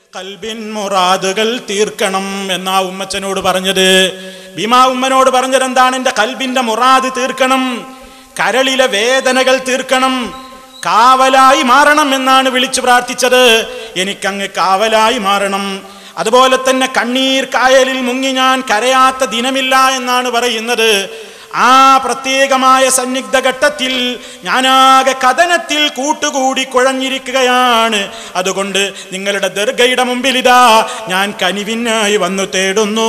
കൽബിൻ മുറാദുകൾ തീർക്കണം എന്നാ ഉമ്മച്ചനോട് പറഞ്ഞത് ഭീമാ ഉമ്മനോട് പറഞ്ഞത് എന്താണ് എൻ്റെ കൽബിന്റെ മുറാദ് തീർക്കണം കരളിലെ വേദനകൾ തീർക്കണം കാവലായി മാറണം എന്നാണ് വിളിച്ചു പ്രാർത്ഥിച്ചത് എനിക്കങ്ങ് കാവലായി മാറണം അതുപോലെ തന്നെ കണ്ണീർ കായലിൽ മുങ്ങി ഞാൻ കരയാത്ത ദിനമില്ല എന്നാണ് പറയുന്നത് ആ പ്രത്യേകമായ സന്നിഗ്ധ ഘട്ടത്തിൽ ഞാനാകെ കഥനത്തിൽ കൂട്ടുകൂടി കുഴഞ്ഞിരിക്കുകയാണ് അതുകൊണ്ട് നിങ്ങളുടെ ദീർഘയുടെ മുമ്പിൽ ഇതാ ഞാൻ കനിവിനായി വന്നു തേടുന്നു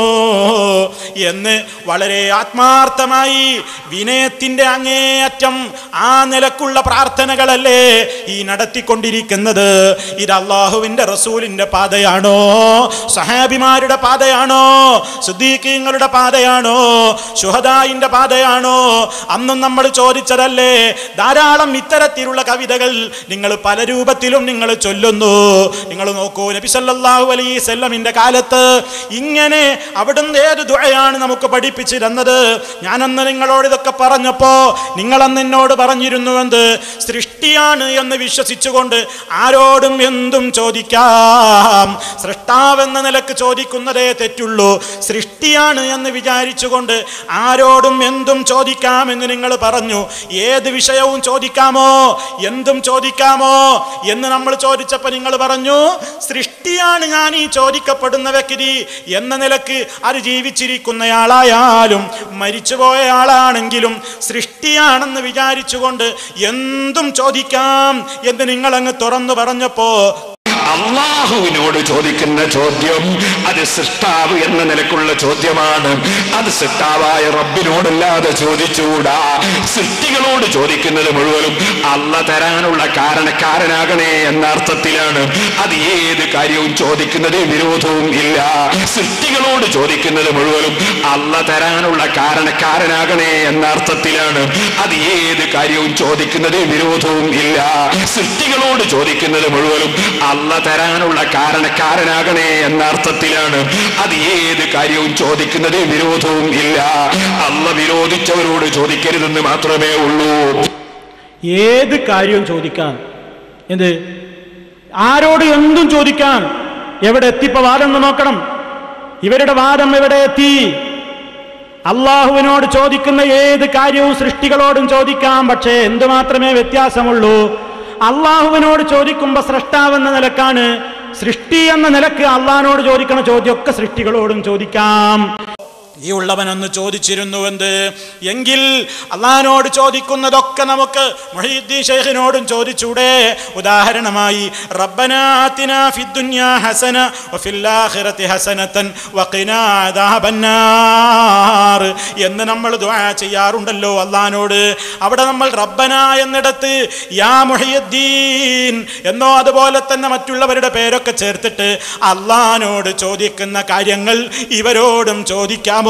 എന്ന് വളരെ ആത്മാർത്ഥമായി വിനയത്തിന്റെ അങ്ങേയറ്റം ആ നിലക്കുള്ള പ്രാർത്ഥനകളല്ലേ ഈ നടത്തിക്കൊണ്ടിരിക്കുന്നത് ഇത് അള്ളാഹുവിന്റെ റസൂലിന്റെ പാതയാണോ സഹാബിമാരുടെ പാതയാണോ സുദ്ദീഖീങ്ങളുടെ പാതയാണോ ഷുഹദായിന്റെ പാതയാണോ അന്നും നമ്മൾ ചോദിച്ചതല്ലേ ധാരാളം ഇത്തരത്തിലുള്ള കവിതകൾ നിങ്ങൾ പല രൂപത്തിലും നിങ്ങൾ ചൊല്ലുന്നു നിങ്ങൾ നോക്കൂ നബി സല്ലല്ലാഹു അലൈഹി വസല്ലമിന്റെ കാലത്ത് ഇങ്ങനെ അവിടുന്ന് ഏത് ദുആയാണ് നമുക്ക് പഠിപ്പിച്ചു തന്നത് ഞാനന്ന് നിങ്ങളോട് ഇതൊക്കെ പറഞ്ഞപ്പോ നിങ്ങളന്ന് എന്നോട് പറഞ്ഞിരുന്നു എന്ത് സൃഷ്ടിയാണ് എന്ന് വിശ്വസിച്ചുകൊണ്ട് ആരോടും എന്തും ചോദിക്കാം സൃഷ്ടാവെന്ന നിലക്ക് ചോദിക്കുന്നതേ തെറ്റുള്ളൂ സൃഷ്ടിയാണ് എന്ന് വിചാരിച്ചുകൊണ്ട് ആരോടും എന്തും ചോദിക്കാമെന്ന് നിങ്ങൾ പറഞ്ഞു ഏത് വിഷയവും ചോദിക്കാമോ എന്തും ചോദിക്കാമോ എന്ന് നമ്മൾ ചോദിച്ചപ്പോൾ നിങ്ങൾ പറഞ്ഞു സൃഷ്ടിയാണ് ഞാൻ ഈ ചോദിക്കപ്പെടുന്ന വ്യക്തി എന്ന നിലക്ക് അത് ജീവിച്ചിരിക്കുന്നയാളായാലും മരിച്ചുപോയ ആളാണെങ്കിലും സൃഷ്ടിയാണെന്ന് വിചാരിച്ചുകൊണ്ട് എന്തും ചോദിക്കാം എന്ന് നിങ്ങൾ അങ്ങ് തുറന്നു പറഞ്ഞപ്പോ അള്ളാഹുവിനോട് ചോദിക്കുന്ന ചോദ്യം അത് സൃഷ്ടാവ് എന്ന നിലക്കുള്ള ചോദ്യമാണ് അത് സൃഷ്ടാവായ റബ്ബിനോടല്ലാതെ ചോദിച്ചുകൂടാ സൃഷ്ടികളോട് ചോദിക്കുന്നത് മുഴുവനും അല്ല തരാനുള്ള കാരണക്കാരനാകണേ എന്ന അർത്ഥത്തിലാണ് അത് ഏത് കാര്യവും ചോദിക്കുന്നത് വിരോധവും ഇല്ല സൃഷ്ടികളോട് ചോദിക്കുന്നത് മുഴുവനും അല്ല തരാനുള്ള കാരണക്കാരനാകണേ എന്ന അർത്ഥത്തിലാണ് അത് ഏത് കാര്യവും ചോദിക്കുന്നത് വിരോധവും ഇല്ല സൃഷ്ടികളോട് ചോദിക്കുന്നത് മുഴുവനും അല്ല തരാനുള്ള കാരണക്കാരനാകണേ എന്ന അർത്ഥത്തിലാണ് അത് ഏത് കാര്യവും ചോദിക്കുന്നത് വിരോധവും ഇല്ല അല്ല വിരോധിച്ചവരോട് ചോദിക്കരുതെന്ന് മാത്രമേ ഉള്ളൂ ഏത് കാര്യവും ചോദിക്കാം എന്ത് ആരോട് എന്തും ചോദിക്കാം എവിടെ എത്തിപ്പോ വാദം എന്ന് നോക്കണം ഇവരുടെ വാദം എവിടെ എത്തി അള്ളാഹുവിനോട് ചോദിക്കുന്ന ഏത് കാര്യവും സൃഷ്ടികളോടും ചോദിക്കാം പക്ഷേ എന്ത് മാത്രമേ വ്യത്യാസമുള്ളൂ അള്ളാഹുവിനോട് ചോദിക്കുമ്പോൾ സ്രഷ്ടാവെന്ന നിലക്കാണ് സൃഷ്ടി എന്ന നിലക്ക് അള്ളാഹിനോട് ചോദിക്കണ ചോദ്യമൊക്കെ സൃഷ്ടികളോടും ചോദിക്കാം ഈ ഉള്ളവനൊന്ന് ചോദിച്ചിരുന്നു എന്ത് എങ്കിൽ അള്ളഹാനോട് ചോദിക്കുന്നതൊക്കെ നമുക്ക് മൊഹീദ്ദീൻ ഷെയ്ഖിനോടും ചോദിച്ചൂടെ ഉദാഹരണമായി റബ്ബനാത്തിന ഫിദ്ദുന്യാ ഹസന വഫിൽ ആഖിറതി ഹസനതൻ വഖിനാ അദാബന്നാർ എന്ന് നമ്മൾ ദുആ ചെയ്യാറുണ്ടല്ലോ അള്ളഹാനോട് അവിടെ നമ്മൾ റബ്ബന എന്നിടത്ത് യാ മുഹയ്യദ്ദീൻ എന്നോ അതുപോലെ തന്നെ മറ്റുള്ളവരുടെ പേരൊക്കെ ചേർത്തിട്ട് അള്ളഹാനോട് ചോദിക്കുന്ന കാര്യങ്ങൾ ഇവരോടും ചോദിക്കാമോ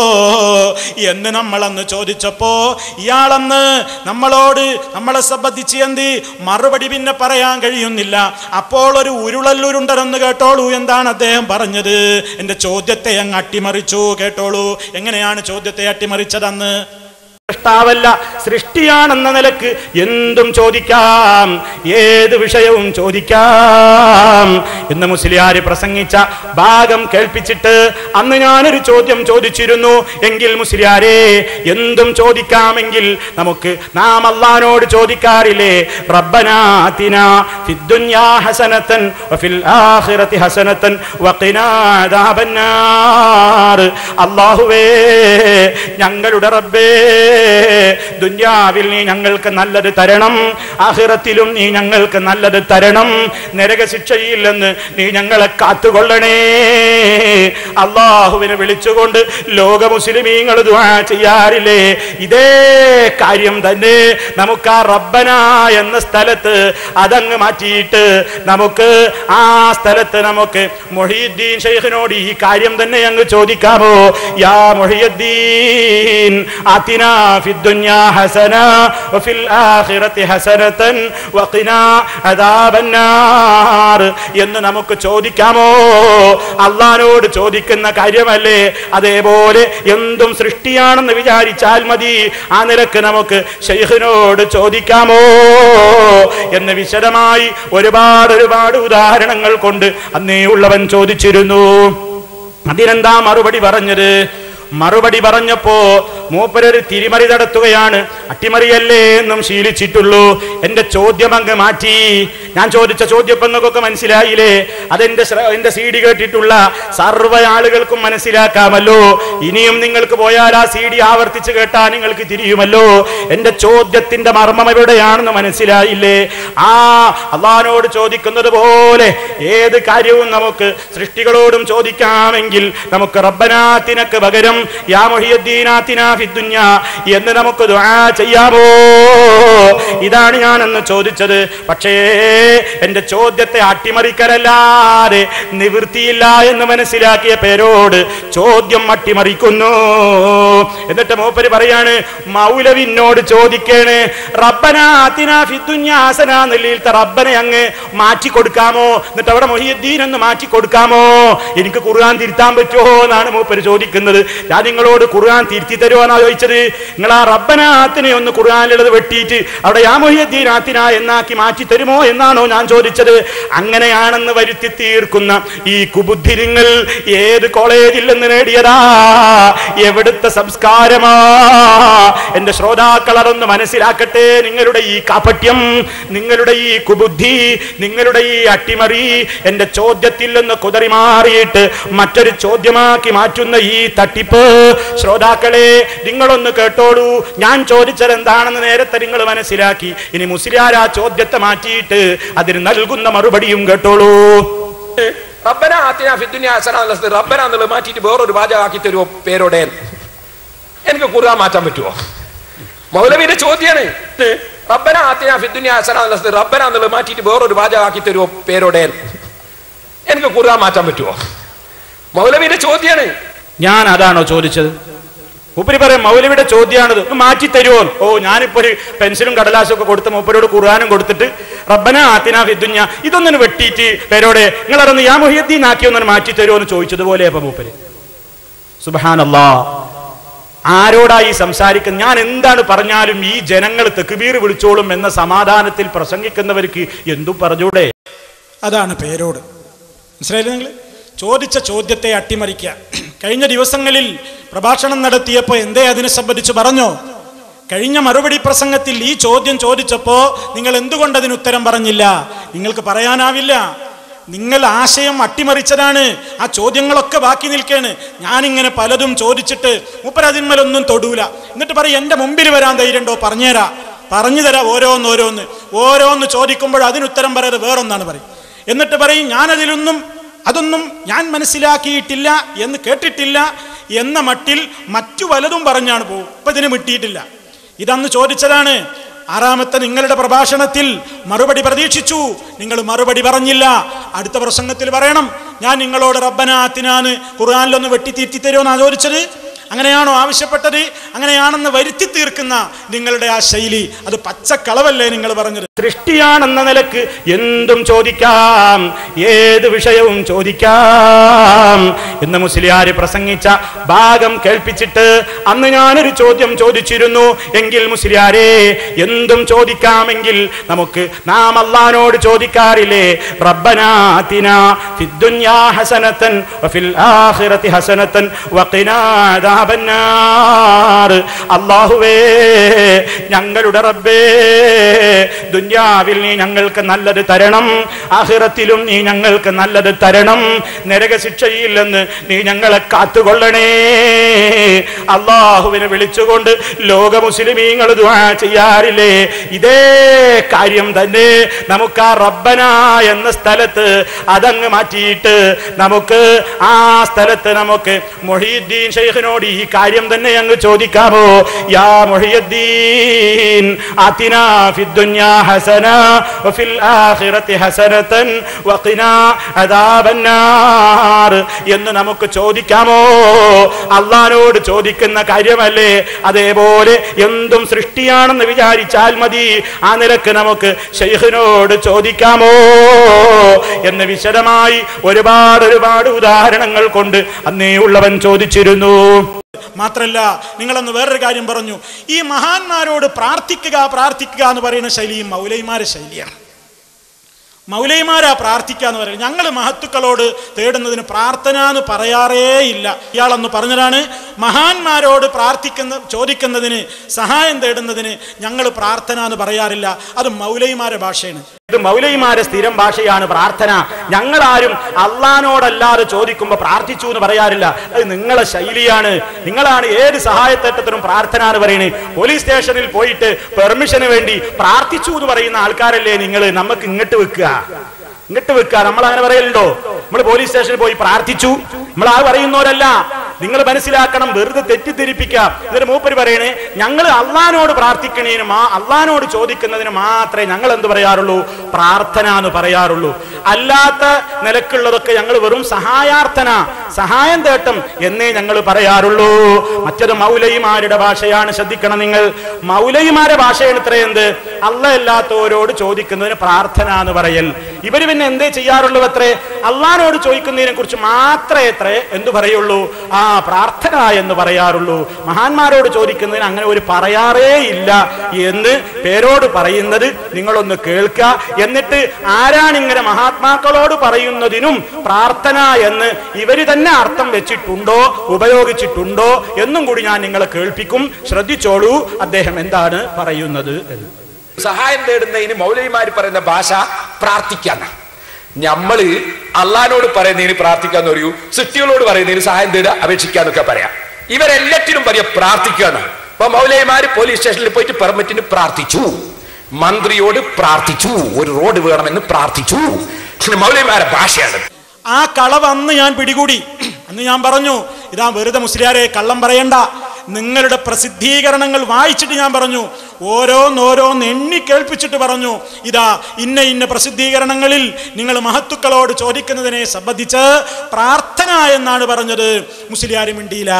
എന്ന് നമ്മളന്ന് ചോദിച്ചപ്പോ ഇയാളന്ന് നമ്മളോട് നമ്മളെ സംബന്ധിച്ച് എന്ത് മറുപടി പിന്നെ പറയാൻ കഴിയുന്നില്ല അപ്പോൾ ഒരു ഉരുളല്ലുരുണ്ടരെന്ന് കേട്ടോളൂ എന്താണ് അദ്ദേഹം പറഞ്ഞത് എൻ്റെ ചോദ്യത്തെ അങ്ങ് അട്ടിമറിച്ചു കേട്ടോളൂ എങ്ങനെയാണ് ചോദ്യത്തെ അട്ടിമറിച്ചതെന്ന് സൃഷ്ടാവല്ല സൃഷ്ടിയാണെന്ന നിലക്ക് എന്തും ചോദിക്കാം ഏത് വിഷയവും ചോദിക്കാം എന്ന് മുസ്ലിയാര് പ്രസംഗിച്ച ഭാഗം കേൾപ്പിച്ചിട്ട് അന്ന് ഞാനൊരു ചോദ്യം ചോദിച്ചിരുന്നു എങ്കിൽ മുസ്ലിയാരെ എന്തും ചോദിക്കാമെങ്കിൽ നമുക്ക് നാം അള്ളഹാനോട് ചോദിക്കാറില്ലേ റബ്ബനാതിന ഫിദ്ദുന്യാ ഹസനത്തൻ വഫിൽ ആഖിറതി ഹസനത്തൻ വഖിനാ അദാബന്നാർ അല്ലാഹുവേ ഞങ്ങളുടെ റബ്ബേ ദുന്യാവിൽ നീ ഞങ്ങൾക്ക് നല്ലത് തരണം ആഹിറത്തിലും നീ ഞങ്ങൾക്ക് നല്ലത് തരണം നരകശിക്ഷയിൽ നിന്ന് നീ ഞങ്ങളെ കാത്തുകൊള്ളണേ അള്ളാഹുവിനെ വിളിച്ചുകൊണ്ട് ലോക മുസ്ലിമീങ്ങൾ ദുആ ചെയ്യാറില്ലേ ഇതേ കാര്യം തന്നെ നമുക്ക് ആ റബ്ബന എന്ന സ്ഥലത്ത് അതങ്ങ് മാറ്റിയിട്ട് നമുക്ക് ആ സ്ഥലത്ത് നമുക്ക് മൊഹീദ്ദീൻ ഷെയ്ഖിനോട് ഈ കാര്യം തന്നെ അങ്ങ് ചോദിക്കാമോ യാ മൊഹിയുദ്ദീൻ ആതിനാ ഫിദ്ദുന്യാ ഹസന വഫിൽ ആഖിറതി ഹസനതൻ വഖിനാ അദാബന്നാർ എന്ന് നമുക്ക് ചോദിക്കാമോ അള്ളഹാനോട് ചോദിക്കുന്ന കാര്യമല്ലേ അതേപോലെ എന്തും സൃഷ്ടിയാണെന്ന് വിചാരിച്ചാൽ മതി ആ നിലക്ക് നമുക്ക് ഷെയ്ഖിനോട് ചോദിക്കാമോ എന്ന് വിശദമായി ഒരുപാട് ഒരുപാട് ഉദാഹരണങ്ങൾ കൊണ്ട് അന്നേ ഉള്ളവൻ ചോദിച്ചിരുന്നു അതിനെന്താ മറുപടി പറഞ്ഞത് മറുപടി പറഞ്ഞപ്പോ മൂപ്പരൊരു തിരിമറി നടത്തുകയാണ് അട്ടിമറിയല്ലേ എന്നും ശീലിച്ചിട്ടുള്ളൂ എന്റെ ചോദ്യം അങ്ങ് മാറ്റി ഞാൻ ചോദിച്ച ചോദ്യം നിങ്ങൾക്കൊക്കെ മനസ്സിലായില്ലേ അതെന്റെ ശ്ര- എന്റെ സി ഡി കേട്ടിട്ടുള്ള സർവ്വ ആളുകൾക്കും മനസ്സിലാക്കാമല്ലോ ഇനിയും നിങ്ങൾക്ക് പോയാൽ ആ സി ഡി ആവർത്തിച്ച് കേട്ടാൽ നിങ്ങൾക്ക് തിരിയുമല്ലോ എന്റെ ചോദ്യത്തിന്റെ മർമ്മം എവിടെയാണെന്ന് മനസ്സിലായില്ലേ ആ അള്ളഹാനോട് ചോദിക്കുന്നത് പോലെ ഏത് കാര്യവും നമുക്ക് സൃഷ്ടികളോടും ചോദിക്കാമെങ്കിൽ നമുക്ക് റബ്ബനാത്തിനക്ക് പകരം യാ മുഹിയുദ്ദീനാത്തിനാ ഫിദ്ദുന്യ എന്ന് നമുക്ക് ദുആ ചെയ്യാമോ ഇതാണ് ഞാൻ അന്ന് ചോദിച്ചത് പക്ഷേ എന്റെ ചോദ്യത്തെ അട്ടിമറിക്കലല്ലാതെ നിവൃത്തിയില്ല എന്ന് മനസ്സിലാക്കിയ പേരോട് ചോദ്യം അട്ടിമറിക്കുന്നു എന്നിട്ട് മൂപ്പര് പറയാണ് മൗലവിനോട് ചോദിക്കേണ് റബ്ബനാത്തിനാ ഫിദ്ദുന്യ ഹസന എന്നുള്ളിലത്തെ റബ്ബനെ അങ്ങ് മാറ്റി കൊടുക്കാമോ എന്നിട്ട് അവിടെ മൊഹിയുദ്ദീൻ എന്ന് മാറ്റി കൊടുക്കാമോ എനിക്ക് ഖുർആൻ തിരുത്താൻ പറ്റുമോ എന്നാണ് മൂപ്പര് ചോദിക്കുന്നത് ഞാൻ നിങ്ങളോട് ഖുർആൻ തിരുത്തി തരുമോ എന്നാ ചോദിച്ചത് നിങ്ങൾ ആ റബ്ബനാത്തിനെ ഒന്ന് ഖുർആനിലുള്ളത് വെട്ടിയിട്ട് അവിടെ യാ മൊഹിയുദ്ദീൻ ആത്തിന എന്നാക്കി മാറ്റി തരുമോ എന്നാണോ ഞാൻ ചോദിച്ചത് അങ്ങനെയാണെന്ന് വരുത്തി തീർക്കുന്ന ഈ കുബുദ്ധിരിങ്ങൾ ഏത് കോളേജിൽ നിന്ന് നേടിയതാ എവിടുത്തെ സംസ്കാരമാ എന്റെ ശ്രോതാക്കൾ അതൊന്ന് മനസ്സിലാക്കട്ടെ നിങ്ങളുടെ ഈ കാപട്യം നിങ്ങളുടെ ഈ കുബുദ്ധി നിങ്ങളുടെ ഈ അട്ടിമറി എന്റെ ചോദ്യത്തിൽ നിന്ന് കുതറി മാറിയിട്ട് മറ്റൊരു ചോദ്യമാക്കി മാറ്റുന്ന ഈ തട്ടിപ്പ് ശ്രോതാക്കളെ നിങ്ങളൊന്ന് കേട്ടോളൂ ഞാൻ ചോദിച്ചത് എന്താണെന്ന് നേരത്തെ നിങ്ങൾ മനസ്സിലാക്കി ഇനി മുസ്ലിയാർ ആ ചോദ്യത്തെ മാറ്റിയിട്ട് അതിന് നൽകുന്ന മറുപടിയും കേട്ടോളൂ റബ്ബന ആത്തിന ഫിദ്ദുനിയ ഹസന എന്നുള്ളത് റബ്ബന എന്നുള്ളത് മാറ്റിയിട്ട് വേറൊരു വാചകമാക്കി തരുമോ പേരോടെ എനിക്ക് ഖുർആൻ മാറ്റാൻ പറ്റുമോ മൗലവിയുടെ ചോദ്യാണ് റബ്ബന ആത്തിന ഫിദ്ദുനിയ ഹസന എന്നുള്ളത് റബ്ബന എന്നുള്ളത് മാറ്റിയിട്ട് വേറൊരു വാചകമാക്കി തരുമോ പേരോടെ എനിക്ക് ഖുർആൻ മാറ്റാൻ പറ്റുമോ മൗലവിയുടെ ചോദ്യാണ് ഞാൻ അതാണോ ചോദിച്ചത് മൂപ്പര് പറയാം മൗലവിയുടെ ചോദ്യമാണിത് ഒന്ന് മാറ്റി തരുമോ ഓ ഞാനിപ്പോ ഒരു പെൻസിലും കടലാസും ഒക്കെ കൊടുത്ത് മൂപ്പരോട് ഖുർആാനും കൊടുത്തിട്ട് റബ്ബന ആത്തിന ഫിദ്ദുഞ്ഞ ഇതൊന്നും വെട്ടിയിട്ട് പേരോടെ നിങ്ങൾ അതൊന്ന് യാ മുഹിയദ്ദീൻ ആക്കി ഒന്നും മാറ്റി തരുമോ എന്ന് ചോദിച്ചതുപോലെ അപ്പൊ മൂപ്പര് സുബഹാനല്ലാ ആരോടായി സംസാരിക്കുന്നത് ഞാൻ എന്താണ് പറഞ്ഞാലും ഈ ജനങ്ങൾ തെക്കുബീർ വിളിച്ചോളും എന്ന സമാധാനത്തിൽ പ്രസംഗിക്കുന്നവർക്ക് എന്തു പറഞ്ഞൂടെ അതാണ് പേരോട് മനസ്സിലായില്ലേ നിങ്ങൾ ചോദിച്ച ചോദ്യത്തെ അട്ടിമറിക്കുക കഴിഞ്ഞ ദിവസങ്ങളിൽ പ്രഭാഷണം നടത്തിയപ്പോൾ എന്തേ അതിനെ സംബന്ധിച്ച് പറഞ്ഞോ കഴിഞ്ഞ മറുപടി പ്രസംഗത്തിൽ ഈ ചോദ്യം ചോദിച്ചപ്പോൾ നിങ്ങൾ എന്തുകൊണ്ട് അതിന് ഉത്തരം പറഞ്ഞില്ല നിങ്ങൾക്ക് പറയാനാവില്ല നിങ്ങൾ ആശയം അട്ടിമറിച്ചതാണ് ആ ചോദ്യങ്ങളൊക്കെ ബാക്കി നിൽക്കാണ് ഞാനിങ്ങനെ പലതും ചോദിച്ചിട്ട് മൂപ്പരതിന്മേലൊന്നും തൊടൂല എന്നിട്ട് പറയും എൻ്റെ മുമ്പിൽ വരാൻ ധൈര്യമുണ്ടോ പറഞ്ഞുതരാ പറഞ്ഞു തരാം ഓരോന്ന് ഓരോന്ന് ഓരോന്ന് ചോദിക്കുമ്പോൾ അതിനുത്തരം പറയാതെ വേറൊന്നാണ് പറയും എന്നിട്ട് പറയും ഞാനതിലൊന്നും അതൊന്നും ഞാൻ മനസ്സിലാക്കിയിട്ടില്ല എന്ന് കേട്ടിട്ടില്ല എന്ന മട്ടിൽ മറ്റു വലതും പറഞ്ഞാണ് പോകും ഇപ്പൊ ഇതിന് വിട്ടിയിട്ടില്ല ഇതന്ന് ചോദിച്ചതാണ് ആറാമത്തെ നിങ്ങളുടെ പ്രഭാഷണത്തിൽ മറുപടി പ്രതീക്ഷിച്ചു നിങ്ങൾ മറുപടി പറഞ്ഞില്ല അടുത്ത പ്രസംഗത്തിൽ പറയണം ഞാൻ നിങ്ങളോട് റബ്ബനാത്തിനാണ് ഖുർആാനിലൊന്ന് വെട്ടി തീർത്തി തരുമെന്നാണ് ചോദിച്ചത് അങ്ങനെയാണോ ആവശ്യപ്പെട്ടത് അങ്ങനെയാണെന്ന് വരുത്തി തീർക്കുന്ന നിങ്ങളുടെ ആ ശൈലി അത് പച്ചക്കളവല്ലേ നിങ്ങൾ പറഞ്ഞത് സൃഷ്ടിയാണെന്ന നിലക്ക് എന്തും ചോദിക്കാം ഏത് വിഷയവും ചോദിക്കാം എന്ന് മുസ്ലിയാര് പ്രസംഗിച്ച ഭാഗം കേൾപ്പിച്ചിട്ട് അന്ന് ഞാനൊരു ചോദ്യം ചോദിച്ചിരുന്നു എങ്കിൽ മുസ്ലിയാരെ എന്തും ചോദിക്കാമെങ്കിൽ നമുക്ക് നാം അള്ളഹാനോട് ചോദിക്കാറില്ലേ റബ്ബനാതിന ഫിദ്ദുന്യാ ഹസനത്തൻ വഫിൽ ആഖിറതി ഹസനത്തൻ വഖിനാ അദാബന്നാർ അല്ലാഹുവേ ഞങ്ങളുടെ റബ്ബേ ദുന്യാവിൽ നീ ഞങ്ങൾക്ക് നല്ലത് തരണം ആഖിറത്തിലും നീ ഞങ്ങൾക്ക് നല്ലത് തരണം നരക ശിക്ഷയിൽ നിന്ന് നീ ഞങ്ങളെ കാത്തുകൊള്ളണേ അള്ളാഹുവിനെ വിളിച്ചുകൊണ്ട് ലോക മുസ്ലിമീങ്ങൾ ദുആ ചെയ്യാറില്ലേ ഇതേ കാര്യം തന്നെ നമുക്ക് ആ റബ്ബന എന്ന സ്ഥലത്ത് അതങ്ങ് മാറ്റിയിട്ട് നമുക്ക് ആ സ്ഥലത്ത് നമുക്ക് മൊഹീദ്ദീൻ ഷെയ്ഖിനോട് ഈ കാര്യം തന്നെ അങ്ങ് ചോദിക്കാമോ യാ മൊഹിയുദ്ദീൻ ആതിനാ ഫിദ്ദുന്യാ ഹസന വഫിൽ ആഖിറതി ഹസനതൻ വഖിനാ അദാബന്നാർ എന്ന് നമുക്ക് ചോദിക്കാമോ അള്ളഹാനോട് ചോദിക്കുന്ന കാര്യമല്ലേ അതേപോലെ എന്തും സൃഷ്ടിയാണെന്ന് വിചാരിച്ചാൽ മതി ആ നിലക്ക് നമുക്ക് ഷെയ്ഖിനോട് ചോദിക്കാമോ എന്ന് വിശദമായി ഒരുപാട് ഒരുപാട് ഉദാഹരണങ്ങൾ കൊണ്ട് അന്നേ ഉള്ളവൻ ചോദിച്ചിരുന്നു മാത്രല്ല നിങ്ങളന്ന് വേറൊരു കാര്യം പറഞ്ഞു ഈ മഹാന്മാരോട് പ്രാർത്ഥിക്കുക പ്രാർത്ഥിക്കുക എന്ന് പറയുന്ന ശൈലിയും മൗലൈമാരെ ശൈലിയാണ് മൗലൈമാരാ പ്രാർത്ഥിക്കുക എന്ന് പറയുന്നത് ഞങ്ങൾ മഹത്തുക്കളോട് തേടുന്നതിന് പ്രാർത്ഥന എന്ന് പറയാറേ ഇല്ല ഇയാളന്ന് പറഞ്ഞതാണ് മഹാന്മാരോട് പ്രാർത്ഥിക്കുന്ന ചോദിക്കുന്നതിന് സഹായം തേടുന്നതിന് ഞങ്ങൾ പ്രാർത്ഥന എന്ന് പറയാറില്ല അത് മൗലൈമാരെ ഭാഷയാണ് ഇത് മൗലൈമാരെ സ്ഥിരം ഭാഷയാണ് പ്രാർത്ഥന ഞങ്ങളാരും അള്ളഹാനോടല്ലാതെ ചോദിക്കുമ്പോൾ പ്രാർത്ഥിച്ചു എന്ന് പറയാറില്ല അത് നിങ്ങളെ ശൈലിയാണ് നിങ്ങളാണ് ഏത് സഹായത്തേട്ടത്തിനും പ്രാർത്ഥന എന്ന് പറയുന്നത് പോലീസ് സ്റ്റേഷനിൽ പോയിട്ട് പെർമിഷന് വേണ്ടി പ്രാർത്ഥിച്ചു എന്ന് പറയുന്ന ആൾക്കാരല്ലേ നിങ്ങൾ നമുക്ക് ഇങ്ങോട്ട് വെക്കുക ഇങ്ങോട്ട് വെക്കുക നമ്മൾ അങ്ങനെ പറയലുണ്ടോ നമ്മൾ പോലീസ് സ്റ്റേഷനിൽ പോയി പ്രാർത്ഥിച്ചു നമ്മൾ ആ പറയുന്നവരല്ല നിങ്ങൾ മനസ്സിലാക്കണം വെറുതെ തെറ്റിദ്ധരിപ്പിക്കുക എന്നിട്ട് മൂപ്പര് പറയണേ ഞങ്ങൾ അള്ളഹാനോട് പ്രാർത്ഥിക്കണേന് മാ അള്ളഹാനോട് ചോദിക്കുന്നതിന് മാത്രമേ ഞങ്ങൾ എന്ത് പറയാറുള്ളൂ പ്രാർത്ഥന എന്ന് പറയാറുള്ളൂ അല്ലാത്ത നിലക്കുള്ളതൊക്കെ ഞങ്ങൾ വെറും സഹായാർത്ഥന സഹായം തേട്ടം എന്നേ ഞങ്ങൾ പറയാറുള്ളൂ മറ്റത് മൗലൈമാരുടെ ഭാഷയാണ് ശ്രദ്ധിക്കണം നിങ്ങൾ മൗലൈമാരെ ഭാഷയാണ് ഇത്ര എന്ത് അല്ല അല്ലാത്തവരോട് ചോദിക്കുന്നതിന് പ്രാർത്ഥന എന്ന് പറയൽ ഇവര് പിന്നെ എന്തേ ചെയ്യാറുള്ളൂ അത്രേ അള്ളഹാനോട് ചോദിക്കുന്നതിനെ കുറിച്ച് മാത്രമേ എത്രേ എന്തു പറയുള്ളൂ ആ പ്രാർത്ഥന എന്ന് പറയാറുള്ളൂ മഹാന്മാരോട് ചോദിക്കുന്നതിന് അങ്ങനെ ഒരു പറയാറേ ഇല്ല എന്ന് പേരോട് പറയുന്നത് നിങ്ങളൊന്ന് കേൾക്കുക എന്നിട്ട് ആരാണ് ഇങ്ങനെ മഹാത്മാക്കളോട് പറയുന്നതിനും പ്രാർത്ഥന എന്ന് ഇവര് തന്നെ അർത്ഥം വെച്ചിട്ടുണ്ടോ ഉപയോഗിച്ചിട്ടുണ്ടോ എന്നും കൂടി ഞാൻ നിങ്ങളെ കേൾപ്പിക്കും ശ്രദ്ധിച്ചോളൂ അദ്ദേഹം എന്താണ് പറയുന്നത് എന്ന് സഹായം തേടുന്നതിന് മൗലവിമാര് പറയുന്ന ഭാഷ പ്രാർത്ഥിക്കാന്ന നമ്മള് അള്ളഹാനോട് പറയുന്നതിന് പ്രാർത്ഥിക്കാന്ന് പറയൂ സൃഷ്ടികളോട് പറയുന്നതിന് സഹായം തേടുക അപേക്ഷിക്കാന്നൊക്കെ പറയാം ഇവരെല്ലാറ്റിനും പറയാ പ്രാർത്ഥിക്കാന്ന് അപ്പൊ മൗലവിമാര് പോലീസ് സ്റ്റേഷനിൽ പോയിട്ട് പെർമിറ്റിന് പ്രാർത്ഥിച്ചു മന്ത്രിയോട് പ്രാർത്ഥിച്ചു ഒരു റോഡ് വേണമെന്ന് പ്രാർത്ഥിച്ചു മൗലവിമാരെ ഭാഷയാണ് ആ കളവ് അന്ന് ഞാൻ പിടികൂടി അന്ന് ഞാൻ പറഞ്ഞു ഇതാ വെറുതെ മുസ്ലിയാരെ കള്ളം പറയണ്ട നിങ്ങളുടെ പ്രസിദ്ധീകരണങ്ങൾ വായിച്ചിട്ട് ഞാൻ പറഞ്ഞു ഓരോന്നോരോന്ന് എണ്ണി കേൾപ്പിച്ചിട്ട് പറഞ്ഞു ഇതാ ഇന്ന ഇന്ന പ്രസിദ്ധീകരണങ്ങളിൽ നിങ്ങൾ മഹത്തുക്കളോട് ചോദിക്കുന്നതിനെ സംബന്ധിച്ച് പ്രാർത്ഥന എന്നാണ് പറഞ്ഞത് മുസ്ലിയാരും മിണ്ടിയില്ല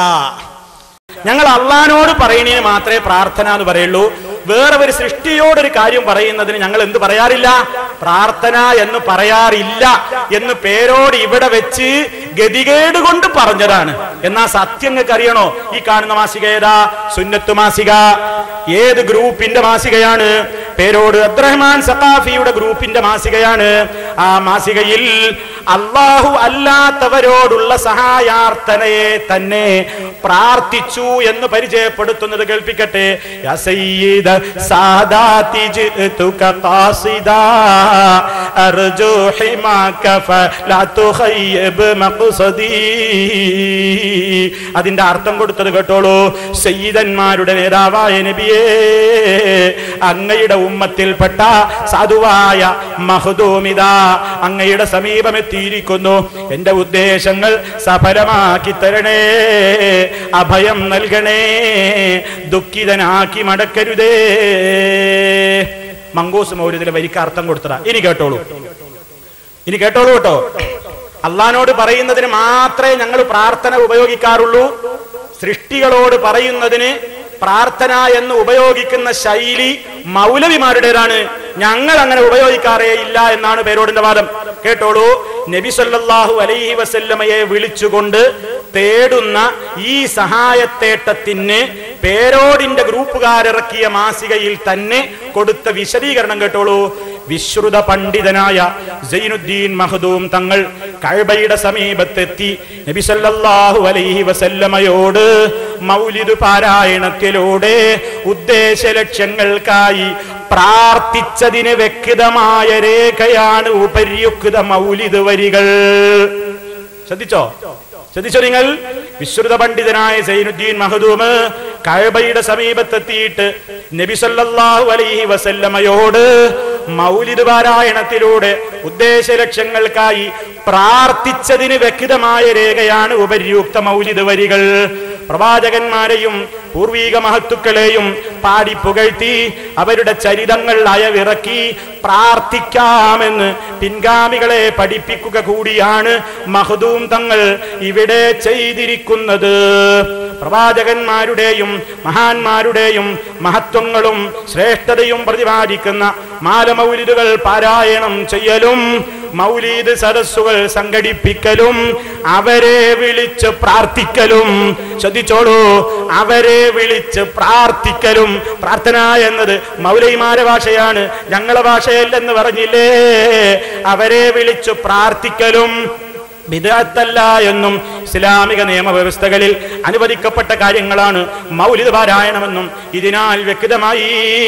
ഞങ്ങൾ അള്ളഹാനോട് പറയുന്നതിന് മാത്രമേ പ്രാർത്ഥന എന്ന് പറയുള്ളൂ വേറെ ഒരു സൃഷ്ടിയോടൊരു കാര്യം പറയുന്നതിന് ഞങ്ങൾ എന്ത് പറയാറില്ല പ്രാർത്ഥന എന്ന് പറയാറില്ല എന്ന് പേരോട് ഇവിടെ വെച്ച് ഗതികേട് കൊണ്ട് പറഞ്ഞതാണ് എന്നാ സത്യം നിങ്ങൾക്ക് അറിയണോ ഈ കാണുന്ന മാസിക ഏതാ സുന്നത്ത് മാസിക ഏത് ഗ്രൂപ്പിന്റെ മാസികയാണ് പേരോട് അബ്ദുറഹ്മാൻ സഖാഫിയുടെ ഗ്രൂപ്പിന്റെ മാസികയാണ് ആ മാസികയിൽ അള്ളാഹു അല്ലാത്തവരോടുള്ള സഹായാർത്ഥനയെ തന്നെ പ്രാർത്ഥിച്ചു എന്ന് പരിചയപ്പെടുത്തുന്നത് കേൾപ്പിക്കട്ടെ യാ സയ്യിദ സാദാതി ജിഅ്തുക ഖാസിദാ അർജു ഹിമാക ഫലാ തുഖയ്യിബ് മഖ്സദി അതിന്റെ അർത്ഥം കൊടുത്തത് കേട്ടോളൂ സയ്യിദന്മാരുടെ നേതാവായ നബിയേ അങ്ങയുടെ ഉമ്മത്തിൽപ്പെട്ട സാധുവായ മഹദൂമിത അങ്ങയുടെ സമീപമെത്തിയിരിക്കുന്നു എന്റെ ഉദ്ദേശങ്ങൾ സഫലമാക്കി തരണേ അഭയം നൽകണേ ദുഃഖിതനാക്കി മടക്കരുതേ മങ്കൂസ് മൗര്യത്തിലെ വരിക്ക് അർത്ഥം കൊടുത്തതാ ഇനി കേട്ടോളൂ ഇനി കേട്ടോളൂ കേട്ടോ അള്ളഹാനോട് പറയുന്നതിന് മാത്രമേ ഞങ്ങൾ പ്രാർത്ഥന ഉപയോഗിക്കാറുള്ളൂ സൃഷ്ടികളോട് പറയുന്നതിന് പ്രാർത്ഥന എന്ന് ഉപയോഗിക്കുന്ന ശൈലി മൗലവിമാരുടേതാണ് ഞങ്ങൾ അങ്ങനെ ഉപയോഗിക്കാറേ ഇല്ല എന്നാണ് പേരോടിന്റെ വാദം കേട്ടോളൂ നബി സല്ലല്ലാഹു അലൈഹി വസല്ലമയെ വിളിച്ചുകൊണ്ട് തേടുന്ന ഈ സഹായത്തേട്ടത്തിന് പേരോടിന്റെ ഗ്രൂപ്പുകാരിറക്കിയ മാസികയിൽ തന്നെ കൊടുത്ത വിശദീകരണം കേട്ടോളൂ വിശ്രുത പണ്ഡിതനായ സൈനുദ്ദീൻ മഹദൂം തങ്ങൾ കഴബയുടെ സമീപത്തെത്തി നബി സല്ലല്ലാഹു അലൈഹി വസല്ലമയോട് മൗലിദ് പാരായണത്തിലൂടെ ഉദ്ദേശ ലക്ഷ്യങ്ങൾക്കായി പ്രാർത്ഥിച്ചതിന് വ്യക്തമായ രേഖയാണ് ഉപര്യുക്ത മൗലിദ് വരികൾ ശ്രദ്ധിച്ചോ ശ്രദ്ധിച്ചോ നിങ്ങൾ വിശ്രുത പണ്ഡിതനായ സൈനുദ്ദീൻ മഹദൂമ് കഴബയുടെ സമീപത്തെത്തിയിട്ട് നബി സല്ലല്ലാഹു അലൈഹി വസല്ലമയോട് മൗലിദ് പാരായണത്തിലൂടെ ഉദ്ദേശ ലക്ഷ്യങ്ങൾക്കായി പ്രാർത്ഥിച്ചതിന് വ്യക്തമായ രേഖയാണ് ഉപര്യുക്ത മൗലിദ് വരികൾ പ്രവാചകന്മാരെയും പൂർവീക മഹത്തുക്കളെയും പാടി പുകഴ്ത്തി അവരുടെ ചരിതങ്ങൾ അയവിറക്കി പ്രാർത്ഥിക്കാമെന്ന് പിൻഗാമികളെ പഠിപ്പിക്കുക കൂടിയാണ് മഹദൂം തങ്ങൾ ഇവിടെ ചെയ്തിരിക്കുന്നത് പ്രവാചകന്മാരുടെയും മഹാന്മാരുടെയും മഹത്വങ്ങളും ശ്രേഷ്ഠതയും പ്രതിപാദിക്കുന്ന മാലമൗലിദുകൾ പാരായണം ചെയ്യലും മൗലീദ് സദസ്സുകൾ സംഘടിപ്പിക്കലും അവരെ വിളിച്ച് പ്രാർത്ഥിക്കലും ശ്രദ്ധിച്ചോളൂ അവരെ വിളിച്ച് പ്രാർത്ഥിക്കലും പ്രാർത്ഥന എന്നത് മൗലൈമാര ഭാഷയാണ് ഞങ്ങളെ ഭാഷയല്ലെന്ന് പറഞ്ഞില്ലേ അവരെ വിളിച്ച് പ്രാർത്ഥിക്കലും വിദഗ്ധല്ല എന്നും ഇസ്ലാമിക നിയമവ്യവസ്ഥകളിൽ അനുവദിക്കപ്പെട്ട കാര്യങ്ങളാണ് മൗലിക പാരായണമെന്നും ഇതിനാൽ വ്യക്തമായി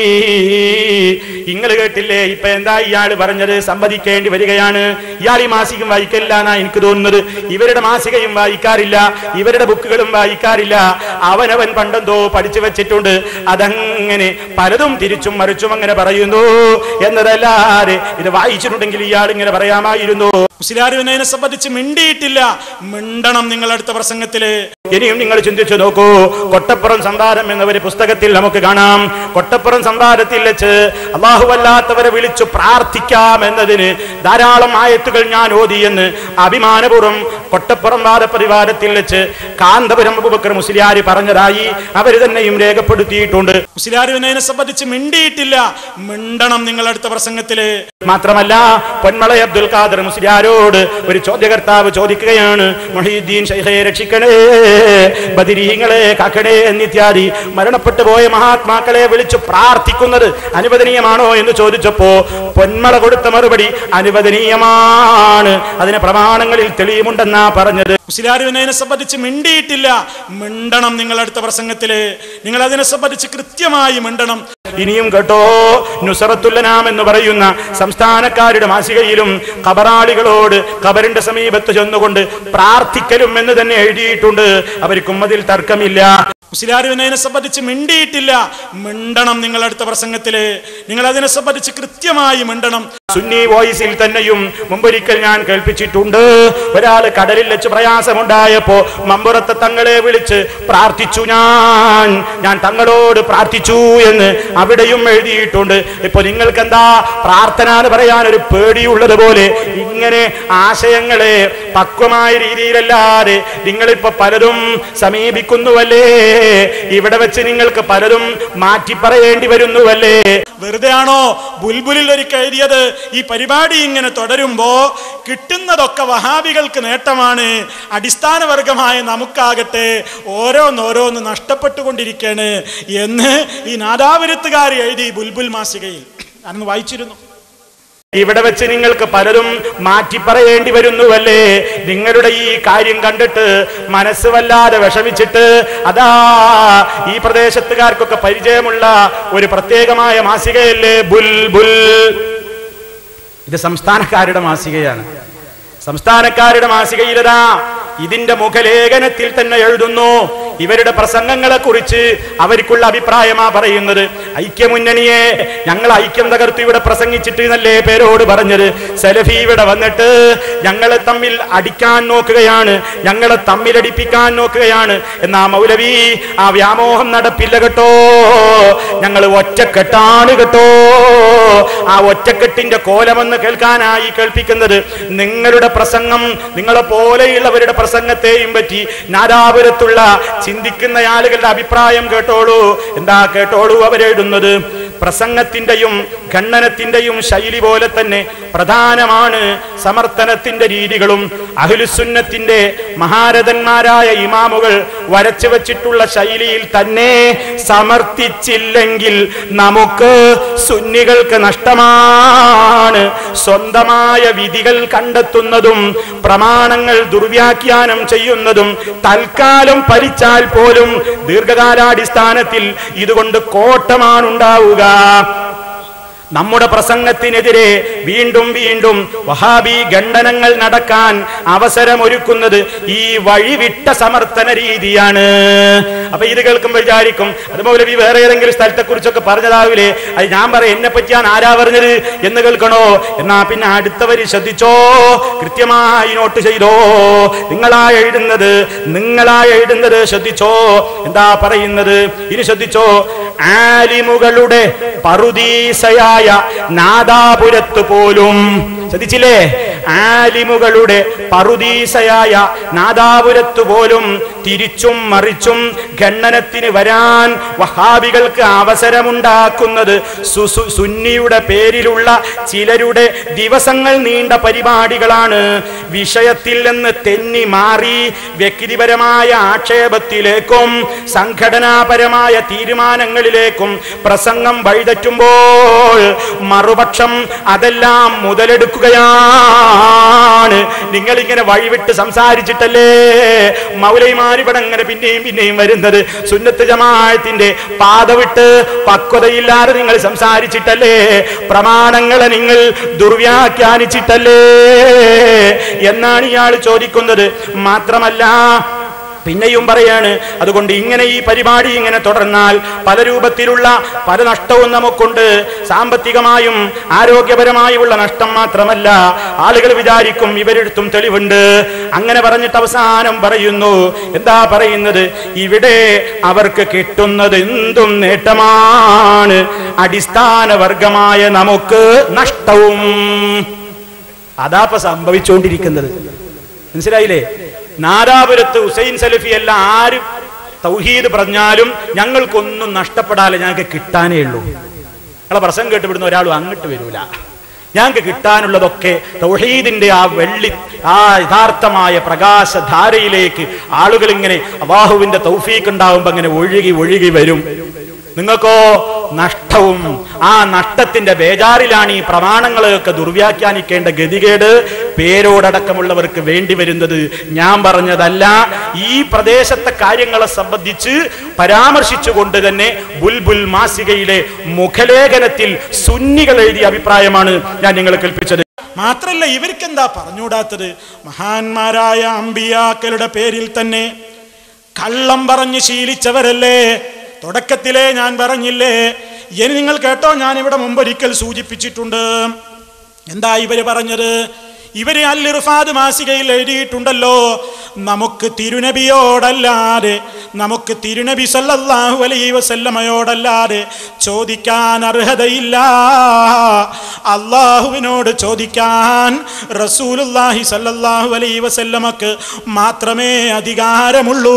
നിങ്ങൾ കേട്ടില്ലേ ഇപ്പൊ എന്താ ഇയാൾ പറഞ്ഞത് സമ്മതിക്കേണ്ടി വരികയാണ് ഇയാൾ ഈ മാസികം വായിക്കില്ല എന്നാ എനിക്ക് തോന്നുന്നത് ഇവരുടെ മാസികയും വായിക്കാറില്ല ഇവരുടെ ബുക്കുകളും വായിക്കാറില്ല അവനവൻ പണ്ടെന്തോ പഠിച്ചു വെച്ചിട്ടുണ്ട് അതങ്ങനെ പലതും തിരിച്ചും മറിച്ചും അങ്ങനെ പറയുന്നു എന്നതല്ലാതെ ഇത് വായിച്ചിട്ടുണ്ടെങ്കിൽ ഇയാൾ ഇങ്ങനെ പറയാമായിരുന്നു മുസ്ലിയാരുവിനെ സംബന്ധിച്ച് മിണ്ടിയിട്ടില്ല മിണ്ടണം നിങ്ങൾ അടുത്ത പ്രസംഗത്തില് ഇനിയും നിങ്ങൾ ചിന്തിച്ചു നോക്കൂ കൊട്ടപ്പുറം സംവാദം എന്ന ഒരു പുസ്തകത്തിൽ നമുക്ക് കാണാം കൊട്ടപ്പുറം സംവാദത്തിൽ വെച്ച് അള്ളാഹുവല്ലാത്തവരെ വിളിച്ചു പ്രാർത്ഥിക്കാം എന്നതിന് ധാരാളം ആയത്തുകൾ ഞാൻ ഓതി എന്ന് അഭിമാനപൂർവ്വം കൊട്ടപ്പുറം വാദപരിവാരത്തിൽ വെച്ച് കാന്തപുരം അബൂബക്കർ മുസ്ലിയാരി പറഞ്ഞതായി അവർ തന്നെയും രേഖപ്പെടുത്തിയിട്ടുണ്ട് മുസ്ലിയാരുവിനെ സംബന്ധിച്ച് മിണ്ടിയിട്ടില്ല മിണ്ടണം നിങ്ങൾ അടുത്ത പ്രസംഗത്തില് മാത്രമല്ല പൊന്മള അബ്ദുൽ ഖാദർ മുസ്ലിയാരോട് ഒരു ചോദ്യകർത്താവ് ചോദിക്കുകയാണ് മൊഹീദ്ദീൻ ഷൈഖെ രക്ഷിക്കണേ ബദിരീങ്ങളെ കാക്കണേ എന്നിത്യാദി മരണപ്പെട്ടു പോയ മഹാത്മാക്കളെ വിളിച്ചു പ്രാർത്ഥിക്കുന്നത് അനുവദനീയമാണോ എന്ന് ചോദിച്ചപ്പോ പൊന്മള കൊടുത്ത മറുപടി അനുവദനീയമാണ് അതിന് പ്രമാണങ്ങളിൽ തെളിയുമുണ്ടെന്നാ പറഞ്ഞത് മുസ്ലിയാരുവിനെ സംബന്ധിച്ച് മിണ്ടിയിട്ടില്ല മിണ്ടണം നിങ്ങൾ അടുത്ത പ്രസംഗത്തില് നിങ്ങൾ അതിനെ സംബന്ധിച്ച് കൃത്യമായി മിണ്ടണം ഇനിയും കേട്ടോ നുസറത്തുല്ലനാം എന്ന് പറയുന്ന സംസ്ഥാനക്കാരുടെ മാസികയിലും ഖബറാളികളോട് ഖബറിന്റെ സമീപത്ത് ചെന്നുകൊണ്ട് പ്രാർത്ഥിക്കലും എന്ന് തന്നെ എഴുതിയിട്ടുണ്ട് അവർക്കും അതിൽ തർക്കമില്ല മുസ്ലിയാരുവിനെ സംബന്ധിച്ച് മിണ്ടിയിട്ടില്ല മിണ്ടണം നിങ്ങൾ അടുത്ത പ്രസംഗത്തില് നിങ്ങൾ അതിനെ സംബന്ധിച്ച് കൃത്യമായി മിണ്ടണം സുന്നി വോയിസിൽ തന്നെയും മുമ്പൊരിക്കൽ ഞാൻ കേൾപ്പിച്ചിട്ടുണ്ട് ഒരാൾ കടലിൽ വെച്ച് പ്രയാസമുണ്ടായപ്പോ മമ്പുറത്തെ തങ്ങളെ വിളിച്ച് പ്രാർത്ഥിച്ചു ഞാൻ ഞാൻ തങ്ങളോട് പ്രാർത്ഥിച്ചു എന്ന് അവിടെയും എഴുതിയിട്ടുണ്ട് ഇപ്പൊ നിങ്ങൾക്ക് എന്താ പ്രാർത്ഥന എന്ന് പറയാൻ ഒരു പേടിയുള്ളത് പോലെ ഇങ്ങനെ ആശയങ്ങളെ പക്വമായ രീതിയിലല്ലാതെ നിങ്ങളിപ്പോ പലരും സമീപിക്കുന്നുവല്ലേ ഇവിടെ വെച്ച് നിങ്ങൾക്ക് പലരും മാറ്റി പറയേണ്ടി വരുന്നുവല്ലേ വെറുതെ ആണോ ബുൽബുലിൽ ഒരിക്കൽ എഴുതിയത് ഈ പരിപാടി ഇങ്ങനെ തുടരുമ്പോ കിട്ടുന്നതൊക്കെ വഹാബികൾക്ക് നേട്ടമാണ് അടിസ്ഥാനവർഗമായ നമുക്കാകട്ടെ ഓരോന്നോരോന്ന് നഷ്ടപ്പെട്ടുകൊണ്ടിരിക്കുകയാണ് എന്ന് ഈ നാദാപുരത്തുകാർ എഴുതി ബുൽബുൽ മാസികയിൽ ഞാനൊന്ന് വായിച്ചിരുന്നു ഇവിടെ വെച്ച് നിങ്ങൾക്ക് പലരും മാറ്റി പറയേണ്ടി വരുന്നുവല്ലേ നിങ്ങളുടെ ഈ കാര്യം കണ്ടിട്ട് മനസ്സ് വല്ലാതെ വിഷമിച്ചിട്ട് അതാ ഈ പ്രദേശത്തുകാർക്കൊക്കെ പരിചയമുള്ള ഒരു പ്രത്യേകമായ മാസികയല്ലേ ബുൽ ബുൽ ഇത് സംസ്ഥാനക്കാരുടെ മാസികയാണ് സംസ്ഥാനക്കാരുടെ മാസികയിലതാ ഇതിന്റെ മുഖലേഖനത്തിൽ തന്നെ എഴുതുന്നു ഇവരുടെ പ്രസംഗങ്ങളെ കുറിച്ച് അവർക്കുള്ള അഭിപ്രായമാ പറയുന്നത് ഐക്യമുന്നണിയെ ഞങ്ങൾ ഐക്യം തകർത്ത് ഇവിടെ പ്രസംഗിച്ചിട്ട് എന്നല്ലേ പേരോട് പറഞ്ഞത് സലഫി ഇവിടെ വന്നിട്ട് ഞങ്ങളെ തമ്മിൽ അടിക്കാൻ നോക്കുകയാണ് ഞങ്ങളെ തമ്മിലടിപ്പിക്കാൻ നോക്കുകയാണ് എന്നാ മൗലവി ആ വ്യാമോഹം നടപ്പില്ല കേട്ടോ ഞങ്ങൾ ഒറ്റക്കെട്ടാണ് കേട്ടോ ആ ഒറ്റക്കെട്ടിന്റെ കോലമെന്ന് കേൾക്കാനായി കേൾപ്പിക്കുന്നത് നിങ്ങളുടെ പ്രസംഗം നിങ്ങളെ പോലെയുള്ളവരുടെ പ്രസംഗത്തെയും പറ്റി നാദാപുരത്തുള്ള ചിന്തിക്കുന്ന ആളുകളുടെ അഭിപ്രായം കേട്ടോളൂ എന്താ കേട്ടോളൂ അവരെഴുതുന്നത് പ്രസംഗത്തിന്റെയും ഖണ്ഡനത്തിന്റെയും ശൈലി പോലെ തന്നെ പ്രധാനമാണ് സമർത്ഥനത്തിന്റെ രീതികളും അഹ്ലുസുന്നത്തിന്റെ മഹാരഥന്മാരായ ഇമാമുകൾ വരച്ചു വച്ചിട്ടുള്ള ശൈലിയിൽ തന്നെ സമർത്ഥിച്ചില്ലെങ്കിൽ നമുക്ക് സുന്നികൾക്ക് നഷ്ടമാണ് സ്വന്തമായ വിധികൾ കണ്ടെത്തുന്നതും പ്രമാണങ്ങൾ ദുർവ്യാഖ്യാനം ചെയ്യുന്നതും തൽക്കാലം പരിച്ചാൽ പോലും ദീർഘകാലാടിസ്ഥാനത്തിൽ ഇതുകൊണ്ട് കോട്ടമാണുണ്ടാവുക നമ്മുടെ പ്രസംഗത്തിനെതിരെ വീണ്ടും വീണ്ടും വഹാബി ഖണ്ഡനങ്ങൾ നടക്കാൻ അവസരമൊരുക്കുന്നത് ഈ വഴിവിട്ട സമർത്ഥന രീതിയാണ് അപ്പൊ ഇത് കേൾക്കുമ്പോൾ വിചാരിക്കും അതുപോലെ ഈ വേറെ ഏതെങ്കിലും സ്ഥലത്തെ കുറിച്ചൊക്കെ പറഞ്ഞതാവില്ലേ അത് ഞാൻ പറയാം എന്നെ പറ്റിയാണ് ആരാ പറഞ്ഞത് എന്ന് കേൾക്കണോ എന്നാ പിന്നെ അടുത്തവര് ശ്രദ്ധിച്ചോ കൃത്യമായി നോട്ട് ചെയ്തോ നിങ്ങളാ എഴുതുന്നത് നിങ്ങളാ എഴുതുന്നത് ശ്രദ്ധിച്ചോ എന്താ പറയുന്നത് ഇനി ശ്രദ്ധിച്ചോ ആലിമുകളുടെ പറുദീസയായ നാദാപുരത്ത് പോലും ശ്രദ്ധിച്ചില്ലേ ആലിമുകളുടെ പറുദീസയായ നാദാപുരത്ത് പോലും തിരിച്ചും മറിച്ചും ഖണ്ഡനത്തിന് വരാൻ വഹാബികൾക്ക് അവസരമുണ്ടാക്കുന്നത് സു- സു- സുന്നിയുടെ പേരിലുള്ള ചിലരുടെ ദിവസങ്ങൾ നീണ്ട പരിപാടികളാണ് വിഷയത്തിൽ നിന്ന് തെന്നി മാറി വ്യക്തിപരമായ ആക്ഷേപത്തിലേക്കും സംഘടനാപരമായ തീരുമാനങ്ങളിലേക്കും പ്രസംഗം വഴിതെറ്റുമ്പോൾ മറുപക്ഷം അതെല്ലാം മുതലെടുക്കുകയാണ് നിങ്ങളിങ്ങനെ വഴിവിട്ട് സംസാരിച്ചിട്ടല്ലേ മൗലൈമാരിവിടെ അങ്ങനെ പിന്നെയും പിന്നെയും വരുന്നത് സുന്നത്ത് ജമാഅത്തിന്റെ പാത വിട്ട് പക്വതയില്ലാതെ നിങ്ങൾ സംസാരിച്ചിട്ടല്ലേ പ്രമാണങ്ങളെ നിങ്ങൾ ദുർവ്യാഖ്യാനിച്ചിട്ടല്ലേ എന്നാണ് ഇയാൾ ചോദിക്കുന്നത് മാത്രമല്ല പിന്നെയും പറയാണ് അതുകൊണ്ട് ഇങ്ങനെ ഈ പരിപാടി ഇങ്ങനെ തുടർന്നാൽ പല രൂപത്തിലുള്ള പല നഷ്ടവും നമുക്കുണ്ട് സാമ്പത്തികമായും ആരോഗ്യപരമായുള്ള നഷ്ടം മാത്രമല്ല ആളുകൾ വിചാരിക്കും ഇവരെടുത്തും തെളിവുണ്ട് അങ്ങനെ പറഞ്ഞിട്ട് അവസാനം പറയുന്നു എന്താ പറയുന്നത് ഇവിടെ അവർക്ക് കിട്ടുന്നത് എന്തും നേട്ടമാണ് അടിസ്ഥാന വർഗമായ നമുക്ക് നഷ്ടവും അതാപ്പ സംഭവിച്ചുകൊണ്ടിരിക്കുന്നത് മനസ്സിലായില്ലേ നാദാപുരത്ത് ഹുസൈൻ സലഫി അല്ല ആരും തൗഹീദ് പറഞ്ഞാലും ഞങ്ങൾക്കൊന്നും നഷ്ടപ്പെടാതെ ഞങ്ങൾക്ക് കിട്ടാനേ ഉള്ളൂ നിങ്ങളെ പ്രസംഗം കേട്ടുവിടുന്ന ഒരാളും അങ്ങോട്ട് വരൂല ഞങ്ങൾക്ക് കിട്ടാനുള്ളതൊക്കെ തൗഹീദിന്റെ ആ വെള്ളി ആ യഥാർത്ഥമായ പ്രകാശധാരയിലേക്ക് ആളുകൾ ഇങ്ങനെ അള്ളാഹുവിന്റെ തൗഫീക്ക് ഉണ്ടാവുമ്പോ അങ്ങനെ ഒഴുകി ഒഴുകി വരും നിങ്ങൾക്കോ നഷ്ടവും ആ നഷ്ടത്തിന്റെ ബേജാറിലാണ് ഈ പ്രമാണങ്ങളെയൊക്കെ ദുർവ്യാഖ്യാനിക്കേണ്ട ഗതികേട് പേരോടക്കമുള്ളവർക്ക് വേണ്ടി വരുന്നത് ഞാൻ പറഞ്ഞതല്ല ഈ പ്രദേശത്തെ കാര്യങ്ങളെ സംബന്ധിച്ച് പരാമർശിച്ചുകൊണ്ട് തന്നെ ബുൽബുൽ മാസികയിലെ മുഖലേഖനത്തിൽ സുന്നികൾ എഴുതിയ അഭിപ്രായമാണ് ഞാൻ നിങ്ങളെ കേൾപ്പിച്ചത് മാത്രല്ല ഇവർക്കെന്താ പറഞ്ഞുകൂടാത്തത് മഹാന്മാരായ അമ്പിയാക്കളുടെ പേരിൽ തന്നെ കള്ളം പറഞ്ഞ് ശീലിച്ചവരല്ലേ തുടക്കത്തിലേ ഞാൻ പറഞ്ഞില്ലേ ഇനി നിങ്ങൾ കേട്ടോ ഞാൻ ഇവിടെ മുമ്പൊരിക്കൽ സൂചിപ്പിച്ചിട്ടുണ്ട് എന്താ ഇവര് പറഞ്ഞത് ഇവര് അൽ ഇർഫാദ് മാസികയിൽ എഴുതിയിട്ടുണ്ടല്ലോ നമുക്ക് തിരുനബിയോടല്ലാതെ നമുക്ക് തിരുനബി സല്ലല്ലാഹു അലൈഹി വസല്ലമയോടല്ലാതെ ചോദിക്കാൻ അർഹതയില്ല അള്ളാഹുവിനോട് ചോദിക്കാൻ റസൂലുല്ലാഹി സല്ലല്ലാഹു അലൈഹി വസല്ലമക്ക് മാത്രമേ അധികാരമുള്ളൂ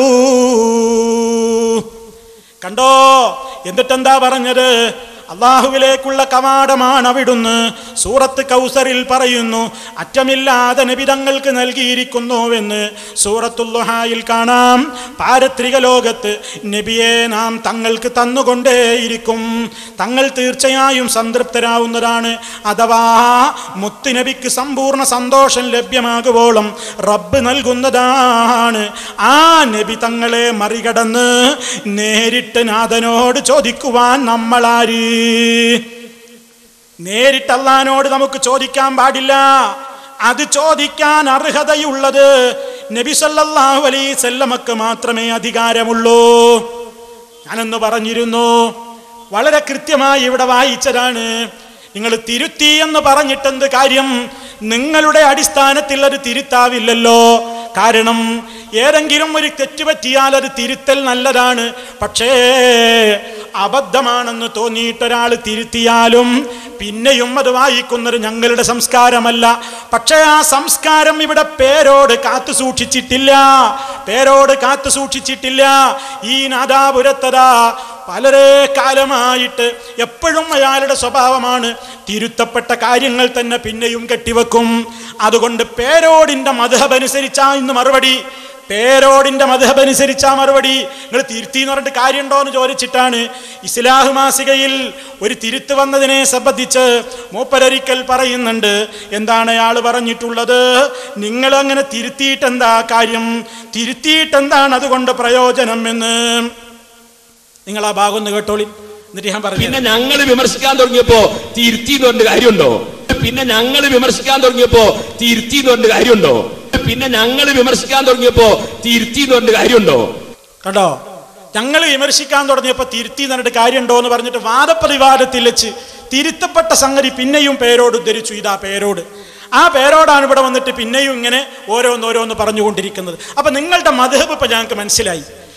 കണ്ടോ എന്നിട്ടെന്താ പറഞ്ഞത് അള്ളാഹുവിലേക്കുള്ള കവാടമാണ് അവിടുന്ന് സൂറത്ത് കൗസറിൽ പറയുന്നു അറ്റമില്ലാതെ നബിതങ്ങൾക്ക് നൽകിയിരിക്കുന്നുവെന്ന് സൂറത്തുല്ലുഹായിൽ കാണാം പാരത്രിക ലോകത്ത് നബിയെ നാം തങ്ങൾക്ക് തന്നുകൊണ്ടേയിരിക്കും തങ്ങൾ തീർച്ചയായും സംതൃപ്തരാവുന്നതാണ് അഥവാ മുത്തുനബിക്ക് സമ്പൂർണ്ണ സന്തോഷം ലഭ്യമാകുവോളം റബ്ബ് നൽകുന്നതാണ് ആ നബി തങ്ങളെ മറികടന്ന് നേരിട്ട് നാഥനോട് ചോദിക്കുവാൻ നമ്മളാര് നേരിട്ട് അള്ളഹാനോട് നമുക്ക് ചോദിക്കാൻ പാടില്ല അത് ചോദിക്കാൻ അർഹതയുള്ളത് നബി സല്ലല്ലാഹു അലൈഹി സല്ലമക്ക് മാത്രമേ അധികാരമുള്ളൂ ഞാനൊന്ന് പറഞ്ഞിരുന്നു വളരെ കൃത്യമായി ഇവിടെ വായിച്ചതാണ് നിങ്ങൾ തിരുത്തി എന്ന് പറഞ്ഞിട്ടെന്ത് കാര്യം നിങ്ങളുടെ അടിസ്ഥാനത്തിൽ അത് തിരുത്താവില്ലല്ലോ കാരണം ഏതെങ്കിലും ഒരു തെറ്റ് പറ്റിയാൽ അത് തിരുത്തൽ നല്ലതാണ് പക്ഷേ അബദ്ധമാണെന്ന് തോന്നിയിട്ടൊരാൾ തിരുത്തിയാലും പിന്നെയും അത് വായിക്കുന്നത് ഞങ്ങളുടെ സംസ്കാരമല്ല പക്ഷേ ആ സംസ്കാരം ഇവിടെ പേരോട് കാത്തു സൂക്ഷിച്ചിട്ടില്ല പേരോട് കാത്തു സൂക്ഷിച്ചിട്ടില്ല ഈ നാദാപുരത്തതാ വളരെ കാലമായിട്ട് എപ്പോഴും അയാളുടെ സ്വഭാവമാണ് തിരുത്തപ്പെട്ട കാര്യങ്ങൾ തന്നെ പിന്നെയും കെട്ടിവെക്കും അതുകൊണ്ട് പേരോടിന്റെ മധുഹബ് അനുസരിച്ചാ ഇന്ന് മറുപടി പേരോടിന്റെ മധുഹബ് അനുസരിച്ചാ മറുപടി നിങ്ങൾ തിരുത്തി എന്ന് പറഞ്ഞിട്ട് കാര്യമുണ്ടോ എന്ന് ചോദിച്ചിട്ടാണ് ഇസ്ലാഹ് മാസികയിൽ ഒരു തിരുത്ത് വന്നതിനെ സംബന്ധിച്ച് മൂപ്പരൊരിക്കൽ പറയുന്നുണ്ട് എന്താണ് അയാൾ പറഞ്ഞിട്ടുള്ളത് നിങ്ങൾ അങ്ങനെ തിരുത്തിയിട്ട് എന്താ കാര്യം തിരുത്തിയിട്ട് എന്താണ് അതുകൊണ്ട് പ്രയോജനം എന്ന് നിങ്ങൾ ആ ഭാഗം ഒന്ന് കേട്ടോളി എന്നിട്ട് ഞാൻ പറഞ്ഞു പിന്നെ ഞങ്ങൾ വിമർശിക്കാൻ തുടങ്ങിയപ്പോ തിരുത്തി എന്ന് പറഞ്ഞ കാര്യമുണ്ടോ പിന്നെ ഞങ്ങൾ വിമർശിക്കാൻ തുടങ്ങിയപ്പോ തിരുത്തി എന്ന് പറഞ്ഞ കാര്യമുണ്ടോ പിന്നെ ഞങ്ങൾ വിമർശിക്കാൻ തുടങ്ങിയപ്പോ തിരുത്തി എന്ന് പറഞ്ഞ കാര്യമുണ്ടോ കണ്ടോ ഞങ്ങൾ വിമർശിക്കാൻ തുടങ്ങിയപ്പോൾ തിരുത്തി എന്നിട്ട് കാര്യമുണ്ടോ എന്ന് പറഞ്ഞിട്ട് വാദപ്രതിവാദത്തിൽ വെച്ച് തിരുത്തപ്പെട്ട സംഗതി പിന്നെയും പേരോട് ഉദ്ധരിച്ചു ഇതാ പേരോട് ആ പേരോടാണ് ഇവിടെ വന്നിട്ട് പിന്നെയും ഇങ്ങനെ ഓരോന്നോരോന്ന് പറഞ്ഞുകൊണ്ടിരിക്കുന്നത് അപ്പൊ നിങ്ങളുടെ മധുഹബ് ഇപ്പൊ ഞങ്ങൾക്ക് മനസ്സിലായി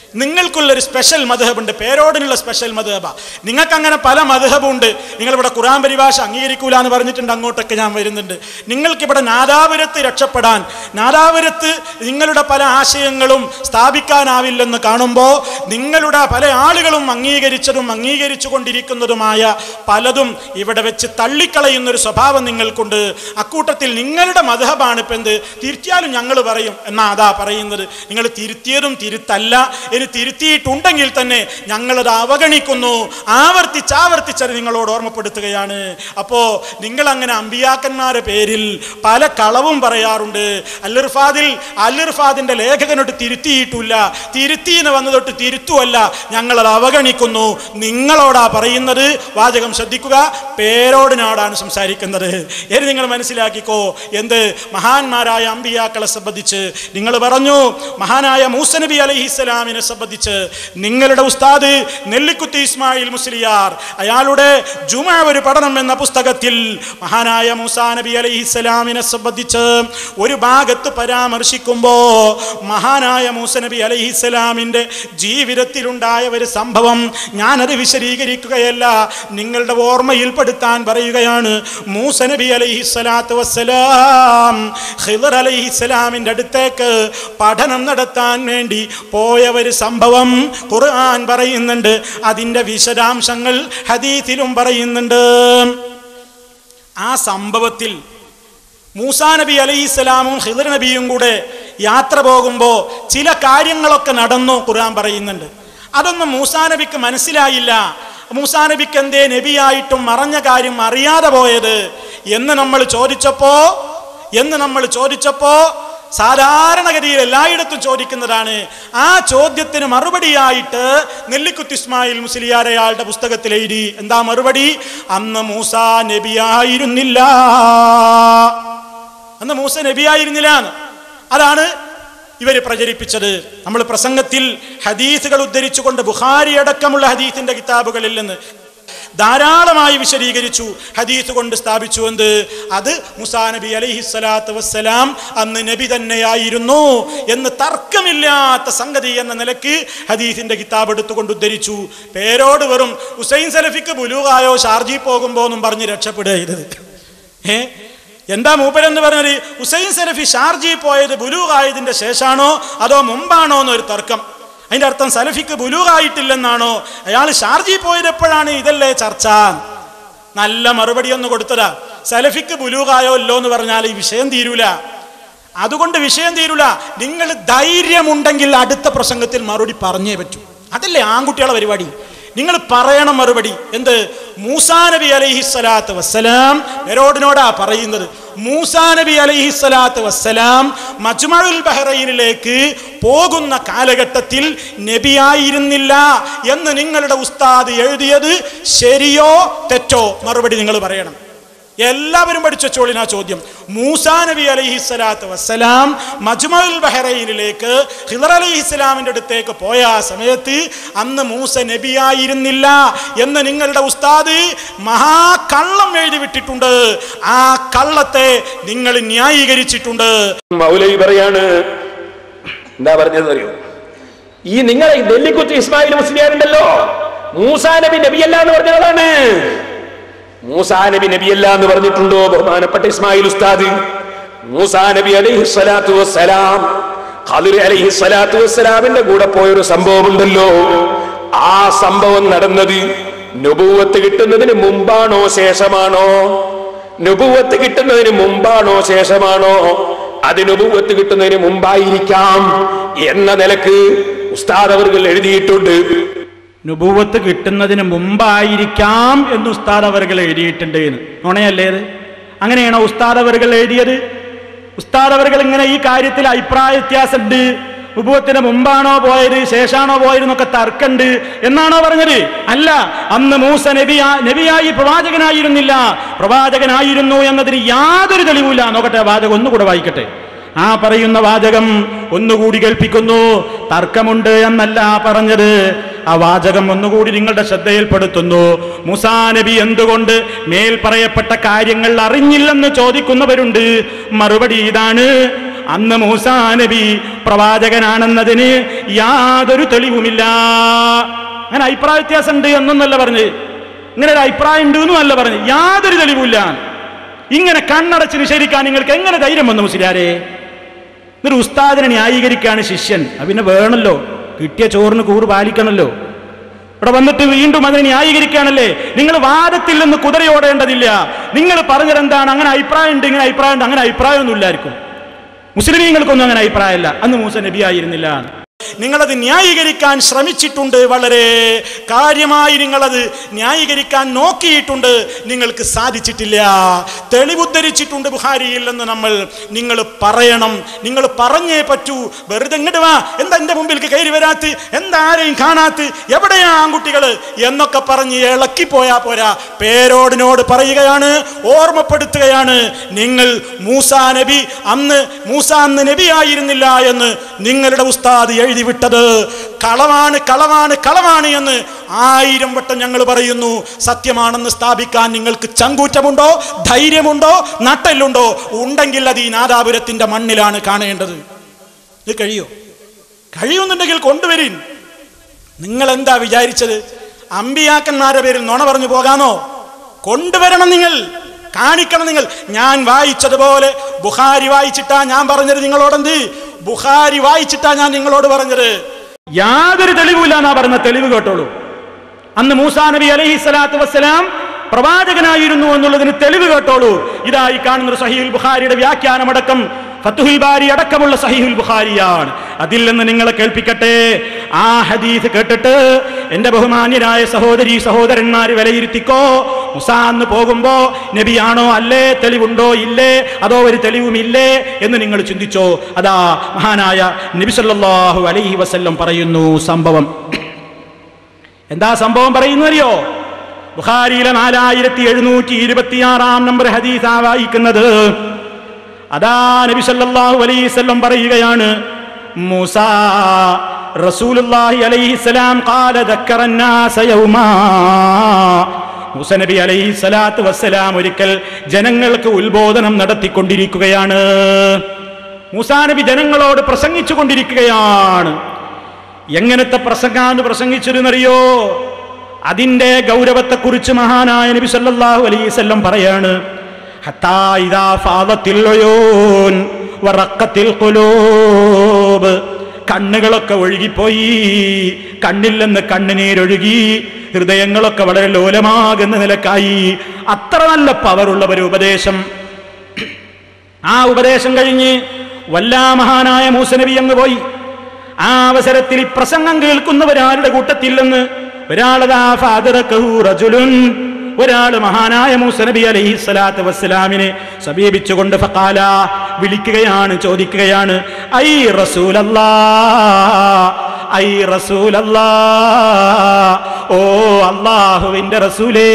നിങ്ങൾക്കുള്ളൊരു സ്പെഷ്യൽ മധുഹബുണ്ട് പേരോടിനുള്ള സ്പെഷ്യൽ മധുഹബ നിങ്ങൾക്ക് അങ്ങനെ പല മധുഹബുണ്ട് നിങ്ങളിവിടെ ഖുറാൻ പരിഭാഷ അംഗീകരിക്കൂല എന്ന് പറഞ്ഞിട്ടുണ്ട് അങ്ങോട്ടൊക്കെ ഞാൻ വരുന്നുണ്ട് നിങ്ങൾക്കിവിടെ നാദാപുരത്ത് രക്ഷപ്പെടാൻ നാദാപുരത്ത് നിങ്ങളുടെ പല ആശയങ്ങളും സ്ഥാപിക്കാനാവില്ലെന്ന് കാണുമ്പോൾ നിങ്ങളുടെ പല ആളുകളും അംഗീകരിച്ചതും അംഗീകരിച്ചു കൊണ്ടിരിക്കുന്നതുമായ പലതും ഇവിടെ വെച്ച് തള്ളിക്കളയുന്നൊരു സ്വഭാവം നിങ്ങൾക്കുണ്ട് അക്കൂട്ടത്തിൽ നിങ്ങളുടെ മധുഹബാണ് ഇപ്പം എന്ത് തിരുത്തിയാലും ഞങ്ങൾ പറയും എന്നാ അതാ പറയുന്നത് നിങ്ങൾ തിരുത്തിയതും തിരുത്തല്ല ഇനി തിരുത്തിയിട്ടുണ്ടെങ്കിൽ തന്നെ ഞങ്ങളത് അവഗണിക്കുന്നു ആവർത്തിച്ച് ആവർത്തിച്ചത് നിങ്ങളോട് ഓർമ്മപ്പെടുത്തുകയാണ് അപ്പോ നിങ്ങൾ അങ്ങനെ അമ്പിയാക്കന്മാരുടെ പേരിൽ പല കളവും പറയാറുണ്ട് അല്ലിർഫാദിൽ അല്ലിർഫാദിന്റെ ലേഖകനോട്ട് തിരുത്തിയിട്ടില്ല തിരുത്തി എന്ന് വന്നത് തൊട്ട് തിരുത്തുമല്ല ഞങ്ങളത് അവഗണിക്കുന്നു നിങ്ങളോടാ പറയുന്നത് വാചകം ശ്രദ്ധിക്കുക പേരോടിനോടാണ് സംസാരിക്കുന്നത് ഇനി നിങ്ങൾ മനസ്സിലാക്കിക്കോ എന്ത് മഹാന്മാരായ അമ്പിയാക്കളെ സംബന്ധിച്ച് നിങ്ങൾ പറഞ്ഞു മഹാനായ മൂസ നബി അലഹിസ്സലാമിനെ സംബന്ധിച്ച് നിങ്ങളുടെ ഉസ്താദ് നെല്ലിക്കുത്തി ഇസ്മായിൽ മുസ്ലിയാർ അയാളുടെ ജുമ ഒരു പഠനം എന്ന പുസ്തകത്തിൽ മഹാനായ മൂസാ നബി അലഹിസ്സലാമിനെ സംബന്ധിച്ച് ഒരു ഭാഗത്ത് പരാമർശിക്കുമ്പോ മഹാനായ മൂസ നബി അലഹിസ്സലാമിന്റെ ജീവിതത്തിലുണ്ടായ ഒരു സംഭവം ഞാനത് വിശദീകരിക്കുകയല്ല നിങ്ങളുടെ ഓർമ്മയിൽപ്പെടുത്താൻ പറയുകയാണ് മൂസ നബി അലഹിസ്സലാത്തു വസ്സലാം ഖിദർ അലഹിസ്സലാമിന്റെ അടുത്തേക്ക് പഠനം നടത്താൻ വേണ്ടി പോയ ഒരു സംഭവം ഖുർആൻ പറയുന്നുണ്ട് അതിൻ്റെ വിശദാംശങ്ങൾ ഹദീത്തിലും പറയുന്നുണ്ട് ആ സംഭവത്തിൽ മൂസാ നബി അലൈഹിസ്സലാമും ഹിദർ നബിയും കൂടെ യാത്ര പോകുമ്പോൾ ചില കാര്യങ്ങളൊക്കെ നടന്നു ഖുർആൻ പറയുന്നുണ്ട് അതൊന്നും മൂസാ നബിക്ക് മനസ്സിലായില്ല മൂസാ നബിക്ക് എന്തേ നബിയായിട്ടും മറഞ്ഞ കാര്യം അറിയാതെ പോയത് എന്ന് നമ്മൾ ചോദിച്ചപ്പോ എന്ന് നമ്മൾ ചോദിച്ചപ്പോ സാധാരണഗതിയിൽ എല്ലായിടത്തും ചോദിക്കുന്നതാണ് ആ ചോദ്യത്തിന് മറുപടിയായിട്ട് നെല്ലിക്കുത്ത് ഇസ്മായിൽ മുസ്ലിയാർ അയാളുടെ പുസ്തകത്തിൽ എഴുതി എന്താ മറുപടി അന്ന് മൂസ നബിയായിരുന്നില്ല അന്ന് മൂസ നബിയായിരുന്നില്ല എന്ന്. അതാണ് ഇവർ പ്രചരിപ്പിച്ചത് നമ്മൾ പ്രസംഗത്തിൽ ഹദീസുകൾ ഉദ്ധരിച്ചുകൊണ്ട് ബുഖാരി അടക്കമുള്ള ഹദീസിന്റെ കിതാബുകളിൽ നിന്ന് ധാരാളമായി വിശദീകരിച്ചു ഹദീസ് കൊണ്ട് സ്ഥാപിച്ചു എന്ത് അത് മുസാ നബി അലൈഹി സ്വലാത്തു വസ്സലാം അന്ന് നബി തന്നെയായിരുന്നു എന്ന് തർക്കമില്ലാത്ത സംഗതി എന്ന നിലക്ക് ഹദീസിന്റെ കിതാബ് എടുത്തുകൊണ്ട് ഉദ്ധരിച്ചു പേരോട് വെറും ഹുസൈൻ സലഫിക്ക് ബുലൂഹായോ ഷാർജി പോകുമ്പോ എന്നും പറഞ്ഞ് രക്ഷപ്പെടുക ഏ എന്താ മൂപ്പരെന്ന് പറഞ്ഞത് ഹുസൈൻ സലഫി ഷാർജി പോയത് ബുലൂഹായതിന്റെ ശേഷാണോ അതോ മുമ്പാണോ എന്നൊരു തർക്കം അതിന്റെ അർത്ഥം സലഫിക്ക് ബുലൂഹായിട്ടില്ലെന്നാണോ അയാൾ ഷാർജി പോയത് എപ്പോഴാണ് ഇതല്ലേ ചർച്ച നല്ല മറുപടി ഒന്ന് കൊടുത്തതാ സലഫിക്ക് ബുലൂഹായോ ഇല്ലോ എന്ന് പറഞ്ഞാൽ ഈ വിഷയം തീരൂല അതുകൊണ്ട് വിഷയം തീരൂല നിങ്ങൾ ധൈര്യമുണ്ടെങ്കിൽ അടുത്ത പ്രസംഗത്തിൽ മറുപടി പറഞ്ഞേ പറ്റൂ അതല്ലേ ആൺകുട്ടികളെ പരിപാടി നിങ്ങൾ പറയണം മറുപടി എന്ത് മൂസാ നബി അലൈഹി സ്വലാത്ത് വസ്സലാം മെരോഡിനോടാ പറയുന്നത് മൂസാ നബി അലൈഹി സ്വലാത്ത് വസ്സലാം മജ്മഉൽ ബഹ്റൈനിലേക്ക് പോകുന്ന കാലഘട്ടത്തിൽ നബിയായിരുന്നില്ല എന്ന് നിങ്ങളുടെ ഉസ്താദ് എഴുതിയത് ശരിയോ തെറ്റോ മറുപടി നിങ്ങൾ പറയണം എല്ലാവരും പഠിച്ച ചോളിനാ ചോദ്യം മൂസാ നബി അലൈഹി സ്വലാത്ത് വസ്സലാം മജ്മഉൽ ബഹ്റൈനിലേക്ക് ഹിദർ അലൈഹി ഇസ്ലാമിന്റെ അടുത്തേക്ക് പോയ ആ സമയത്ത് അന്ന് മൂസ നബിയായിരുന്നില്ല എന്ന് നിങ്ങളുടെ ഉസ്താദ് മഹാകള്ളം എഴുതി വിട്ടിട്ടുണ്ട് ആ കള്ളത്തെ നിങ്ങൾ ന്യായീകരിച്ചിട്ടുണ്ട് മൗലവി പറയാണ് എന്താ പറഞ്ഞത് അറിയോ ഈ നിങ്ങളെ ഈ നെല്ലിക്കുത്ത് ഇസ്മായിൽ മുസ്ലിയാരുണ്ടല്ലോ മൂസാ നബി നബിയല്ല എന്ന് പറഞ്ഞതാണ് മൂസാ നബി നബിയല്ല എന്ന് പറഞ്ഞിട്ടുണ്ടോ ബഹുമാനപ്പെട്ട ഇസ്മായിൽ ഉസ്താദ് മൂസാ നബി അലൈഹി സ്വലാത്തു വസ്സലാം ഖദിർ അലൈഹി സ്വലാത്തു വസ്സലാമിന്റെ കൂടെ പോയൊരു സംഭവം ഉണ്ടല്ലോ ആ സംഭവം നടന്നത് നുബൂവത്ത് കിട്ടുന്നതിന് മുമ്പാണോ ശേഷമാണോ നുബൂവത്ത് കിട്ടുന്നതിന് മുമ്പാണോ ശേഷമാണോ അത് നുബൂവത്ത് കിട്ടുന്നതിന് മുമ്പായിരിക്കാം എന്ന നിലക്ക് ഉസ്താദ് അവർകൾ എഴുതിയിട്ടുണ്ട് നുബൂവത്ത് കിട്ടുന്നതിന് മുമ്പായിരിക്കാം എന്ന് ഉസ്താദ് അവർകൾ എഴുതിയിട്ടുണ്ട് എന്ന് നുണയല്ലേ ഇത് അങ്ങനെയാണോ ഉസ്താദ് അവർകൾ എഴുതിയത് ഉസ്താദ് അവർകൾ ഇങ്ങനെ ഈ കാര്യത്തിൽ അഭിപ്രായ വ്യത്യാസമുണ്ട് നുബൂവത്തിന് മുമ്പാണോ പോയത് ശേഷാണോ പോയത് എന്നൊക്കെ തർക്കമുണ്ട് എന്നാണോ പറഞ്ഞത് അല്ല അന്ന് മൂസ നബിയാ നബിയായി പ്രവാചകനായിരുന്നില്ല പ്രവാചകനായിരുന്നു എന്നതിന് യാതൊരു തെളിവില്ല നോക്കട്ടെ വാചകം ഒന്നുകൂടെ വായിക്കട്ടെ ആ പറയുന്ന വാചകം ഒന്നുകൂടി കേൾപ്പിക്കുന്നു തർക്കമുണ്ട് എന്നല്ല പറഞ്ഞത് ആ വാചകം ഒന്നുകൂടി നിങ്ങളുടെ ശ്രദ്ധയിൽപ്പെടുത്തുന്നു മുസാ നബി എന്തുകൊണ്ട് മേൽ പറയപ്പെട്ട കാര്യങ്ങൾ അറിഞ്ഞില്ലെന്ന് ചോദിക്കുന്നവരുണ്ട് മറുപടി ഇതാണ് അന്ന് മൂസാ നബി പ്രവാചകനാണെന്നതിന് യാതൊരു തെളിവുമില്ല അങ്ങനെ അഭിപ്രായ വ്യത്യാസം ഉണ്ട് എന്നൊന്നല്ല പറഞ്ഞ് ഇങ്ങനെ ഒരു അഭിപ്രായം ഉണ്ട് എന്നും അല്ല പറഞ്ഞ് യാതൊരു തെളിവുമില്ല ഇങ്ങനെ കണ്ണടച്ച് നിഷേധിക്കാൻ നിങ്ങൾക്ക് എങ്ങനെ ധൈര്യം വന്നു മുസ്ലിയാരെ എന്നിട്ട് ഉസ്താദിനെ ന്യായീകരിക്കാണ് ശിഷ്യൻ അത് പിന്നെ വേണമല്ലോ കിട്ടിയ ചോറിന് കൂറ് പാലിക്കണമല്ലോ ഇവിടെ വന്നിട്ട് വീണ്ടും അതിനെ ന്യായീകരിക്കുകയാണല്ലേ നിങ്ങൾ വാദത്തിൽ നിന്ന് കുതിരയോടേണ്ടതില്ല നിങ്ങൾ പറഞ്ഞതെന്താണ് അങ്ങനെ അഭിപ്രായം ഉണ്ട് ഇങ്ങനെ അഭിപ്രായം ഉണ്ട് അങ്ങനെ അഭിപ്രായമൊന്നും ഇല്ലായിരിക്കും മുസ്ലിമീങ്ങൾക്കൊന്നും അങ്ങനെ അഭിപ്രായമല്ല അന്ന് മൂസ നബി ആയിരുന്നില്ല നിങ്ങളത് ന്യായീകരിക്കാൻ ശ്രമിച്ചിട്ടുണ്ട് വളരെ കാര്യമായി നിങ്ങളത് ന്യായീകരിക്കാൻ നോക്കിയിട്ടുണ്ട് നിങ്ങൾക്ക് സാധിച്ചിട്ടില്ല തെളിവുദ്ധരിച്ചിട്ടുണ്ട് ബുഹാരിയിൽ നിന്ന് നമ്മൾ നിങ്ങൾ പറയണം നിങ്ങൾ പറഞ്ഞേ പറ്റൂ വെറുതെ ഇങ്ങോട്ട് വാ എന്താ എൻ്റെ മുമ്പിലേക്ക് കയറി വരാത്ത് എന്താ ആരെയും കാണാത്ത് എവിടെയാ ആൺകുട്ടികൾ എന്നൊക്കെ പറഞ്ഞ് ഇളക്കിപ്പോയാ പോരാ പേരോടിനോട് പറയുകയാണ് ഓർമ്മപ്പെടുത്തുകയാണ് നിങ്ങൾ മൂസാ നബി അന്ന് മൂസ അന്ന് നബിയായിരുന്നില്ല എന്ന് നിങ്ങളുടെ ഉസ്താദ് എഴുതി വിട്ടത് കളവാണ് കളവാണ് കളവാണ് എന്ന് ആയിരം വട്ടം ഞങ്ങൾ പറയുന്നു സത്യമാണെന്ന് സ്ഥാപിക്കാൻ നിങ്ങൾക്ക് ചങ്കൂറ്റമുണ്ടോ ധൈര്യമുണ്ടോ നട്ടലുണ്ടോ ഉണ്ടെങ്കിൽ അത് ഈ നാദാപുരത്തിന്റെ മണ്ണിലാണ് കാണേണ്ടത് ഇത് കഴിയോ കഴിയുന്നുണ്ടെങ്കിൽ കൊണ്ടുവരീൻ നിങ്ങൾ എന്താ വിചാരിച്ചത് അമ്പിയാക്കന്മാരുടെ പേരിൽ നുണ പറഞ്ഞു പോകാമോ കൊണ്ടുവരണം നിങ്ങൾ കാണിക്കണം നിങ്ങൾ ഞാൻ വായിച്ചതുപോലെ ബുഹാരി വായിച്ചിട്ടാ ഞാൻ പറഞ്ഞത് നിങ്ങളോടെന്ത് ബുഹാരി വായിച്ചിട്ടാ ഞാൻ നിങ്ങളോട് പറഞ്ഞത് യാതൊരു തെളിവില്ല എന്നാ പറഞ്ഞ തെളിവ് കേട്ടോളൂ അന്ന് മൂസാ നബി അലൈഹി സ്വലാത്തു വസ്സലാം പ്രവാചകനായിരുന്നു എന്നുള്ളതിന് തെളിവ് കേട്ടോളൂ ഇതായി കാണുന്ന സഹീൽ ബുഖാരിയുടെ വ്യാഖ്യാനമടക്കം ഫത്തുഹുൽ ബാരി അടക്കമുള്ള സഹീഹുൽ ബുഖാരിയാണ് അതിൽ നിന്ന് നിങ്ങളെ കേൾപ്പിക്കട്ടെ ആ ഹദീസ് കേട്ടിട്ട് എന്റെ ബഹുമാന്യരായ സഹോദരി സഹോദരന്മാർ വിലയിരുത്തിക്കോ മുസാന്ന് പോകുമ്പോ നബിയാണോ അല്ലേ തെളിവുണ്ടോ ഇല്ലേ അതോ ഒരു തെളിവുമില്ലേ എന്ന് നിങ്ങൾ ചിന്തിച്ചോ അതാ മഹാനായ നബി സല്ലല്ലാഹു അലൈഹി വസല്ലം പറയുന്നു സംഭവം എന്താ സംഭവം പറയുന്നറിയോ ബുഖാരിയിലെ നാലായിരത്തി എഴുന്നൂറ്റി ഇരുപത്തിയാറാം നമ്പർ ഹദീസാ വായിക്കുന്നത് അതാ നബി സല്ലല്ലാഹു അലൈഹി വസല്ലം പറയുകയാണ് മൂസ റസൂലുള്ളാഹി അലൈഹി സലാം ഖാല ദക്കറ الناس യൗമാ മൂസ നബി അലൈഹി സ്വലാത്തു വസ്സലാം ഒരിക്കൽ ജനങ്ങൾക്ക് ഉത്ബോധനം നടത്തിക്കൊണ്ടിരിക്കുകയാണ് മൂസാ നബി ജനങ്ങളോട് പ്രസംഗിച്ചു കൊണ്ടിരിക്കുകയാണ് എങ്ങനത്തെ പ്രസംഗാന്ന് പ്രസംഗിച്ചിരുന്നറിയോ അതിന്റെ ഗൗരവത്തെക്കുറിച്ച് മഹാനായ നബി സല്ലല്ലാഹു അലൈഹി വസല്ലം പറയാണ് ഹത്താ ഇദാ ഫാദത്തിൽ ഉയൂൻ വറക്കത്തിൽ ഖുലൂബ് കണ്ണുകളൊക്കെ ഒഴുകിപ്പോയി കണ്ണിൽ നിന്ന് കണ്ണുനീരൊഴുകി ഹൃദയങ്ങളൊക്കെ വളരെ ലോലമാകുന്ന നിലക്കായി അത്ര നല്ല പവറുള്ള ഒരു ഉപദേശം ആ ഉപദേശം കഴിഞ്ഞ് വല്ലാ മഹാനായ മൂസനബി അങ്ങ് പോയി ആ അവസരത്തിൽ ഈ പ്രസംഗം കേൾക്കുന്നവരാരുടെ കൂട്ടത്തിൽ നിന്ന് ഒരാളതാ ഫാദറക്കഹു റജുലുൻ ഒരാള് മഹാനായ മൂസനബി അലൈഹി സ്വലാത്ത് വസ്സലാമിനെ സമീപിച്ചുകൊണ്ട് ഫക്കാല വിളിക്കുകയാണ് ചോദിക്കുകയാണ് ഐ റസൂലല്ലാ ഐ റസൂലല്ലാ ഓ അള്ളാഹുവിന്റെ റസൂലേ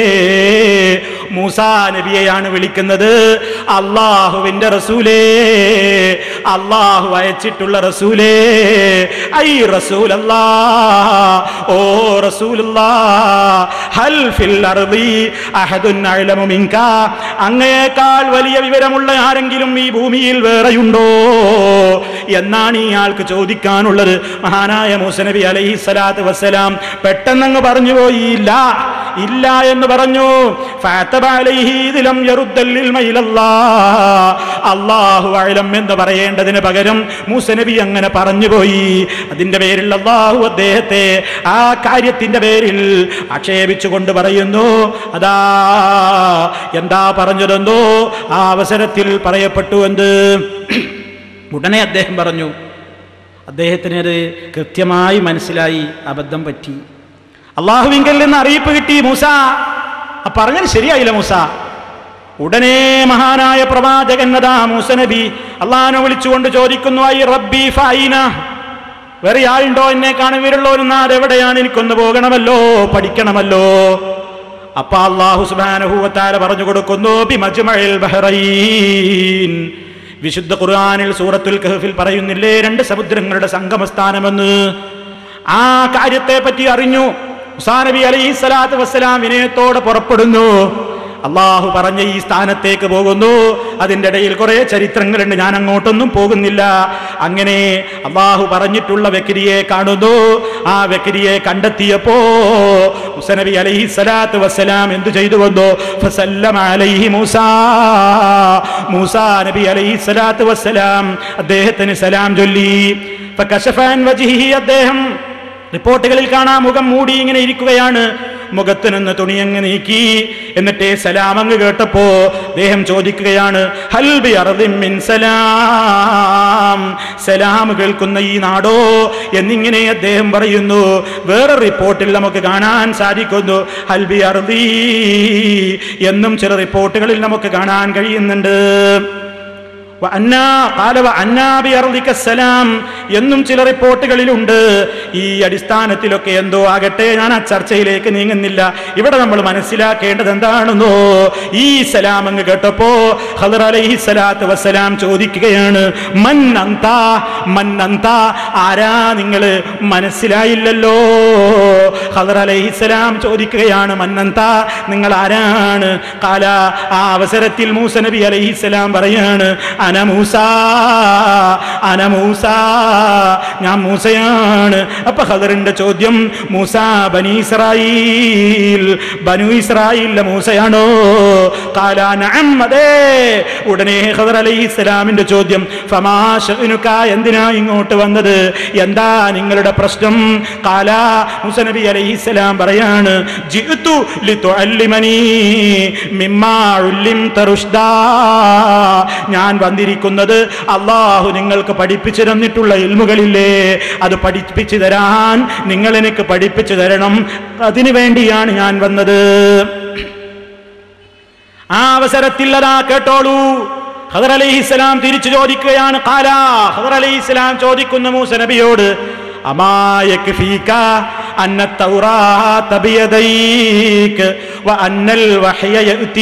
മൂസാ നബിയെയാണ് വിളിക്കുന്നത് അള്ളാഹുവിന്റെ റസൂലേ അള്ളാഹു അയച്ചിട്ടുള്ള റസൂലേ ഐ റസൂലല്ലാ ഓ റസൂലല്ലാ ഹൽ ഫിൽ അർദി അഹദുൻ അഅലമു മിൻക അങ്ങയേക്കാൾ വലിയ വിവരമുള്ള ആരെങ്കിലും ഈ ഭൂമിയിൽ വേറെയുണ്ടോ എന്നാണ് ഈ ആൾക്ക് ചോദിക്കാനുള്ളത് മഹാനായ മൂസനബി അലൈഹി സ്വലാത്ത് വസ്സലാം പെട്ടെന്നങ്ങ് പറഞ്ഞു പോയി ഇല്ല ഇല്ല എന്ന് പറഞ്ഞു ഫഅതബ അലൈഹി ഇത് ലം യറുദ്ദൽ ഇൽമ ഇലല്ലാ. അല്ലാഹു അഅലം എന്ന് പറയേണ്ടതിന് പകരം മൂസനബി അങ്ങനെ പറഞ്ഞുപോയി അതിന്റെ പേരിൽ അള്ളാഹു അദ്ദേഹത്തെ ആ കാര്യത്തിന്റെ പേരിൽ ആക്ഷേപിച്ചുകൊണ്ട് പറയുന്നു അതാ എന്താ പറഞ്ഞതെന്തോ ആ അവസരത്തിൽ പറയപ്പെട്ടു എന്ത് ഉടനെ അദ്ദേഹം പറഞ്ഞു അദ്ദേഹത്തിന് അത് കൃത്യമായി മനസ്സിലായി അബദ്ധം പറ്റി അള്ളാഹുവിങ്കൽ നിന്ന് അറിയിപ്പ് കിട്ടി മൂസ ആ പറഞ്ഞത് ശരിയായില്ല മൂസ ഉടനെ മഹാനായ പ്രവാചകൻ അതാ മൂസ നബി അള്ളാഹിനെ വിളിച്ചുകൊണ്ട് ചോദിക്കുന്നു ഐ റബ്ബി ഫൈന വേറെ ആളുണ്ടോ എന്നെ കാണാൻ വരുള്ളവരുന്നാ അതെവിടെയാണ് എനിക്കൊന്ന് പോകണമല്ലോ പഠിക്കണമല്ലോ അപ്പൊ അള്ളാഹു സുബാനഹൂവത്താല പറഞ്ഞു കൊടുക്കുന്നു ബിമജ്മഇൽ ബഹ്റൈൻ വിശുദ്ധ ഖുർആനിൽ സൂറത്തുൽ കഹഫിൽ പറയുന്നില്ലേ രണ്ട് സമുദ്രങ്ങളുടെ സംഗമസ്ഥാനമെന്ന് ആ കാര്യത്തെ പറ്റി അറിഞ്ഞു മുസാ നബി അലൈഹി സ്വലാത്തു വസ്സലാം വിനയത്തോടെ പുറപ്പെടുന്നു അള്ളാഹു പറഞ്ഞ ഈ സ്ഥാനത്തേക്ക് പോകുന്നു അതിൻ്റെ ഇടയിൽ കുറെ ചരിത്രങ്ങളുണ്ട് ഞാൻ അങ്ങോട്ടൊന്നും പോകുന്നില്ല അങ്ങനെ അള്ളാഹു പറഞ്ഞിട്ടുള്ള വ്യക്തിയെ കാണുന്നു ആ വ്യക്തിയെ കണ്ടെത്തിയപ്പോ മുസനബി അലൈഹി സ്വലാത്തു വസ്സലാം എന്തു ചെയ്തു വന്നു ഫസല്ലമ അലൈഹി മൂസ മൂസ നബി അലൈഹി സ്വലാത്തു വസ്സലാം അദ്ദേഹത്തിന് സലാം ചൊല്ലി ഫകശഫാൻ വജ്ഹിഹി അദ്ദേഹം റിപ്പോർട്ടുകളിൽ കാണാം മുഖം മൂടി ഇങ്ങനെ ഇരിക്കുകയാണ് മുഖത്ത് നിന്ന് തുണിയങ്ങ് നീക്കി എന്നിട്ട് സലാം അങ്ങ് കേട്ടപ്പോ അദ്ദേഹം ചോദിക്കുകയാണ് ഹൽബി അറദിൻ മിൻ സലാം സലാം കേൾക്കുന്ന ഈ നാടോ എന്നിങ്ങനെ അദ്ദേഹം പറയുന്നു വേറെ റിപ്പോർട്ടിൽ നമുക്ക് കാണാൻ സാധിക്കുന്നു ഹൽബി അറദി എന്നും ചില റിപ്പോർട്ടുകളിൽ നമുക്ക് കാണാൻ കഴിയുന്നുണ്ട് വഅന്നാ ഖാല വഅന്നാ ബിഅർദിക സലാം എന്നും ചില റിപ്പോർട്ടുകളിലുണ്ട് ഈ അടിസ്ഥാനത്തിലൊക്കെ എന്തോ ആകട്ടെ ഞാൻ ആ ചർച്ചയിലേക്ക് നീങ്ങുന്നില്ല ഇവിടെ നമ്മൾ മനസ്സിലാക്കേണ്ടത് എന്താണെന്നോ ഈ സലാം അങ്ങ് കേട്ടപ്പോ ഖദർ അലൈഹി സ്വലാത്തു വസ്സലാം ചോദിക്കുകയാണ് മൻ അന്ത മൻ അന്ത ആരാ നിങ്ങൾ മനസ്സിലായില്ലല്ലോ ഖദർ അലൈഹി സ്വലാം ചോദിക്കുകയാണ് മന്നന്ത നിങ്ങൾ ആരാണ് കാല ആ അവസരത്തിൽ മൂസ നബി അലൈഹി സ്വലാം പറയാണ് അന മൂസ അന മൂസ ഞാൻ മൂസയാണ് അപ്പൊ ഖദറിന്റെ ചോദ്യം മൂസ ബനി ഇസ്രായേൽ ബനു ഇസ്രായേലിലെ മൂസയാണോ കാല നഅം അതെ ഉടനെ ഖദർ അലൈഹി സ്വലാമിന്റെ ചോദ്യം ഫമാശനുക എന്തിനാ ഇങ്ങോട്ട് വന്നത് എന്താ നിങ്ങളുടെ പ്രശ്നം കാല മൂസ നബി അലൈഹി സ്വലാം പറയാണ് ജിഅ്തു ലിതുഅല്ലിമനി മിമ്മാ ഉല്ലിംത റുഷ്ദാ ഞാൻ വന്നിരിക്കുന്നത് അള്ളാഹു നിങ്ങൾക്ക് പഠിപ്പിച്ചു തന്നിട്ടുള്ള ഇൽമുകളില്ലേ അത് പഠിപ്പിച്ചു തരാൻ നിങ്ങൾ എനിക്ക് പഠിപ്പിച്ചു തരണം അതിനു വേണ്ടിയാണ് ഞാൻ വന്നത് ആ അവസരത്തിൽ അതാ കേട്ടോളൂ ഖദർ അലൈഹിസ്സലാം തിരിച്ചു ചോദിക്കുകയാണ് കാല ഖദർ അലൈഹിസ്സലാം ചോദിക്കുന്ന മൂസ നബിയോട് അമായക്ക് ഫീക അന്ന തൗറാത്ത ബിയദൈക വഅന്നൽ വഹയ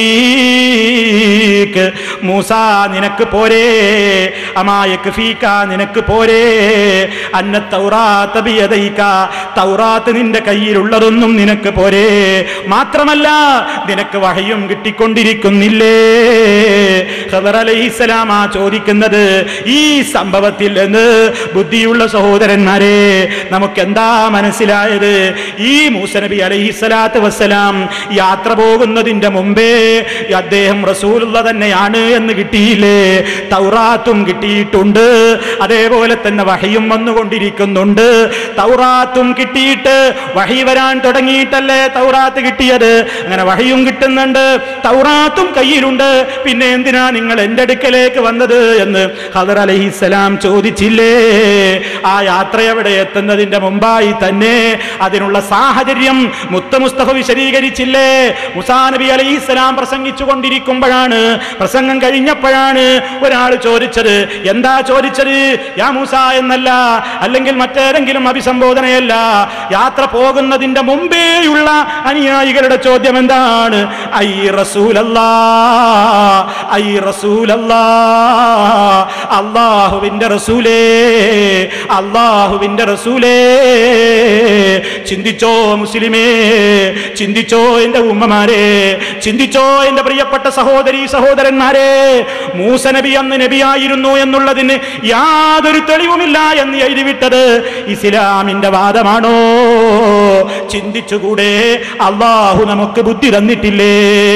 യഅതീക മൂസ നിനക്ക് പോരേ അമായക്ക് ഫീക നിനക്ക് പോരേ അന്ന തൗറാത്ത ബിയദൈക തൗറാത്ത് നിന്റെ കയ്യിലുള്ളതൊന്നും നിനക്ക് പോരേ മാത്രമല്ല നിനക്ക് വഹയും കിട്ടിക്കൊണ്ടിരിക്കുന്നില്ലേ ഖദർ അലൈഹിസ്സലാം ആ ചോദിക്കുന്നത് ഈ സംഭവത്തിൽ നിന്ന് ബുദ്ധിയുള്ള സഹോദരന്മാരെ നമുക്ക് എന്താ മനസ്സിലായത് ഈ മൂസനബി അലൈഹി സ്വലാത്ത് വസ്സലാം യാത്ര പോകുന്നതിന്റെ മുമ്പേ അദ്ദേഹം റസൂലുള്ള തന്നെയാണ് എന്ന് കിട്ടിയില്ലേ തൗറാത്തും കിട്ടിയിട്ടുണ്ട് അതേപോലെ തന്നെ വഹയും വന്നുകൊണ്ടിരിക്കുന്നുണ്ട് തൗറാത്തും കിട്ടിയിട്ട് വഹി വരാൻ തുടങ്ങിയിട്ടല്ലേ തൗറാത്ത് കിട്ടിയത് അങ്ങനെ വഹയും കിട്ടുന്നുണ്ട് തൗറാത്തും കയ്യിലുണ്ട് പിന്നെ എന്തിനാ നിങ്ങൾ എൻ്റെ അടുക്കലേക്ക് വന്നത് എന്ന് ഹദർ അലഹിസലാം ചോദിച്ചില്ലേ ആ യാത്ര എവിടെ എത്തുന്നതിന്റെ മുമ്പായി തന്നെ അതിനുള്ള സാഹചര്യം മുത്ത മുസ്തഫ വിശദീകരിച്ചില്ലേ മുസാ നബി അലൈഹിസ്സലാം പ്രസംഗിച്ചു കൊണ്ടിരിക്കുമ്പോഴാണ് പ്രസംഗം കഴിഞ്ഞപ്പോഴാണ് ഒരാൾ ചോദിച്ചത് എന്താ ചോദിച്ചത് യാ മൂസ എന്നല്ല അല്ലെങ്കിൽ മറ്റേതെങ്കിലും അഭിസംബോധനയല്ല യാത്ര പോകുന്നതിന്റെ മുമ്പേയുള്ള അനുയായികളുടെ ചോദ്യം എന്താണ് ഐ റസൂലല്ലാ ഐ റസൂലല്ലാ അള്ളാഹുവിന്റെ റസൂലേ അള്ളാഹുവിന്റെ റസൂലേ ചിന്തിച്ചോ മുസ്ലിമേ ചിന്തിച്ചോ എന്റെ ഉമ്മമാരെ ചിന്തിച്ചോ എന്റെ പ്രിയപ്പെട്ട സഹോദരി സഹോദരന്മാരെ മൂസ നബി അന്ന് നബിയായിരുന്നു എന്നുള്ളതിന് യാതൊരു തെളിവുമില്ല എന്ന് എഴുതിവിട്ടത് ഇസ്ലാമിന്റെ വാദമാണോ ചിന്തിച്ചുകൂടെ അള്ളാഹു നമുക്ക് ബുദ്ധി തന്നിട്ടില്ലേ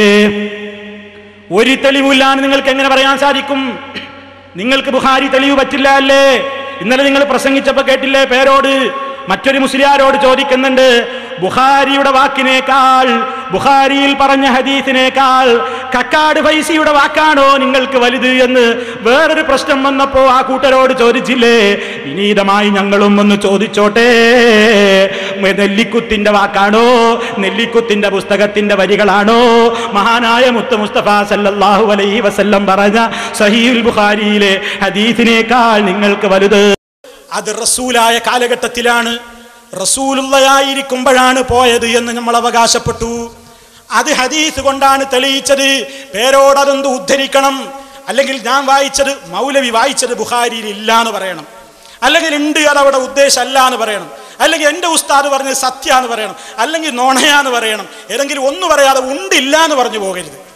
ഒരു തെളിവില്ലാന്ന് നിങ്ങൾക്ക് എങ്ങനെ പറയാൻ സാധിക്കും നിങ്ങൾക്ക് ബുഹാരി തെളിവ് പറ്റില്ല അല്ലേ ഇന്നലെ നിങ്ങൾ പ്രസംഗിച്ചപ്പോ കേട്ടില്ലേ പേരോട് മറ്റൊരു മുസ്ലിയാരോട് ചോദിക്കുന്നുണ്ട് ബുഖാരിയുടെ വാക്കിനേക്കാൾ ബുഖാരിയിൽ പറഞ്ഞ ഹദീസിനേക്കാൾ കക്കാട് ഫൈസിയുടെ വാക്കാണോ നിങ്ങൾക്ക് വലുത് എന്ന് വേറൊരു പ്രശ്നം വന്നപ്പോ ആ കൂട്ടരോട് ചോദിച്ചില്ലേ വിനീതമായി ഞങ്ങളും ഒന്ന് ചോദിച്ചോട്ടെ നെല്ലിക്കുത്തിന്റെ വാക്കാണോ നെല്ലിക്കുത്തിന്റെ പുസ്തകത്തിന്റെ വരികളാണോ മഹാനായ മുത്ത മുസ്തഫ സല്ലല്ലാഹു അലൈഹി വസല്ലം പറഞ്ഞ സഹീൽ ബുഖാരിയിലെ ഹദീസിനേക്കാൾ നിങ്ങൾക്ക് വലുത് അത് റസൂലായ കാലഘട്ടത്തിലാണ് റസൂലുള്ളയായിരിക്കുമ്പോഴാണ് പോയത് എന്ന് നമ്മൾ അവകാശപ്പെട്ടു അത് ഹദീസ് കൊണ്ടാണ് തെളിയിച്ചത് പേരോട് അതൊന്ന് ഉദ്ധരിക്കണം അല്ലെങ്കിൽ ഞാൻ വായിച്ചത് മൗലവി വായിച്ചത് ബുഖാരിയിൽ ഇല്ല എന്ന് പറയണം അല്ലെങ്കിൽ ഉണ്ട് അതവിടെ ഉദ്ദേശമല്ല എന്ന് പറയണം അല്ലെങ്കിൽ എൻ്റെ ഉസ്താദ് പറഞ്ഞത് സത്യാന്ന് പറയണം അല്ലെങ്കിൽ നോണയാന്ന് പറയണം ഏതെങ്കിലും ഒന്ന് പറയാതെ ഉണ്ടില്ല എന്ന് പറഞ്ഞു പോകരുത്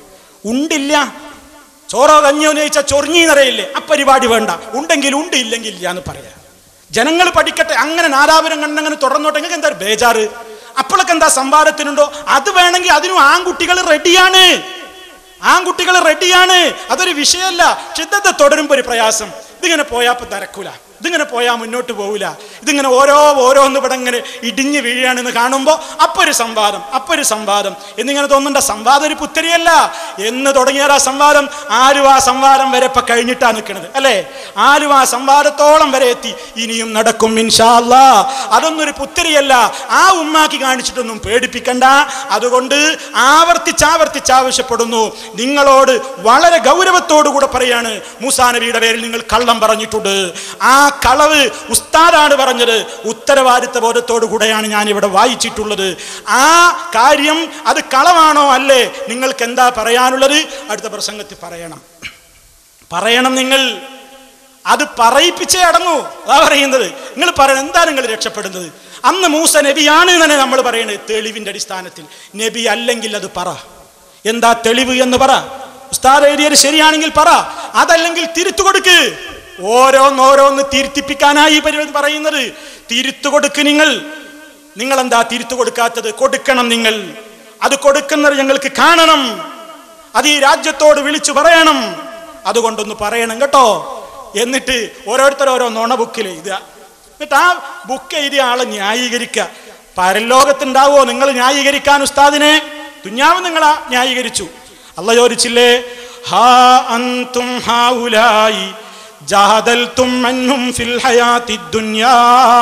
ഉണ്ടില്ല ചോറോ കഞ്ഞിയോ എന്ന് ചോദിച്ചാൽ ചൊറിഞ്ഞീന്നറിയില്ലേ ആ പരിപാടി വേണ്ട ഉണ്ടെങ്കിൽ ഉണ്ട് ഇല്ലെങ്കിൽ ഇല്ല എന്ന് പറയാം ജനങ്ങൾ പഠിക്കട്ടെ അങ്ങനെ നാലാപുരം കണ്ടങ്ങനെ തുടർന്നോട്ടെ നിങ്ങൾക്ക് എന്താ ഒരു ബേജാറ് അപ്പോഴൊക്കെ എന്താ സംവാദത്തിനുണ്ടോ അത് വേണമെങ്കിൽ അതിനും ആൺകുട്ടികൾ റെഡിയാണ് ആൺകുട്ടികൾ റെഡിയാണ് അതൊരു വിഷയമല്ല ചിന്തത്തെ തുടരുമ്പോ ഒരു പ്രയാസം ഇതിങ്ങനെ പോയാപ്പോ തിരക്കൂല ഇതിങ്ങനെ പോയാൽ മുന്നോട്ട് പോവില്ല ഇതിങ്ങനെ ഓരോ ഓരോന്ന് ഇവിടെ ഇങ്ങനെ ഇടിഞ്ഞ് വീഴുകയാണെന്ന് കാണുമ്പോൾ അപ്പൊ ഒരു സംവാദം അപ്പൊ ഒരു സംവാദം എന്നിങ്ങനെ തോന്നണ്ട സംവാദം ഒരു പുത്തരിയല്ല എന്ന് തുടങ്ങിയാൽ ആ സംവാദം ആരും ആ സംവാദം വരെ ഇപ്പൊ കഴിഞ്ഞിട്ടാ നിൽക്കുന്നത് അല്ലേ ആരും ആ സംവാദത്തോളം വരെ എത്തി ഇനിയും നടക്കും ഇൻഷാല്ലാ അതൊന്നും ഒരു പുത്തരിയല്ല ആ ഉമ്മാക്കി കാണിച്ചിട്ടൊന്നും പേടിപ്പിക്കണ്ട അതുകൊണ്ട് ആവർത്തിച്ച് ആവർത്തിച്ച് ആവശ്യപ്പെടുന്നു നിങ്ങളോട് വളരെ ഗൗരവത്തോടു കൂടെ പറയാണ് മൂസാ നബിയുടെ പേരിൽ നിങ്ങൾ കള്ളം പറഞ്ഞിട്ടുണ്ട് ആ കളവ് ഉസ്താദാണ് പറഞ്ഞത് ഉത്തരവാദിത്ത ബോധത്തോടു കൂടെയാണ് ഞാൻ ഇവിടെ വായിച്ചിട്ടുള്ളത് ആ കാര്യം അത് കളവാണോ അല്ലേ നിങ്ങൾക്ക് എന്താ പറയാനുള്ളത് അടുത്ത പ്രസംഗത്തിൽ പറയണം പറയണം നിങ്ങൾ അത് പറയിപ്പിച്ചേ അടങ്ങൂ അതാ പറയുന്നത് നിങ്ങൾ പറയണം എന്താ നിങ്ങൾ രക്ഷപ്പെടുന്നത് അന്ന് മൂസ നബിയാണ് തന്നെ നമ്മൾ പറയുന്നത് തെളിവിന്റെ അടിസ്ഥാനത്തിൽ നബി അല്ലെങ്കിൽ അത് പറ എന്താ തെളിവ് എന്ന് പറ ഉസ്താദ് എഴുതിയത് ശരിയാണെങ്കിൽ പറ അതല്ലെങ്കിൽ തിരുത്തു കൊടുക്ക് ഓരോന്നോരോന്ന് തിരുത്തിപ്പിക്കാനായി ഈ പരിപാടി പറയുന്നത് തിരുത്തു കൊടുക്ക് നിങ്ങൾ നിങ്ങൾ എന്താ തിരുത്തു കൊടുക്കാത്തത് കൊടുക്കണം നിങ്ങൾ അത് കൊടുക്കുന്നത് ഞങ്ങൾക്ക് കാണണം അത് ഈ രാജ്യത്തോട് വിളിച്ചു പറയണം അതുകൊണ്ടൊന്ന് പറയണം കേട്ടോ എന്നിട്ട് ഓരോരുത്തർ ഓരോ നുണ ബുക്കിൽ എഴുതുക എന്നിട്ട് ആ ബുക്ക് എഴുതിയ ആളെ ന്യായീകരിക്കുക പരലോകത്തുണ്ടാവോ നിങ്ങൾ ന്യായീകരിക്കാൻ ഉസ്താദിനെ തുഞ്ഞാവ് നിങ്ങളാ ന്യായീകരിച്ചു അല്ല ചോദിച്ചില്ലേ ഹാ അന്തും ഹാഉലായി ജാദൽതും അൻഹും ഫിൽ ഹയാത്തി ദുനിയാ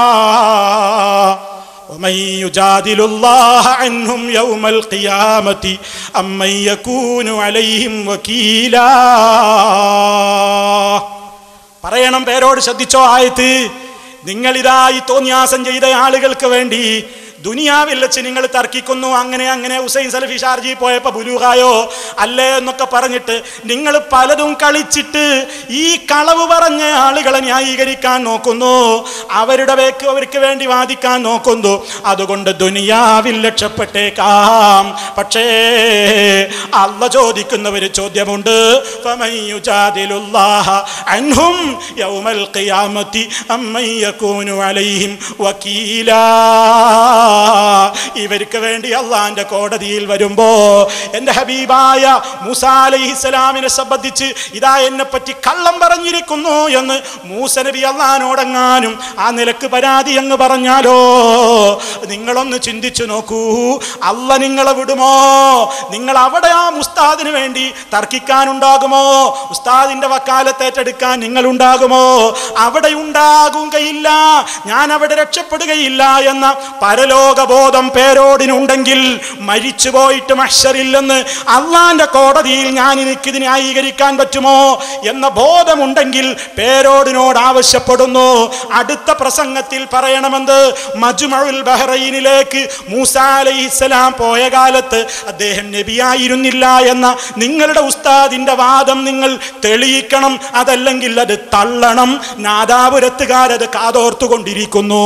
ومن يجادل الله عنهم يوم القيامة أمن يكون عليهم وكيلا പറയണം പേരോട് ശ്രദ്ധിച്ചോ ആയത്ത് നിങ്ങളിതായി തോന്നിയാസം ചെയ്ത ആളുകൾക്ക് വേണ്ടി ദുനിയാവിൽ വെച്ച് നിങ്ങൾ തർക്കിക്കുന്നു അങ്ങനെ അങ്ങനെ ഹുസൈൻ സലഫി ഷാർജി പോയപ്പോ ബുലൂഹായോ അല്ലേ എന്നൊക്കെ പറഞ്ഞിട്ട് നിങ്ങൾ പലതും കളിച്ചിട്ട് ഈ കളവ് പറഞ്ഞ ആളുകളെ ന്യായീകരിക്കാൻ നോക്കുന്നു അവരുടെ വേക്ക് അവർക്ക് വേണ്ടി വാദിക്കാൻ നോക്കുന്നു അതുകൊണ്ട് ദുനിയാവിൽ രക്ഷപ്പെട്ടേക്കാം പക്ഷേ അല്ല ചോദിക്കുന്ന ഒരു ചോദ്യമുണ്ട് فمن يجادل الله عنهم يوم القيامة أمن يكون عليهم وكيلا ഇവർക്ക് വേണ്ടി അള്ളാന്റെ കോടതിയിൽ വരുമ്പോ എന്റെ ഹബീബായ മൂസ അലൈഹിസ്സലാമിനെ സംബന്ധിച്ച് ഇതാ എന്നെ പറ്റി കള്ളം പറഞ്ഞിരിക്കുന്നു എന്ന് മൂസ നബി അള്ളഹാനോടെങ്ങാനും ആ നിലക്ക് പരാതി അങ്ങ് പറഞ്ഞാലോ നിങ്ങളൊന്ന് ചിന്തിച്ചു നോക്കൂ അല്ല നിങ്ങളെ വിടുമോ നിങ്ങൾ അവിടെ ആ മുസ്താദിന് വേണ്ടി തർക്കിക്കാനുണ്ടാകുമോ ഉസ്താദിന്റെ വക്കാലത്തേറ്റെടുക്കാൻ നിങ്ങൾ ഉണ്ടാകുമോ അവിടെ ഉണ്ടാകുകയില്ല ഞാൻ അവിടെ രക്ഷപ്പെടുകയില്ല എന്ന പരലോകബോധം പേരോടിനുണ്ടെങ്കിൽ മരിച്ചു പോയിട്ട് മഷറില്ലെന്ന് അള്ളാന്റെ കോടതിയിൽ ഞാൻ എനിക്കിത് ന്യായീകരിക്കാൻ പറ്റുമോ എന്ന ബോധമുണ്ടെങ്കിൽ പേരോടിനോട് ആവശ്യപ്പെടുന്നു അടുത്ത പ്രസംഗത്തിൽ പറയണമെന്ന് മജുമഉൽ ബഹ്റൈനിലേക്ക് മൂസ അലൈഹിസ്സലാം പോയ കാലത്ത് അദ്ദേഹം നബിയായിരുന്നില്ല എന്ന നിങ്ങളുടെ ഉസ്താദിന്റെ വാദം നിങ്ങൾ തെളിയിക്കണം അതല്ലെങ്കിൽ അത് തള്ളണം നാദാപുരത്തുകാരത് കാതോർത്തുകൊണ്ടിരിക്കുന്നു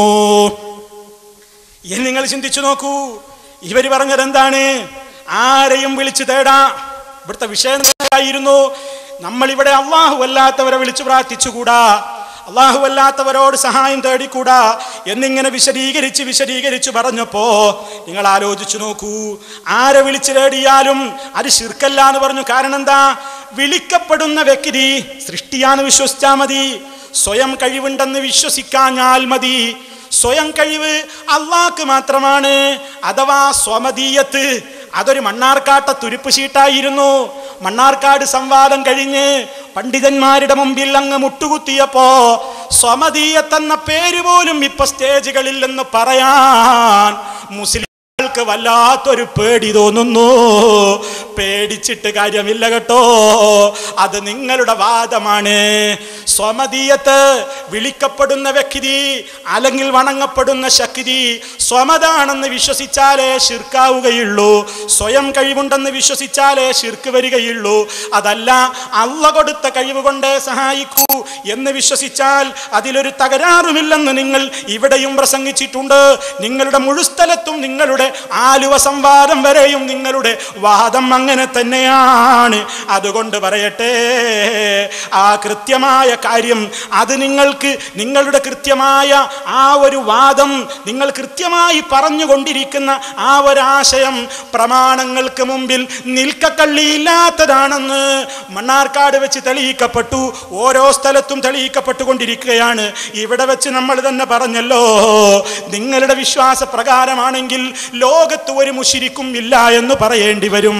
ഇനി നിങ്ങൾ ചിന്തിച്ചു നോക്കൂ ഇവര് പറഞ്ഞത് എന്താണ് ആരെയും വിളിച്ചു തേടാ ഇവിടുത്തെ വിഷയം എന്തായിരുന്നു നമ്മൾ ഇവിടെ അള്ളാഹു അല്ലാത്തവരെ വിളിച്ചു പ്രാർത്ഥിച്ചുകൂടാ അള്ളാഹു അല്ലാത്തവരോട് സഹായം തേടിക്കൂടാ എന്നിങ്ങനെ വിശദീകരിച്ച് വിശദീകരിച്ച് പറഞ്ഞപ്പോ നിങ്ങൾ ആലോചിച്ചു നോക്കൂ ആരെ വിളിച്ചു തേടിയാലും അത് ശിർക്കല്ല എന്ന് പറഞ്ഞു കാരണം എന്താ വിളിക്കപ്പെടുന്ന വ്യക്തി സൃഷ്ടിയാന്ന് വിശ്വസിച്ചാ മതി സ്വയം കഴിവുണ്ടെന്ന് വിശ്വസിക്കാഞ്ഞാൽ മതി സ്വയം കഴിവ് അള്ളാഹ്ക്ക് മാത്രമാണ് അഥവാ സ്വമതീയത്ത് അതൊരു മണ്ണാർക്കാട്ട തുരുപ്പ് ഷീട്ടായിരുന്നു മണ്ണാർക്കാട് സംവാദം കഴിഞ്ഞ് പണ്ഡിതന്മാരുടെ മുമ്പിൽ അങ്ങ് മുട്ടുകുത്തിയപ്പോ സ്വമതീയത്തെന്ന പേര് പോലും ഇപ്പൊ സ്റ്റേജുകളിൽ എന്ന് പറയാൻ മുസ്ലിം ൾക്ക് വല്ലാത്തൊരു പേടി തോന്നുന്നു പേടിച്ചിട്ട് കാര്യമില്ല കേട്ടോ അത് നിങ്ങളുടെ വാദമാണ് സ്വമതീയത്ത് വിളിക്കപ്പെടുന്ന വ്യക്തി അല്ലെങ്കിൽ വണങ്ങപ്പെടുന്ന ശക്തി സ്വമതാണെന്ന് വിശ്വസിച്ചാലേ ശിർക്കാവുകയുള്ളൂ സ്വയം കഴിവുണ്ടെന്ന് വിശ്വസിച്ചാലേ ശിർക്ക് വരികയുള്ളൂ അതല്ല അള്ള കൊടുത്ത കഴിവ് കൊണ്ടേ സഹായിക്കൂ എന്ന് വിശ്വസിച്ചാൽ അതിലൊരു തകരാറുമില്ലെന്ന് നിങ്ങൾ ഇവിടെയും പ്രസംഗിച്ചിട്ടുണ്ട് നിങ്ങളുടെ മുഴുസ്ഥലത്തും നിങ്ങളുടെ ആലുവ സംവാദം വരെയും നിങ്ങളുടെ വാദം അങ്ങനെ തന്നെയാണ് അതുകൊണ്ട് പറയട്ടെ ആ കൃത്യമായ കാര്യം അത് നിങ്ങൾക്ക് നിങ്ങളുടെ കൃത്യമായ ആ ഒരു വാദം നിങ്ങൾ കൃത്യമായി പറഞ്ഞുകൊണ്ടിരിക്കുന്ന ആ ഒരാശയം പ്രമാണങ്ങൾക്ക് മുമ്പിൽ നിൽക്കക്കള്ളിയില്ലാത്തതാണെന്ന് മണ്ണാർക്കാട് വെച്ച് തെളിയിക്കപ്പെട്ടു ഓരോ സ്ഥലത്തും തെളിയിക്കപ്പെട്ടുകൊണ്ടിരിക്കുകയാണ് ഇവിടെ വെച്ച് നമ്മൾ തന്നെ പറഞ്ഞല്ലോ നിങ്ങളുടെ വിശ്വാസ പ്രകാരമാണെങ്കിൽ ലോകത്ത് ഒരു മുഷിരിക്കും ഇല്ല എന്ന് പറയേണ്ടി വരും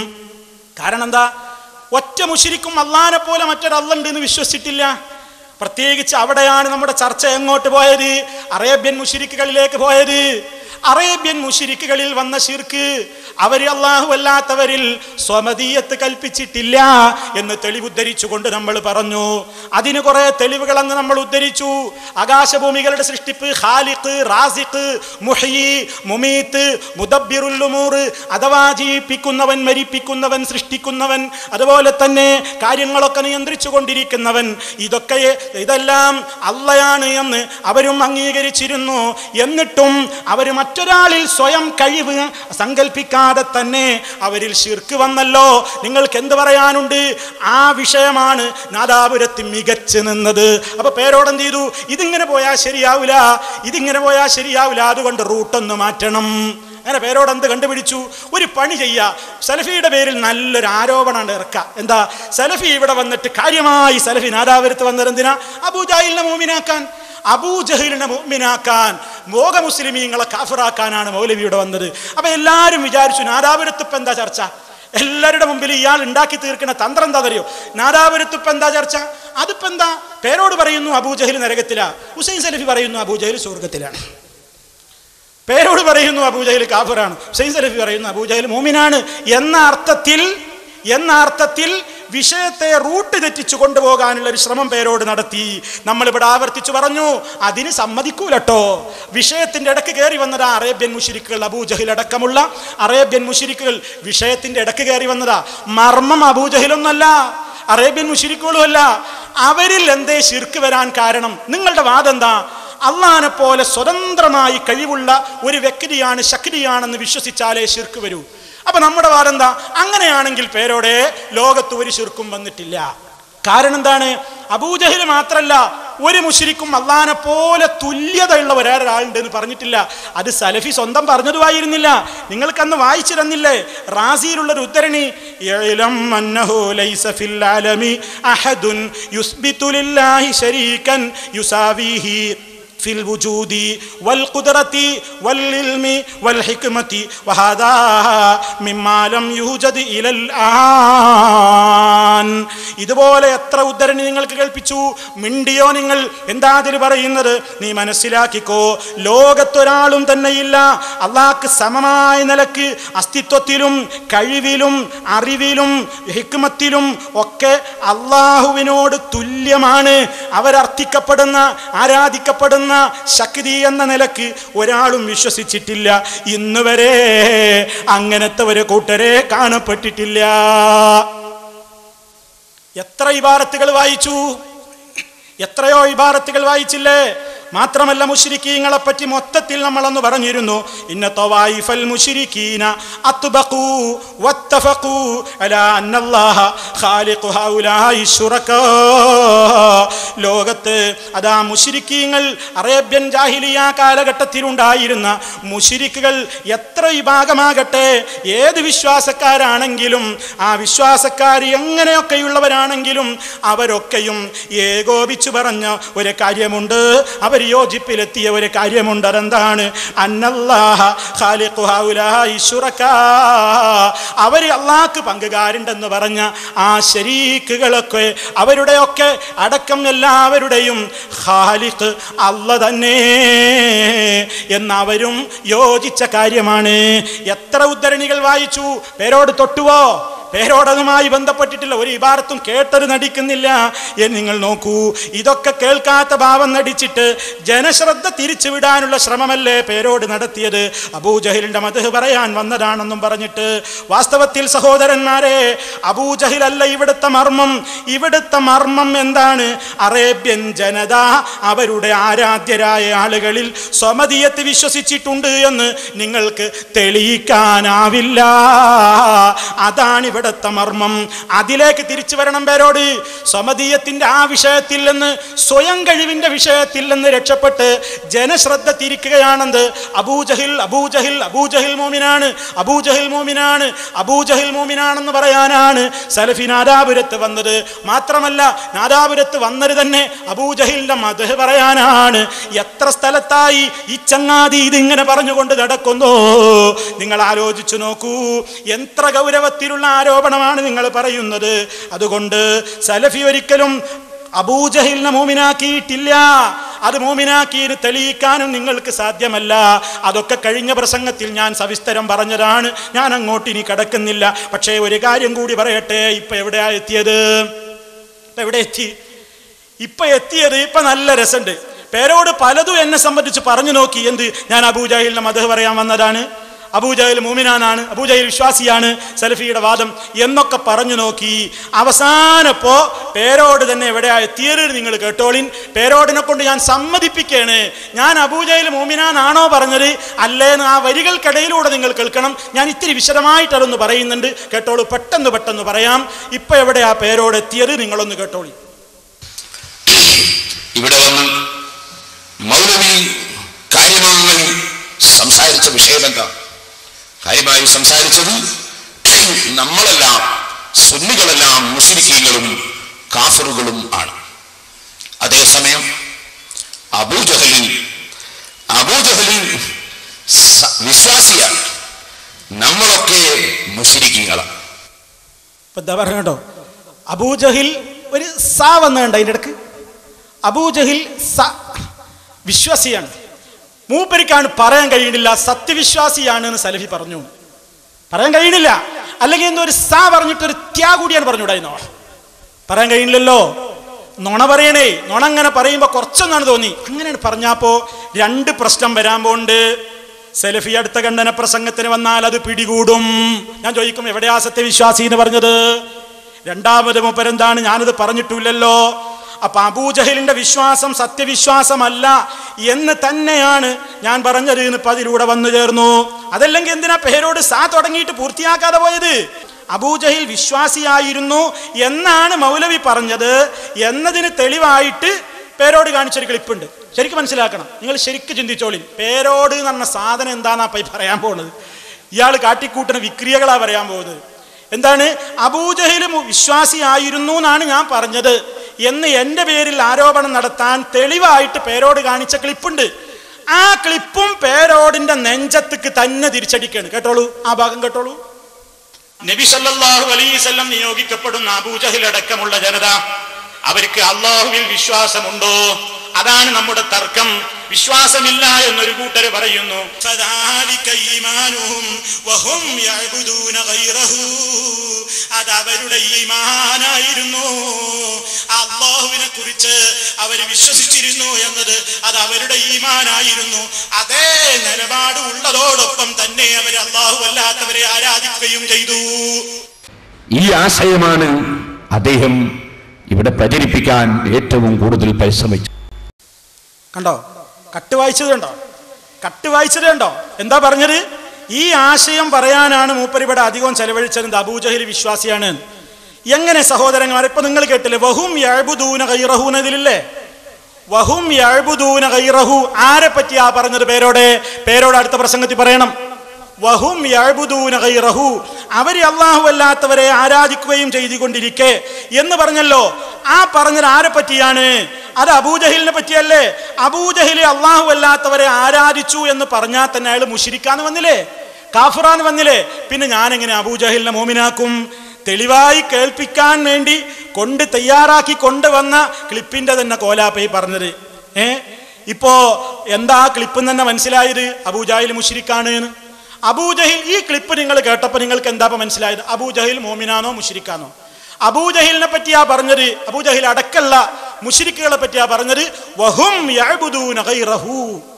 കാരണം എന്താ ഒറ്റ മുഷിരിക്കും അള്ളാനെ പോലെ മറ്റൊരല്ലുണ്ട് എന്ന് വിശ്വസിച്ചിട്ടില്ല പ്രത്യേകിച്ച് അവിടെയാണ് നമ്മുടെ ചർച്ച എങ്ങോട്ട് പോയത് അറേബ്യൻ മുഷിരിക്കുകളിലേക്ക് പോയത് അറേബ്യൻ മുഷിരിക്കുകളിൽ വന്ന ശിർക്ക് അവർ അള്ളാഹു അല്ലാത്തവരിൽ സ്വമതീയത്ത് കൽപ്പിച്ചിട്ടില്ല എന്ന് തെളിവുദ്ധരിച്ചുകൊണ്ട് നമ്മൾ പറഞ്ഞു അതിന് കുറെ തെളിവുകൾ അങ്ങ് നമ്മൾ ഉദ്ധരിച്ചു ആകാശഭൂമികളുടെ സൃഷ്ടിപ്പ് ഖാലിഖ് റാസിഖ് മുഹി മുമീത്ത് മുദബ്ബിറുല്ലുമൂർ അഥവാ ജീവിപ്പിക്കുന്നവൻ മരിപ്പിക്കുന്നവൻ സൃഷ്ടിക്കുന്നവൻ അതുപോലെ തന്നെ കാര്യങ്ങളൊക്കെ നിയന്ത്രിച്ചു കൊണ്ടിരിക്കുന്നവൻ ഇതൊക്കെ ഇതെല്ലാം അള്ളയാണ് എന്ന് അവരും അംഗീകരിച്ചിരുന്നു എന്നിട്ടും അവർ മറ്റൊരാളിൽ സ്വയം കഴിവ് സങ്കല്പിക്കാതെ തന്നെ അവരിൽ ശിർക്ക് വന്നല്ലോ നിങ്ങൾക്ക് എന്ത് പറയാനുണ്ട് ആ വിഷയമാണ് നാദാപുരത്ത് മികച്ചു നിന്നത് അപ്പൊ പേരോടെന്ത് ചെയ്തു ഇതിങ്ങനെ പോയാൽ ശരിയാവില്ല ഇതിങ്ങനെ പോയാൽ ശരിയാവില്ല അതുകൊണ്ട് റൂട്ടൊന്ന് മാറ്റണം അങ്ങനെ പേരോട് എന്ത് കണ്ടുപിടിച്ചു ഒരു പണി ചെയ്യുക സലഫിയുടെ പേരിൽ നല്ലൊരു ആരോപണമാണ് ഇറക്കുക എന്താ സലഫി ഇവിടെ വന്നിട്ട് കാര്യമായി സലഫി നാദാപുരത്ത് വന്നത് എന്തിനാ അബൂജാഹിലിനെ മോമിനാക്കാൻ അബൂജഹിലിനെ മോമിനാക്കാൻ മോക മുസ്ലിമീങ്ങളെ കാഫിറാക്കാനാണ് മൗലവിയുടെ വന്നത് അപ്പൊ എല്ലാവരും വിചാരിച്ചു നാദാപുരത്ത് ഇപ്പം എന്താ ചർച്ച എല്ലാവരുടെ മുമ്പിൽ ഇയാൾ ഉണ്ടാക്കി തീർക്കുന്ന തന്ത്രം എന്താ അറിയോ നാദാപുരത്ത് ഇപ്പം എന്താ ചർച്ച അതിപ്പോ എന്താ പേരോട് പറയുന്നു അബൂജഹിൽ നരകത്തിലാ ഹുസൈൻ സലഫി പറയുന്നു അബൂജഹിൽ സ്വർഗത്തിലാണ് പേരോട് പറയുന്നു അബൂജഹൽ കാഫിറാണ് ഹുസൈൻ സലഫി പറയുന്നു അബൂജഹൽ മോമിനാണ് എന്ന അർത്ഥത്തിൽ എന്ന അർത്ഥത്തിൽ വിഷയത്തെ റൂട്ട് തെറ്റിച്ചു കൊണ്ടുപോകാനുള്ള ഒരു ശ്രമം പേരോട് നടത്തി നമ്മൾ ഇവിടെ ആവർത്തിച്ചു പറഞ്ഞു അതിന് സമ്മതിക്കൂലട്ടോ വിഷയത്തിന്റെ ഇടക്ക് കയറി വന്നതാ അറേബ്യൻ മുഷിരിക്കുകൾ അബൂജഹിൽ അടക്കമുള്ള അറേബ്യൻ മുഷിരിക്കുകൾ വിഷയത്തിന്റെ ഇടക്ക് കയറി വന്നതാ മർമ്മം അബൂജഹിലൊന്നല്ല അറേബ്യൻ മുഷിരിക്കുകളും അല്ല അവരിൽ എന്തേ ശിർക്ക് വരാൻ കാരണം നിങ്ങളുടെ വാദം എന്താ അള്ളാനെ പോലെ സ്വതന്ത്രമായി കഴിവുള്ള ഒരു വ്യക്തിയാണ് ശക്തിയാണെന്ന് വിശ്വസിച്ചാലേ ശിർക്ക് വരൂ അപ്പൊ നമ്മുടെ വാദം എന്താ അങ്ങനെയാണെങ്കിൽ പേരോടെ ലോകത്ത് ഒരു ശിർക്കും വന്നിട്ടില്ല കാരണം എന്താണ് അബൂജഹിൽ മാത്രല്ല ഒരു മുഷിരിക്കും അള്ളാനെ പോലെ തുല്യതയുള്ള ഒരാളുണ്ട് എന്ന് പറഞ്ഞിട്ടില്ല അത് സലഫി സ്വന്തം പറഞ്ഞതുമായിരുന്നില്ല നിങ്ങൾക്ക് അന്ന് വായിച്ചു തന്നില്ലേ റാസിയിലുള്ള ഒരു ഉദ്ധരണി "ഇഅ്ലം അന്നഹു ലൈസ ഫിൽ ആലമി അഹദുൻ യുസ്ബിതു ലില്ലാഹി ശരീകൻ യുസാവിഹി في الوجود والقدرة والعلم والحكمة وهذا مما لم يوجد إلى الآن ഇതുപോലെ എത്ര ഉദ്ധരണി നിങ്ങൾക്ക് കേൾപ്പിച്ചു മിണ്ടിയോ നിങ്ങൾ എന്താ അതിൽ പറയുന്നത് നീ മനസ്സിലാക്കിക്കോ ലോകത്തൊരാളും തന്നെയില്ല അള്ളാഹ്ക്ക് സമമായ നിലക്ക് അസ്തിത്വത്തിലും കഴിവിലും അറിവിലും ഹിക്മത്തിലും ഒക്കെ അള്ളാഹുവിനോട് തുല്യമാണ് അവരർത്ഥിക്കപ്പെടുന്ന ആരാധിക്കപ്പെടുന്ന ശക്തി എന്ന നിലക്ക് ഒരാളും വിശ്വസിച്ചിട്ടില്ല ഇന്ന് വരെ അങ്ങനത്തെ ഒരു കൂട്ടരെ കാണപ്പെട്ടിട്ടില്ല എത്ര ഇബാറത്തുകൾ വായിച്ചു എത്രയോ ഇബാറത്തുകൾ വായിച്ചില്ലേ മാത്രമല്ല മുഷിരിക്കീങ്ങളെ പറ്റി മൊത്തത്തിൽ നമ്മളന്ന് പറഞ്ഞിരുന്നു ഇന്ന തവായിഫൽ മുഷിരിക്കീന അത്ബഖൂ വത്തഫഖൂ അലാ അന്നല്ലാഹ ഖാലിഖു ഹൗലായി ശുറകാ ലോകത്ത് അതാ മുഷിരിക്കീങ്ങൾ അറേബ്യൻ ജാഹിലിയ കാലഘട്ടത്തിലുണ്ടായിരുന്ന മുഷിരിക്കുകൾ എത്ര വിഭാഗമാകട്ടെ ഏത് വിശ്വാസക്കാരാണെങ്കിലും ആ വിശ്വാസക്കാർ എങ്ങനെയൊക്കെയുള്ളവരാണെങ്കിലും അവരൊക്കെയും ഏകോപിച്ചു പറഞ്ഞ ഒരു കാര്യമുണ്ട് അവർ യോജിപ്പിലെത്തിയ ഒരു കാര്യമുണ്ട് അതെന്താണ് അന്നല്ലാഹ ഖാലിഖു ഹൗലായി ശുറകാ അവർ അള്ളാഹ്ക്ക് പങ്കുകാരുണ്ടെന്ന് പറഞ്ഞ ആ ശരീക്കുകളൊക്കെ അവരുടെയൊക്കെ അടക്കം എല്ലാവരുടെയും ഖാലിഖ് അല്ല തന്നെ എന്നവരും യോജിച്ച കാര്യമാണ് എത്ര ഉദ്ധരണികൾ വായിച്ചു പേരോട് തൊട്ടുവോ പേരോടതുമായി ബന്ധപ്പെട്ടിട്ടില്ല ഒരു ഇബാറത്തും കേട്ടൊരു നടിക്കുന്നില്ല എന്ന് നിങ്ങൾ നോക്കൂ ഇതൊക്കെ കേൾക്കാത്ത ഭാവം നടിച്ചിട്ട് ജനശ്രദ്ധ തിരിച്ചുവിടാനുള്ള ശ്രമമല്ലേ പേരോട് നടത്തിയത് അബൂജഹിലിന്റെ മതഹ് പറയാൻ വന്നതാണെന്നും പറഞ്ഞിട്ട് വാസ്തവത്തിൽ സഹോദരന്മാരെ അബൂജഹിലല്ല ഇവിടുത്തെ മർമ്മം ഇവിടുത്തെ മർമ്മം എന്താണ് അറേബ്യൻ ജനത അവരുടെ ആരാധ്യരായ ആളുകളിൽ സ്വമതീയത്ത് വിശ്വസിച്ചിട്ടുണ്ട് എന്ന് നിങ്ങൾക്ക് തെളിയിക്കാനാവില്ല അതാണ് ഇവിടുത്തെ മർമ്മം അതിലേക്ക് തിരിച്ചു വരണം പേരോട് സ്വമതീയത്തിന്റെ ആ വിഷയത്തിൽ നിന്ന് സ്വയം കഴിവിന്റെ വിഷയത്തിൽ നിന്ന് രക്ഷപ്പെട്ട് ജനശ്രദ്ധ തിരിക്കുകയാണെന്ത് അബൂജഹിൽ അബൂജഹിൽ അബൂജഹിൽ മോമിനാണ് അബൂജഹിൽ മോമിനാണ് അബൂജഹിൽ മോമിനാണെന്ന് പറയാനാണ് സലഫി നാദാപുരത്ത് വന്നത് മാത്രമല്ല നാദാപുരത്ത് വന്നത് തന്നെ അബൂജഹിലിന്റെ മതഹ് പറയാനാണ് എത്ര സ്ഥലത്തായി ഈ ചങ്ങാതി ഇതിങ്ങനെ പറഞ്ഞുകൊണ്ട് നടക്കുന്നു നിങ്ങൾ ആലോചിച്ചു നോക്കൂ എത്ര ഗൗരവത്തിലുള്ള ആരോപണമാണ് നിങ്ങൾ പറയുന്നത് അതുകൊണ്ട് സലഫി ഒരിക്കലും അബൂജഹിലിനെ മോമിനാക്കിയിട്ടില്ല അത് മോമിനാക്കിയത് തെളിയിക്കാനും നിങ്ങൾക്ക് സാധ്യമല്ല അതൊക്കെ കഴിഞ്ഞ പ്രസംഗത്തിൽ ഞാൻ സവിസ്തരം പറഞ്ഞതാണ് ഞാൻ അങ്ങോട്ട് ഇനി കടക്കുന്നില്ല പക്ഷേ ഒരു കാര്യം കൂടി പറയട്ടെ ഇപ്പൊ എവിടെയാ എത്തിയത് ഇപ്പൊ എവിടെ എത്തി ഇപ്പൊ എത്തിയത് ഇപ്പൊ നല്ല രസമുണ്ട് പേരോട് പലതും എന്നെ സംബന്ധിച്ച് പറഞ്ഞു നോക്കി എന്ത് ഞാൻ അബൂജാഹിലിന്റെ മതഹ് പറയാൻ വന്നതാണ് അബൂജഹൽ മൂമിനാനാണ് അബൂജഹൽ വിശ്വാസിയാണ് സലഫിയുടെ വാദം എന്നൊക്കെ പറഞ്ഞു നോക്കി അവസാനപ്പോ പേരോട് തന്നെ എവിടെയാ എത്തിയത് നിങ്ങൾ കേട്ടോളിൻ പേരോടിനെ കൊണ്ട് ഞാൻ സമ്മതിപ്പിക്കുകയാണ് ഞാൻ അബൂജഹൽ മൂമിനാനാണോ പറഞ്ഞത് അല്ലേന്ന് ആ വരികൾക്കിടയിലൂടെ നിങ്ങൾ കേൾക്കണം ഞാൻ ഇത്തിരി വിശദമായിട്ട് അതൊന്ന് പറയുന്നുണ്ട് കേട്ടോളൂ പെട്ടെന്ന് പെട്ടെന്ന് പറയാം ഇപ്പൊ എവിടെയാ പേരോട് എത്തിയത് നിങ്ങളൊന്ന് കേട്ടോളി ഇവിടെ വന്ന് മൗലവി കാര്യമായി സംസാരിച്ച വിഷയം എന്താ കാര്യമായി സംസാരിച്ചത് നമ്മളെല്ലാം സുന്നികളെല്ലാം മുസ്ലിക്കീങ്ങളും കാഫറുകളും ആണ് അതേസമയം അബൂജഹലിൽ അബൂജഹലിൽ സ- വിശ്വാസിയാണ് നമ്മളൊക്കെ മുസ്ലിക്കീങ്ങളാണ് ഇപ്പൊ എന്താ പറഞ്ഞ കേട്ടോ അബൂജഹിൽ ഒരു സ വന്നുണ്ട് അതിൻ്റെ ഇടക്ക് അബൂജഹിൽ സ വിശ്വാസിയാണ് മൂപ്പരിക്കാണ് പറയാൻ കഴിയണില്ല സത്യവിശ്വാസിയാണ് എന്ന് സലഫി പറഞ്ഞു പറയാൻ കഴിയണില്ല അല്ലെങ്കിൽ എന്തോ ഒരു സ പറഞ്ഞിട്ട് ഒരു ത്യാ കൂടിയാണ് പറഞ്ഞുകൂടായിരുന്നോ പറയാൻ കഴിയില്ലല്ലോ നുണ പറയണേ നുണ അങ്ങനെ പറയുമ്പോൾ കുറച്ചൊന്നാണ് തോന്നി അങ്ങനെയാണ് പറഞ്ഞപ്പോ രണ്ട് പ്രശ്നം വരാൻ പോണ്ട് സെലഫി അടുത്ത ഖണ്ഡന പ്രസംഗത്തിന് വന്നാൽ അത് പിടികൂടും ഞാൻ ചോദിക്കും എവിടെയാ സത്യവിശ്വാസി എന്ന് പറഞ്ഞത് രണ്ടാമത് മുപ്പരെന്താണ് ഞാനത് പറഞ്ഞിട്ടില്ലല്ലോ അപ്പൊ അബൂജഹലിന്റെ വിശ്വാസം സത്യവിശ്വാസമല്ല എന്ന് തന്നെയാണ് ഞാൻ പറഞ്ഞത് എന്ന് ഇപ്പൊ അതിലൂടെ വന്നു ചേർന്നു അതല്ലെങ്കിൽ എന്തിനാ പേരോട് സാ തുടങ്ങിയിട്ട് പൂർത്തിയാക്കാതെ പോയത് അബൂജഹിൽ വിശ്വാസിയായിരുന്നു എന്നാണ് മൗലവി പറഞ്ഞത് എന്നതിന് തെളിവായിട്ട് പേരോട് കാണിച്ചൊരു ക്ലിപ്പുണ്ട് ശരിക്കും മനസ്സിലാക്കണം നിങ്ങൾ ശരിക്കും ചിന്തിച്ചോളി പേരോട് എന്ന് പറഞ്ഞ സാധനം എന്താണെന്നാ പൈ പറയാൻ പോകുന്നത് ഇയാൾ കാട്ടിക്കൂട്ടുന്ന വിക്രിയകളാ പറയാൻ പോകുന്നത് എന്താണ് അബൂജഹിൽ മു- വിശ്വാസിയായിരുന്നു എന്നാണ് ഞാൻ പറഞ്ഞത് എന്ന് എൻ്റെ പേരിൽ ആരോപണം നടത്താൻ തെളിവായിട്ട് പേരോട് കാണിച്ച ക്ലിപ്പുണ്ട് ആ ക്ലിപ്പും പേരോടിന്റെ നെഞ്ചത്തേക്ക് തന്നെ തിരിച്ചടിക്കാണ് കേട്ടോളൂ ആ ഭാഗം കേട്ടോളൂ നബി സല്ലല്ലാഹു അലൈഹി വസല്ലം നിയോഗിക്കപ്പെടുന്ന അബൂജഹിൽ അടക്കമുള്ള ജനത അവർക്ക് അള്ളാഹുവിൽ വിശ്വാസമുണ്ടോ അതാണ് നമ്മുടെ തർക്കം വിശ്വാസമില്ല എന്നൊരു കൂട്ടര് പറയുന്നു ഫദാലിക ഈമാനുഹും വഹും യഅ്ബുദൂന ഗൈറഹു അത് അവരുടെ ഈമാനായിരുന്നു അള്ളാഹുവിനെ കുറിച്ച് അവർ വിശ്വസിച്ചിരുന്നു എന്നത് അത് അവരുടെ ഈമാനായിരുന്നു അതേ നിലപാട് ഉള്ളതോടൊപ്പം തന്നെ അവർ അള്ളാഹു അല്ലാത്തവരെ ആരാധിക്കുകയും ചെയ്തു ഈ ആശയമാണ് അദ്ദേഹം ഇവിടെ പ്രചരിപ്പിക്കാൻ ഏറ്റവും കൂടുതൽ പരിശ്രമിച്ചത് കണ്ടോ കട്ട് വായിച്ചത് കണ്ടോ കട്ട് വായിച്ചത് കണ്ടോ എന്താ പറഞ്ഞത് ഈ ആശയം പറയാനാണ് മൂപ്പർ ഇവിടെ അധികം ചെലവഴിച്ചത് അബൂജഹിൽ വിശ്വാസിയാണ് എങ്ങനെ സഹോദരന്മാർ ഇപ്പൊ നിങ്ങൾ കേട്ടില്ലേ വഹും യഅ്ബുദൂന ഗൈറഹു എന്നതിലില്ലേ വഹും യഅ്ബുദൂന ഗൈറഹു ആരെ പറ്റിയാ പറഞ്ഞത് പേരോടെ പേരോട് അടുത്ത പ്രസംഗത്തിൽ പറയണം വഹും യഅ്ബുദൂന ഗൈറഹു അവർ അള്ളാഹു അല്ലാത്തവരെ ആരാധിക്കുകയും ചെയ്തുകൊണ്ടിരിക്കെ എന്ന് പറഞ്ഞല്ലോ ആ പറഞ്ഞത് ആരെ പറ്റിയാണ് അത് അബൂജഹിലിനെ പറ്റിയല്ലേ അബൂജഹില് അള്ളാഹു അല്ലാത്തവരെ ആരാധിച്ചു എന്ന് പറഞ്ഞാൽ തന്നെ അയാൾ മുഷിരിക്കാന്ന് വന്നില്ലേ കാഫിറാന്ന് വന്നില്ലേ പിന്നെ ഞാനെങ്ങനെ അബൂജഹിലിനെ മോമിനാക്കും തെളിവായി കേൾപ്പിക്കാൻ വേണ്ടി കൊണ്ട് തയ്യാറാക്കി കൊണ്ടുവന്ന ക്ലിപ്പിന്റെ തന്നെ കോലാപ്പയി പറഞ്ഞത് ഏ ഇപ്പോ എന്താ ആ ക്ലിപ്പ് തന്നെ മനസ്സിലായത് അബൂജാഹിൽ മുഷിരിക്കാണ് എന്ന് അബൂജഹിൽ ഈ ക്ലിപ്പ് നിങ്ങൾ കേട്ടപ്പോൾ നിങ്ങൾക്ക് എന്താ ഇപ്പൊ മനസ്സിലായത് അബൂജഹിൽ മോമിനാനോ മുഷിരിക്കാനോ അബൂജഹിലിനെ പറ്റിയാ പറഞ്ഞത് അബൂജഹിൽ അടക്കല്ല മുഷിരിക്കുകളെ പറ്റിയാ പറഞ്ഞത് വഹും യഅ്ബുദൂന ഗൈറഹു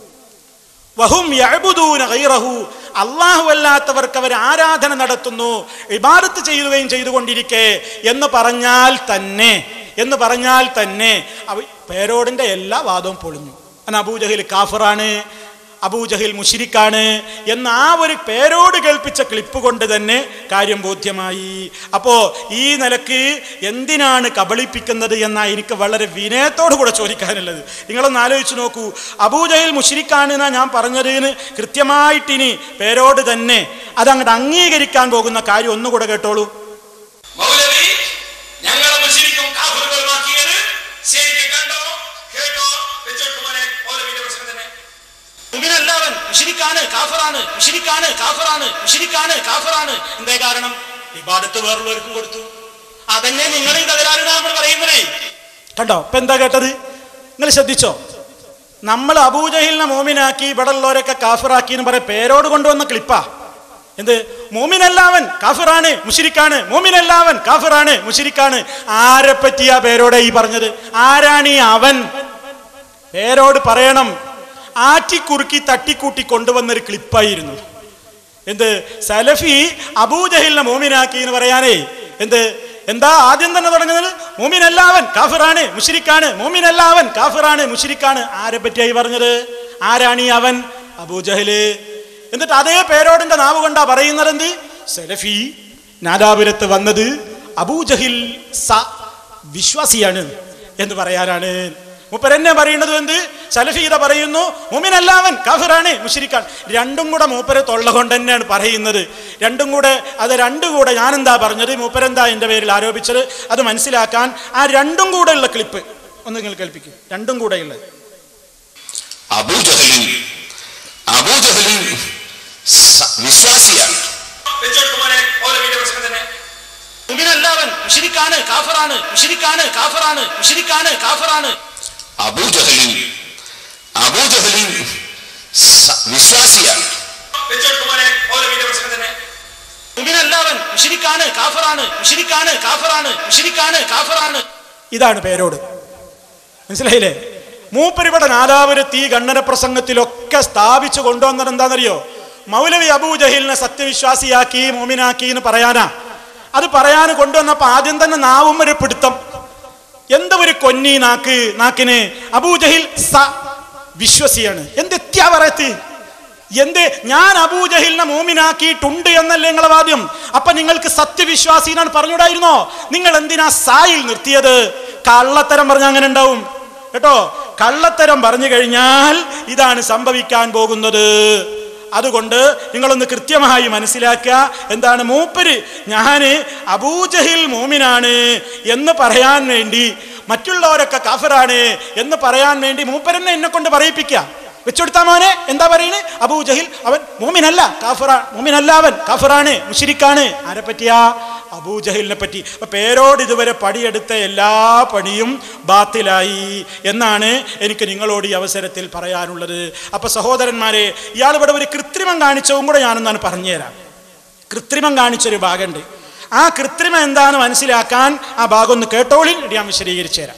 വഹും യഅ്ബുദൂന ഗൈറഹു അല്ലാഹു അല്ലാത്തവർക്ക് അവർ ആരാധന നടത്തുന്നു ഇബാദത്ത് ചെയ്യുകയും ചെയ്തുകൊണ്ടിരിക്കെ എന്ന് പറഞ്ഞാൽ തന്നെ എന്ന് പറഞ്ഞാൽ തന്നെ അവ പേരോടിന്റെ എല്ലാ വാദവും പൊളിഞ്ഞു അന്ന് അബൂജഹിൽ കാഫറാണ് അബൂജഹിൽ മുഷിരിക്കാണ് എന്ന ആ ഒരു പേരോട് കേൾപ്പിച്ച ക്ലിപ്പ് കൊണ്ട് തന്നെ കാര്യം ബോധ്യമായി അപ്പോ ഈ നിലക്ക് എന്തിനാണ് കബളിപ്പിക്കുന്നത് എന്നാ എനിക്ക് വളരെ വിനയത്തോടു കൂടെ ചോദിക്കാനുള്ളത് നിങ്ങളൊന്ന് ആലോചിച്ച് നോക്കൂ അബൂജഹിൽ മുഷിരിക്കാണ് എന്നാ ഞാൻ പറഞ്ഞതിന് കൃത്യമായിട്ടിനി പേരോട് തന്നെ അതങ്ങോട്ട് അംഗീകരിക്കാൻ പോകുന്ന കാര്യം ഒന്നുകൂടെ കേട്ടോളൂ മൗലവി ഞങ്ങളെ മുസ്ലിക്കും കാഫറുകളുമാക്കിയത് ശരിക്ക് കണ്ടോ കേട്ടോ വെച്ചോട്ടുമോനെ മൗലവിന്റെ പ്രശ്നം തന്നെ മുഅ്മിനല്ലാവൻ മുശ്രിക്കാണ് കാഫറാണ് മുശ്രിക്കാണ് കാഫറാണ് മുശ്രിക്കാണ് കാഫറാണ് എന്തേ കാരണം ഇബാദത്ത് വേറുള്ളവർക്കും കൊടുത്തു അതന്നെ നിങ്ങളെയും തകരാറിനാ നമ്മൾ പറയുന്നത് കണ്ടോ ഇപ്പൊ എന്താ കേട്ടത് നിങ്ങൾ ശ്രദ്ധിച്ചോ നമ്മൾ അബൂജഹിലിനെ മോമിനാക്കി ഇവിടെ ഉള്ളവരൊക്കെ കാഫിറാക്കി എന്ന് പറയാം പേരോട് കൊണ്ടുവന്ന ക്ലിപ്പാ എന്ത് മോമിനല്ലാവൻ കാഫിറാണ് മുഷിരിക്കാണ് മോമിനല്ലാവൻ കാഫിറാണ് മുഷിരിക്കാണ് ആരെ പറ്റിയാ പേരോടെ ഈ പറഞ്ഞത് ആരാണ് ഈ അവൻ പേരോട് പറയണം ആറ്റിക്കുറുക്കി തട്ടിക്കൂട്ടി കൊണ്ടുവന്നൊരു ക്ലിപ്പായിരുന്നു എന്ത് സലഫി അബൂജഹിലിനെ മോമിനാക്കി എന്ന് പറയാനേ എന്ത് എന്താ ആദ്യം തന്നെ തുടങ്ങുന്നത് മോമിനല്ലാവൻ കാഫിറാണ് മുഷിരിക്കാണ് മോമിനല്ലാവൻ കാഫിറാണ് മുഷിരിക്കാണ് ആരെ പറ്റിയായി പറഞ്ഞത് ആരാണ് ഈ അവൻ അബൂജഹല് എന്നിട്ട് അതേ പേരോടിന്റെ നാവ് കൊണ്ടാ പറയുന്നത് എന്ത് സലഫി നാദാപുരത്ത് വന്നത് അബൂജഹിൽ സ വിശ്വാസിയാണ് എന്ന് പറയാനാണ് മൂപ്പരെന്നെ പറയുന്നത് എന്ത് സലഫീത പറയുന്നു മുമിനല്ലാവൻ കാഫിറാണ് മുഷിരിക്കാൻ രണ്ടും കൂടെ മൂപ്പരെ തൊള്ള കൊണ്ട് തന്നെയാണ് പറയുന്നത് രണ്ടും കൂടെ അത് രണ്ടും കൂടെ ഞാനെന്താ പറഞ്ഞത് മൂപ്പരെന്താ എൻ്റെ പേരിൽ ആരോപിച്ചത് അത് മനസ്സിലാക്കാൻ ആ രണ്ടും കൂടെ ഉള്ള ക്ലിപ്പ് ഒന്ന് നിങ്ങൾ കേൾപ്പിക്കും രണ്ടും കൂടെ ഉള്ളത് അബൂജഹലിൻ അബൂജഹലിൻ സ- വിശ്വാസിയാണ് വെച്ചോട്ടുമോനെ മൗലവിന്റെ പ്രശ്നം തന്നെ മുമിനല്ലാവൻ മുഷിരിക്കാണ് കാഫറാണ് മുഷിരിക്കാണ് കാഫറാണ് മുഷിരിക്കാണ് കാഫറാണ് അബൂജഹലിൻ അബൂജഹലിൻ സ- വിശ്വാസിയാണ് വെച്ചോട്ടുമോനെ മൗലവിന്റെ പ്രശ്നം തന്നെ മുമിനല്ലാവൻ മുഷിരിക്കാണ് കാഫറാണ് മുഷിരിക്കാണ് കാഫറാണ് മുഷിരിക്കാണ് കാഫറാണ് ഇതാണ് പേരോട് മനസ്സിലായില്ലേ മൂപ്പരിവിടെ നാദാപുരത്ത് ഈ ഗണ്ണന പ്രസംഗത്തിലൊക്കെ സ്ഥാപിച്ചു കൊണ്ടുവന്നത് എന്താണെന്നറിയോ മൗലവി അബൂജഹിലിനെ സത്യവിശ്വാസിയാക്കി മോമിനാക്കി എന്ന് പറയാനാ അത് പറയാൻ കൊണ്ടുവന്നപ്പോ ആദ്യം തന്നെ നാവും ഒരു പിടുത്തം എന്താ ഒരു കൊന്നി നാക്ക് നാക്കിന് അബൂജഹിൽ സ വിശ്വസിയാണ് എന്തെത്തിയാ പറയത്ത് എന്ത് ഞാൻ അബൂജഹിലിനെ മോമിനാക്കിയിട്ടുണ്ട് എന്നല്ലേ നിങ്ങളെ വാദ്യം അപ്പൊ നിങ്ങൾക്ക് സത്യവിശ്വാസിനാണ് പറഞ്ഞുകൂടായിരുന്നോ നിങ്ങൾ എന്തിനാ സായിൽ നിർത്തിയത് കള്ളത്തരം പറഞ്ഞ അങ്ങനെ ഉണ്ടാവും കേട്ടോ കള്ളത്തരം പറഞ്ഞു കഴിഞ്ഞാൽ ഇതാണ് സംഭവിക്കാൻ പോകുന്നത് അതുകൊണ്ട് നിങ്ങളൊന്ന് കൃത്യമായി മനസ്സിലാക്കുക എന്താണ് മൂപ്പര് ഞാന് അബൂജഹിൽ മോമിനാണ് എന്ന് പറയാൻ വേണ്ടി മറ്റുള്ളവരൊക്കെ കാഫറാണ് എന്ന് പറയാൻ വേണ്ടി മൂപ്പരെന്നെ എന്നെ കൊണ്ട് പറയിപ്പിക്കുക വെച്ചെടുത്താ മോനെ എന്താ പറയുന്നത് അബൂജഹിൽ അവൻ മോമിനല്ല കാഫറാ മോമിനല്ല അവൻ കാഫറാണ് മുഷിരിക്കാണ് ആരെ പറ്റിയാ അബൂജഹിലിനെ പറ്റി അപ്പൊ പേരോട് ഇതുവരെ പടിയെടുത്ത എല്ലാ പണിയും ബാത്തിലായി എന്നാണ് എനിക്ക് നിങ്ങളോട് ഈ അവസരത്തിൽ പറയാനുള്ളത് അപ്പൊ സഹോദരന്മാരെ ഇയാൾ ഇവിടെ ഒരു കൃത്രിമം കാണിച്ചതും കൂടെ ഞാനൊന്നാണ് പറഞ്ഞുതരാം കൃത്രിമം കാണിച്ചൊരു ഭാഗമുണ്ട് ആ കൃത്രിമം എന്താന്ന് മനസ്സിലാക്കാൻ ആ ഭാഗം ഒന്ന് കേട്ടോളിൻ ഞാൻ വിശദീകരിച്ചു തരാം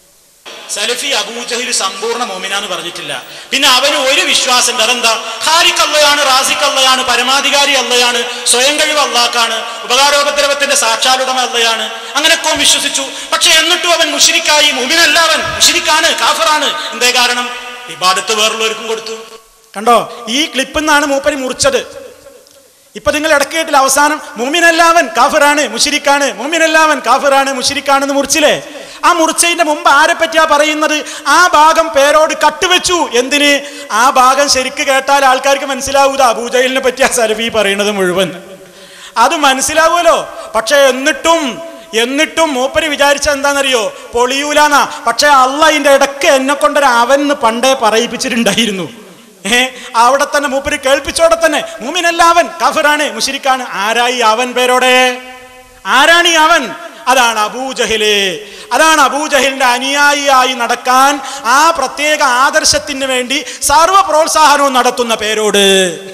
സലഫി അബൂജഹിൽ സമ്പൂർണ്ണ മോമിനാന്ന് പറഞ്ഞിട്ടില്ല പിന്നെ അവന് ഒരു വിശ്വാസം ഉണ്ട് അതെന്താ ഖാലിഖ് അള്ളയാണ് റാസിഖ് അള്ളയാണ് പരമാധികാരി അള്ളയാണ് സ്വയം കഴിവ് അള്ളാക്കാണ് ഉപകാരോപദ്രവത്തിന്റെ സാക്ഷാലുടമ അള്ളയാണ് അങ്ങനെയൊക്കെ അവൻ വിശ്വസിച്ചു പക്ഷെ എന്നിട്ടും അവൻ മുഷിരിക്കായി മുമിനല്ല അവൻ മുഷിരിക്കാണ് കാഫറാണ് എന്തേ കാരണം ഇബാദത്ത് വേറുള്ളവർക്കും കൊടുത്തു കണ്ടോ ഈ ക്ലിപ്പിൽ നിന്നാണ് മൂപ്പരി മുറിച്ചത് ഇപ്പൊ നിങ്ങൾ ഇടക്കേട്ടിൽ അവസാനം മുമിനല്ലാവൻ കാഫിറാണ് മുഷിരിക്കാണ് മുമിനല്ലാവൻ കാഫിറാണ് മുഷിരിക്കാണെന്ന് മുറിച്ചില്ലേ ആ മുറിച്ചതിന്റെ മുമ്പ് ആരെ പറ്റിയാ പറയുന്നത് ആ ഭാഗം പേരോട് കട്ടുവെച്ചു എന്തിന് ആ ഭാഗം ശരിക്ക് കേട്ടാൽ ആൾക്കാർക്ക് മനസ്സിലാവൂല അബൂജയിലിനെ പറ്റിയാ സലഫി പറയുന്നത് മുഴുവൻ അത് മനസ്സിലാവുമല്ലോ പക്ഷെ എന്നിട്ടും എന്നിട്ടും മൂപ്പര് വിചാരിച്ച എന്താണെന്നറിയോ പൊളിയൂലാന്നാ പക്ഷെ അല്ല ഇതിന്റെ ഇടയ്ക്ക് എന്നെ കൊണ്ടൊരു അവൻ പണ്ടേ പറയിപ്പിച്ചിട്ടുണ്ടായിരുന്നു ഏ അവിടെ തന്നെ മൂപ്പര് കേൾപ്പിച്ചോടെ തന്നെ മൂമിനല്ല അവൻ കാഫിറാണ് മുഷിരിക്കാണ് ആരായി അവൻ പേരോടെ ആരാണ് ഈ അവൻ അതാണ് അബൂജഹില് അതാണ് അബൂജഹിലിന്റെ അനുയായിയായി നടക്കാൻ ആ പ്രത്യേക ആദർശത്തിന് വേണ്ടി സർവ്വ പ്രോത്സാഹനവും നടത്തുന്ന പേരോട്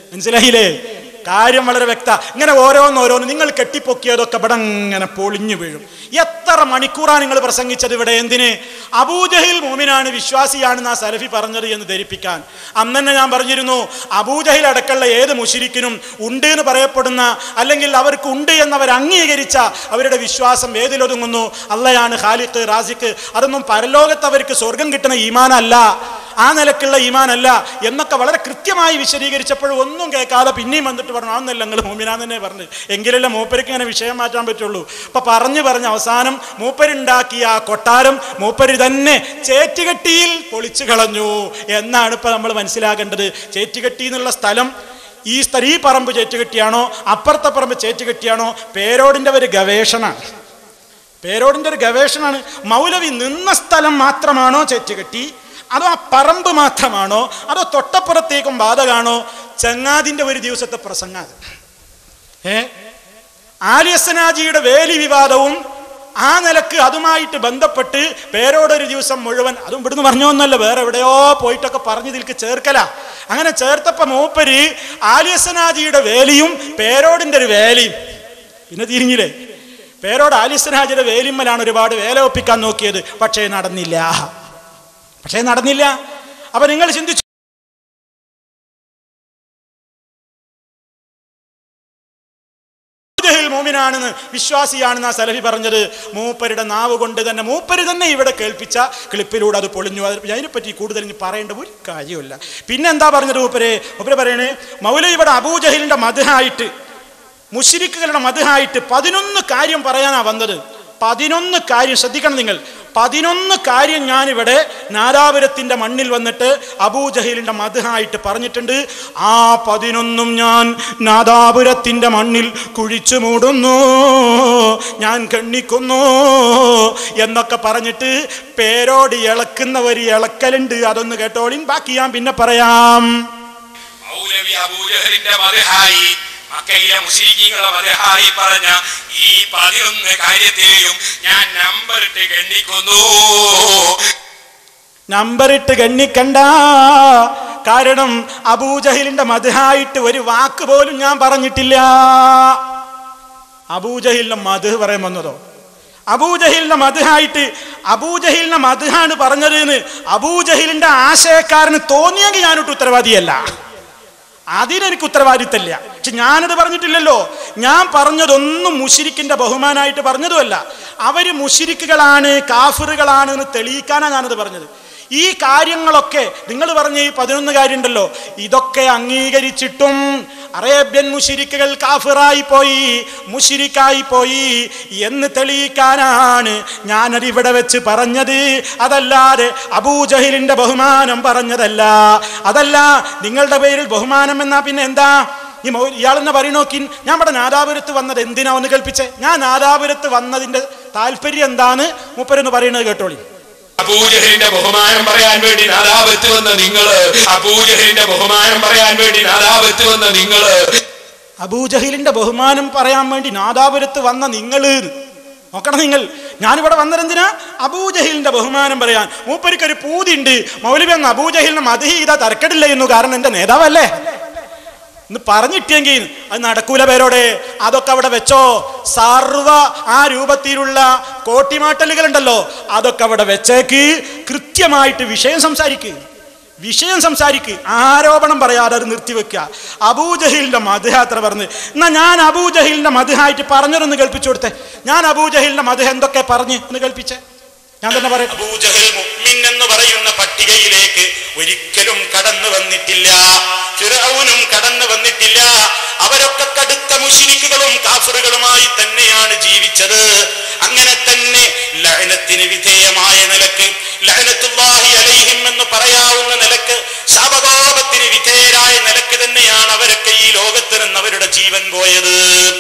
മനസ്സിലായില്ലേ കാര്യം വളരെ വ്യക്ത ഇങ്ങനെ ഓരോന്നോരോന്ന് നിങ്ങൾ കെട്ടിപ്പൊക്കിയതൊക്കെ ഇവിടെ ഇങ്ങനെ പൊളിഞ്ഞു വീഴും എത്ര മണിക്കൂറാണ് നിങ്ങൾ പ്രസംഗിച്ചത് ഇവിടെ എന്തിന് അബൂജഹിൽ മൂമിനാണ് വിശ്വാസിയാണെന്ന് ആ സലഫി പറഞ്ഞത് എന്ന് ധരിപ്പിക്കാൻ അന്ന് തന്നെ ഞാൻ പറഞ്ഞിരുന്നു അബൂജഹിൽ അടക്കമുള്ള ഏത് മുഷിരിക്കിനും ഉണ്ട് എന്ന് പറയപ്പെടുന്ന അല്ലെങ്കിൽ അവർക്ക് ഉണ്ട് എന്നവർ അംഗീകരിച്ച അവരുടെ വിശ്വാസം ഏതിലൊതുങ്ങുന്നു അള്ളയാണ് ഖാലിഖ് റാസിഖ് അതൊന്നും പരലോകത്ത് അവർക്ക് സ്വർഗം കിട്ടുന്ന ഈമാനല്ല ആ നിലക്കുള്ള ഈമാനല്ല എന്നൊക്കെ വളരെ കൃത്യമായി വിശദീകരിച്ചപ്പോൾ ഒന്നും കേൾക്കാതെ പിന്നെയും വന്നിട്ട് പറഞ്ഞു ആന്നല്ല നിങ്ങൾ മൂമിനാന്ന് തന്നെ പറഞ്ഞു എങ്കിലല്ല മൂപ്പർക്ക് ഇങ്ങനെ വിഷയം മാറ്റാൻ പറ്റുള്ളൂ അപ്പൊ പറഞ്ഞു പറഞ്ഞ് അവസാനം മൂപ്പരുണ്ടാക്കിയ ആ കൊട്ടാരം മൂപ്പര് തന്നെ ചേറ്റുകെട്ടിയിൽ പൊളിച്ചു കളഞ്ഞു എന്നാണ് ഇപ്പൊ നമ്മൾ മനസ്സിലാക്കേണ്ടത് ചേറ്റുകെട്ടി എന്നുള്ള സ്ഥലം ഈ സ്ഥലം ഈ പറമ്പ് ചേറ്റുകെട്ടിയാണോ അപ്പുറത്തെ പറമ്പ് ചേറ്റുകെട്ടിയാണോ പേരോടിന്റെ ഒരു ഗവേഷണമാണ് പേരോടിന്റെ ഒരു ഗവേഷണമാണ് മൗലവി നിന്ന സ്ഥലം മാത്രമാണോ ചേറ്റുകെട്ടി അതോ ആ പറമ്പ് മാത്രമാണോ അതോ തൊട്ടപ്പുറത്തേക്കും ബാധകാണോ ചങ്ങാതിന്റെ ഒരു ദിവസത്തെ പ്രസംഗം ഏ ആലിയസനാജിയുടെ വേലി വിവാദവും ആ നിലക്ക് അതുമായിട്ട് ബന്ധപ്പെട്ട് പേരോടൊരു ദിവസം മുഴുവൻ അതും ഇവിടുന്ന് പറഞ്ഞൊന്നല്ല വേറെ എവിടെയോ പോയിട്ടൊക്കെ പറഞ്ഞു ഇതിൽക്ക് ചേർക്കല അങ്ങനെ ചേർത്തപ്പോ മൂപ്പര് ആലിയസനാജിയുടെ വേലിയും പേരോടിന്റെ ഒരു വേലിയും പിന്നെ തിരിഞ്ഞില്ലേ പേരോട് ആലിയസനാജിയുടെ വേലിമ്മലാണ് ഒരുപാട് വേല ഒപ്പിക്കാൻ നോക്കിയത് പക്ഷേ നടന്നില്ല പക്ഷേ നടന്നില്ല അപ്പൊ നിങ്ങൾ ചിന്തിച്ചു ജഹൽ മോമിനാണെന്ന് വിശ്വാസിയാണെന്ന് ആ സലഫി പറഞ്ഞത് മൂപ്പരുടെ നാവ് കൊണ്ട് തന്നെ മൂപ്പര് തന്നെ ഇവിടെ കേൾപ്പിച്ച ക്ലിപ്പിലൂടെ അത് പൊളിഞ്ഞു അത് അതിനെപ്പറ്റി കൂടുതൽ ഇനി പറയേണ്ട ഒരു കാര്യമില്ല പിന്നെ എന്താ പറഞ്ഞത് മൂപ്പര് മൂപ്പര് പറയണേ മൗല ഇവിടെ അബൂജഹലിന്റെ മധുഹായിട്ട് മുഷിരിക്കുകളുടെ മധുഹായിട്ട് പതിനൊന്ന് കാര്യം പറയാനാ വന്നത് പതിനൊന്ന് കാര്യം ശ്രദ്ധിക്കണം നിങ്ങൾ പതിനൊന്ന് കാര്യം ഞാനിവിടെ നാദാപുരത്തിന്റെ മണ്ണിൽ വന്നിട്ട് അബൂജഹലിന്റെ മധുഹായിട്ട് പറഞ്ഞിട്ടുണ്ട് ആ പതിനൊന്നും ഞാൻ നാദാപുരത്തിന്റെ മണ്ണിൽ കുഴിച്ചു മൂടുന്നു ഞാൻ കണ്ണിക്കുന്നു എന്നൊക്കെ പറഞ്ഞിട്ട് പേരോട് ഇളക്കുന്ന ഒരു ഇളക്കലുണ്ട് അതൊന്ന് കേട്ടോളിൻ ബാക്കി ഞാൻ പിന്നെ പറയാം മൗലവി അബൂജഹലിന്റെ മതഹായി മക്കയിലെ മുസ്ലിങ്ങളുടെ മതഹായി പറഞ്ഞ ഈ പതിനൊന്ന് കാര്യത്തെയും ഞാൻ നമ്പർ ഇട്ട് ഗണ്ണിക്കുന്നു നമ്പറിട്ട് ഗണ്ണിക്കണ്ട കാരണം അബൂജഹിലിന്റെ മധുഹായിട്ട് ഒരു വാക്ക് പോലും ഞാൻ പറഞ്ഞിട്ടില്ല അബൂജഹിലിന്റെ മധു പറയാൻ വന്നതോ അബൂജഹിലിന്റെ മധുഹായിട്ട് അബൂജഹിലിന്റെ മധുഹാണ് പറഞ്ഞത് എന്ന് അബൂജഹിലിന്റെ ആശയക്കാരന് തോന്നിയെങ്കിൽ ഞാനൊട്ട് ഉത്തരവാദിയല്ല അതിനെനിക്ക് ഉത്തരവാദിത്തമില്ല പക്ഷെ ഞാനത് പറഞ്ഞിട്ടില്ലല്ലോ ഞാൻ പറഞ്ഞതൊന്നും മുഷിരിക്കിന്റെ ബഹുമാനായിട്ട് പറഞ്ഞതുമല്ല അവര് മുഷിരിക്കുകളാണ് കാഫിറുകളാണ് എന്ന് തെളിയിക്കാനാണ് ഞാനത് പറഞ്ഞത് ഈ കാര്യങ്ങളൊക്കെ നിങ്ങൾ പറഞ്ഞ ഈ പതിനൊന്ന് കാര്യമുണ്ടല്ലോ ഇതൊക്കെ അംഗീകരിച്ചിട്ടും അറേബ്യൻ മുഷിരിക്കുകൾ കാഫിറായി പോയി മുഷിരിക്കായി പോയി എന്ന് തെളിയിക്കാനാണ് ഞാനത് ഇവിടെ വെച്ച് പറഞ്ഞത് അതല്ലാതെ അബൂജഹിലിന്റെ ബഹുമാനം പറഞ്ഞതല്ല അതല്ല നിങ്ങളുടെ പേരിൽ ബഹുമാനം എന്നാ പിന്നെ എന്താ ഈ മൗ ഇയാളെന്നെ പറയണോക്കി ഞാൻ ഇവിടെ നാദാപുരത്ത് വന്നത് എന്തിനാ ഒന്ന് കൽപ്പിച്ചേ ഞാൻ നാദാപുരത്ത് വന്നതിന്റെ താല്പര്യം എന്താന്ന് മൂപ്പരെന്ന് പറയുന്നത് കേട്ടോളി അബൂജഹലിന്റെ ബഹുമാനം പറയാൻ വേണ്ടി നാദാപത്ത് വന്ന നിങ്ങള് അബൂജഹലിന്റെ ബഹുമാനം പറയാൻ വേണ്ടി നാദാപത്ത് വന്ന നിങ്ങള് അബൂജഹിലിന്റെ ബഹുമാനം പറയാൻ വേണ്ടി നാദാപുരത്ത് വന്ന നിങ്ങൾ നോക്കണം നിങ്ങൾ ഞാനിവിടെ വന്നതെന്തിനാ അബൂജഹിലിന്റെ ബഹുമാനം പറയാൻ മൂപ്പരിക്കൊരു പൂതിണ്ട് മൗലവി അന്ന് അബൂജഹിലിനെ മതഹീത തരക്കടില്ല എന്നു കാരണം എന്റെ നേതാവല്ലേ എന്ന് പറഞ്ഞിട്ടെങ്കിൽ അത് നടക്കൂല പേരോടെ അതൊക്കെ അവിടെ വെച്ചോ സർവ ആ രൂപത്തിലുള്ള കോട്ടിമാട്ടലുകളുണ്ടല്ലോ അതൊക്കെ അവിടെ വെച്ചേക്ക് കൃത്യമായിട്ട് വിഷയം സംസാരിക്ക് വിഷയം സംസാരിക്ക് ആരോപണം പറയാതെ അത് നിർത്തിവെക്കുക അബൂജഹിലിന്റെ മധുയാത്ര പറഞ്ഞ് എന്നാ ഞാൻ അബൂജഹിലിന്റെ മധുഹായിട്ട് പറഞ്ഞതൊന്ന് കേൾപ്പിച്ചു കൊടുത്തേ ഞാൻ അബൂജഹിലിന്റെ മധു എന്തൊക്കെ പറഞ്ഞ് ഒന്ന് കേൾപ്പിച്ചേ ഞാൻ തന്നെ പറയാം അബൂജഹൽ മുഅ്മിൻ എന്ന് പറയുന്ന പട്ടികയിലേക്ക് ഒരിക്കലും കടന്നു വന്നിട്ടില്ല ഫിറഔനും കടന്നു വന്നിട്ടില്ല അവരൊക്കെ കടുത്ത മുഷിരിക്കുകളും കാഫറുകളുമായി തന്നെയാണ് ജീവിച്ചത് അങ്ങനെ തന്നെ ലഅനത്തിന് വിധേയമായ നിലക്ക് ലഅനത്തുല്ലാഹി അലൈഹിം എന്ന് പറയാവുന്ന നിലക്ക് ശാപകോപത്തിന് വിധേയരായ നിലക്ക് തന്നെയാണ് അവരൊക്കെ ഈ ലോകത്ത് നിന്ന് അവരുടെ ജീവൻ പോയത്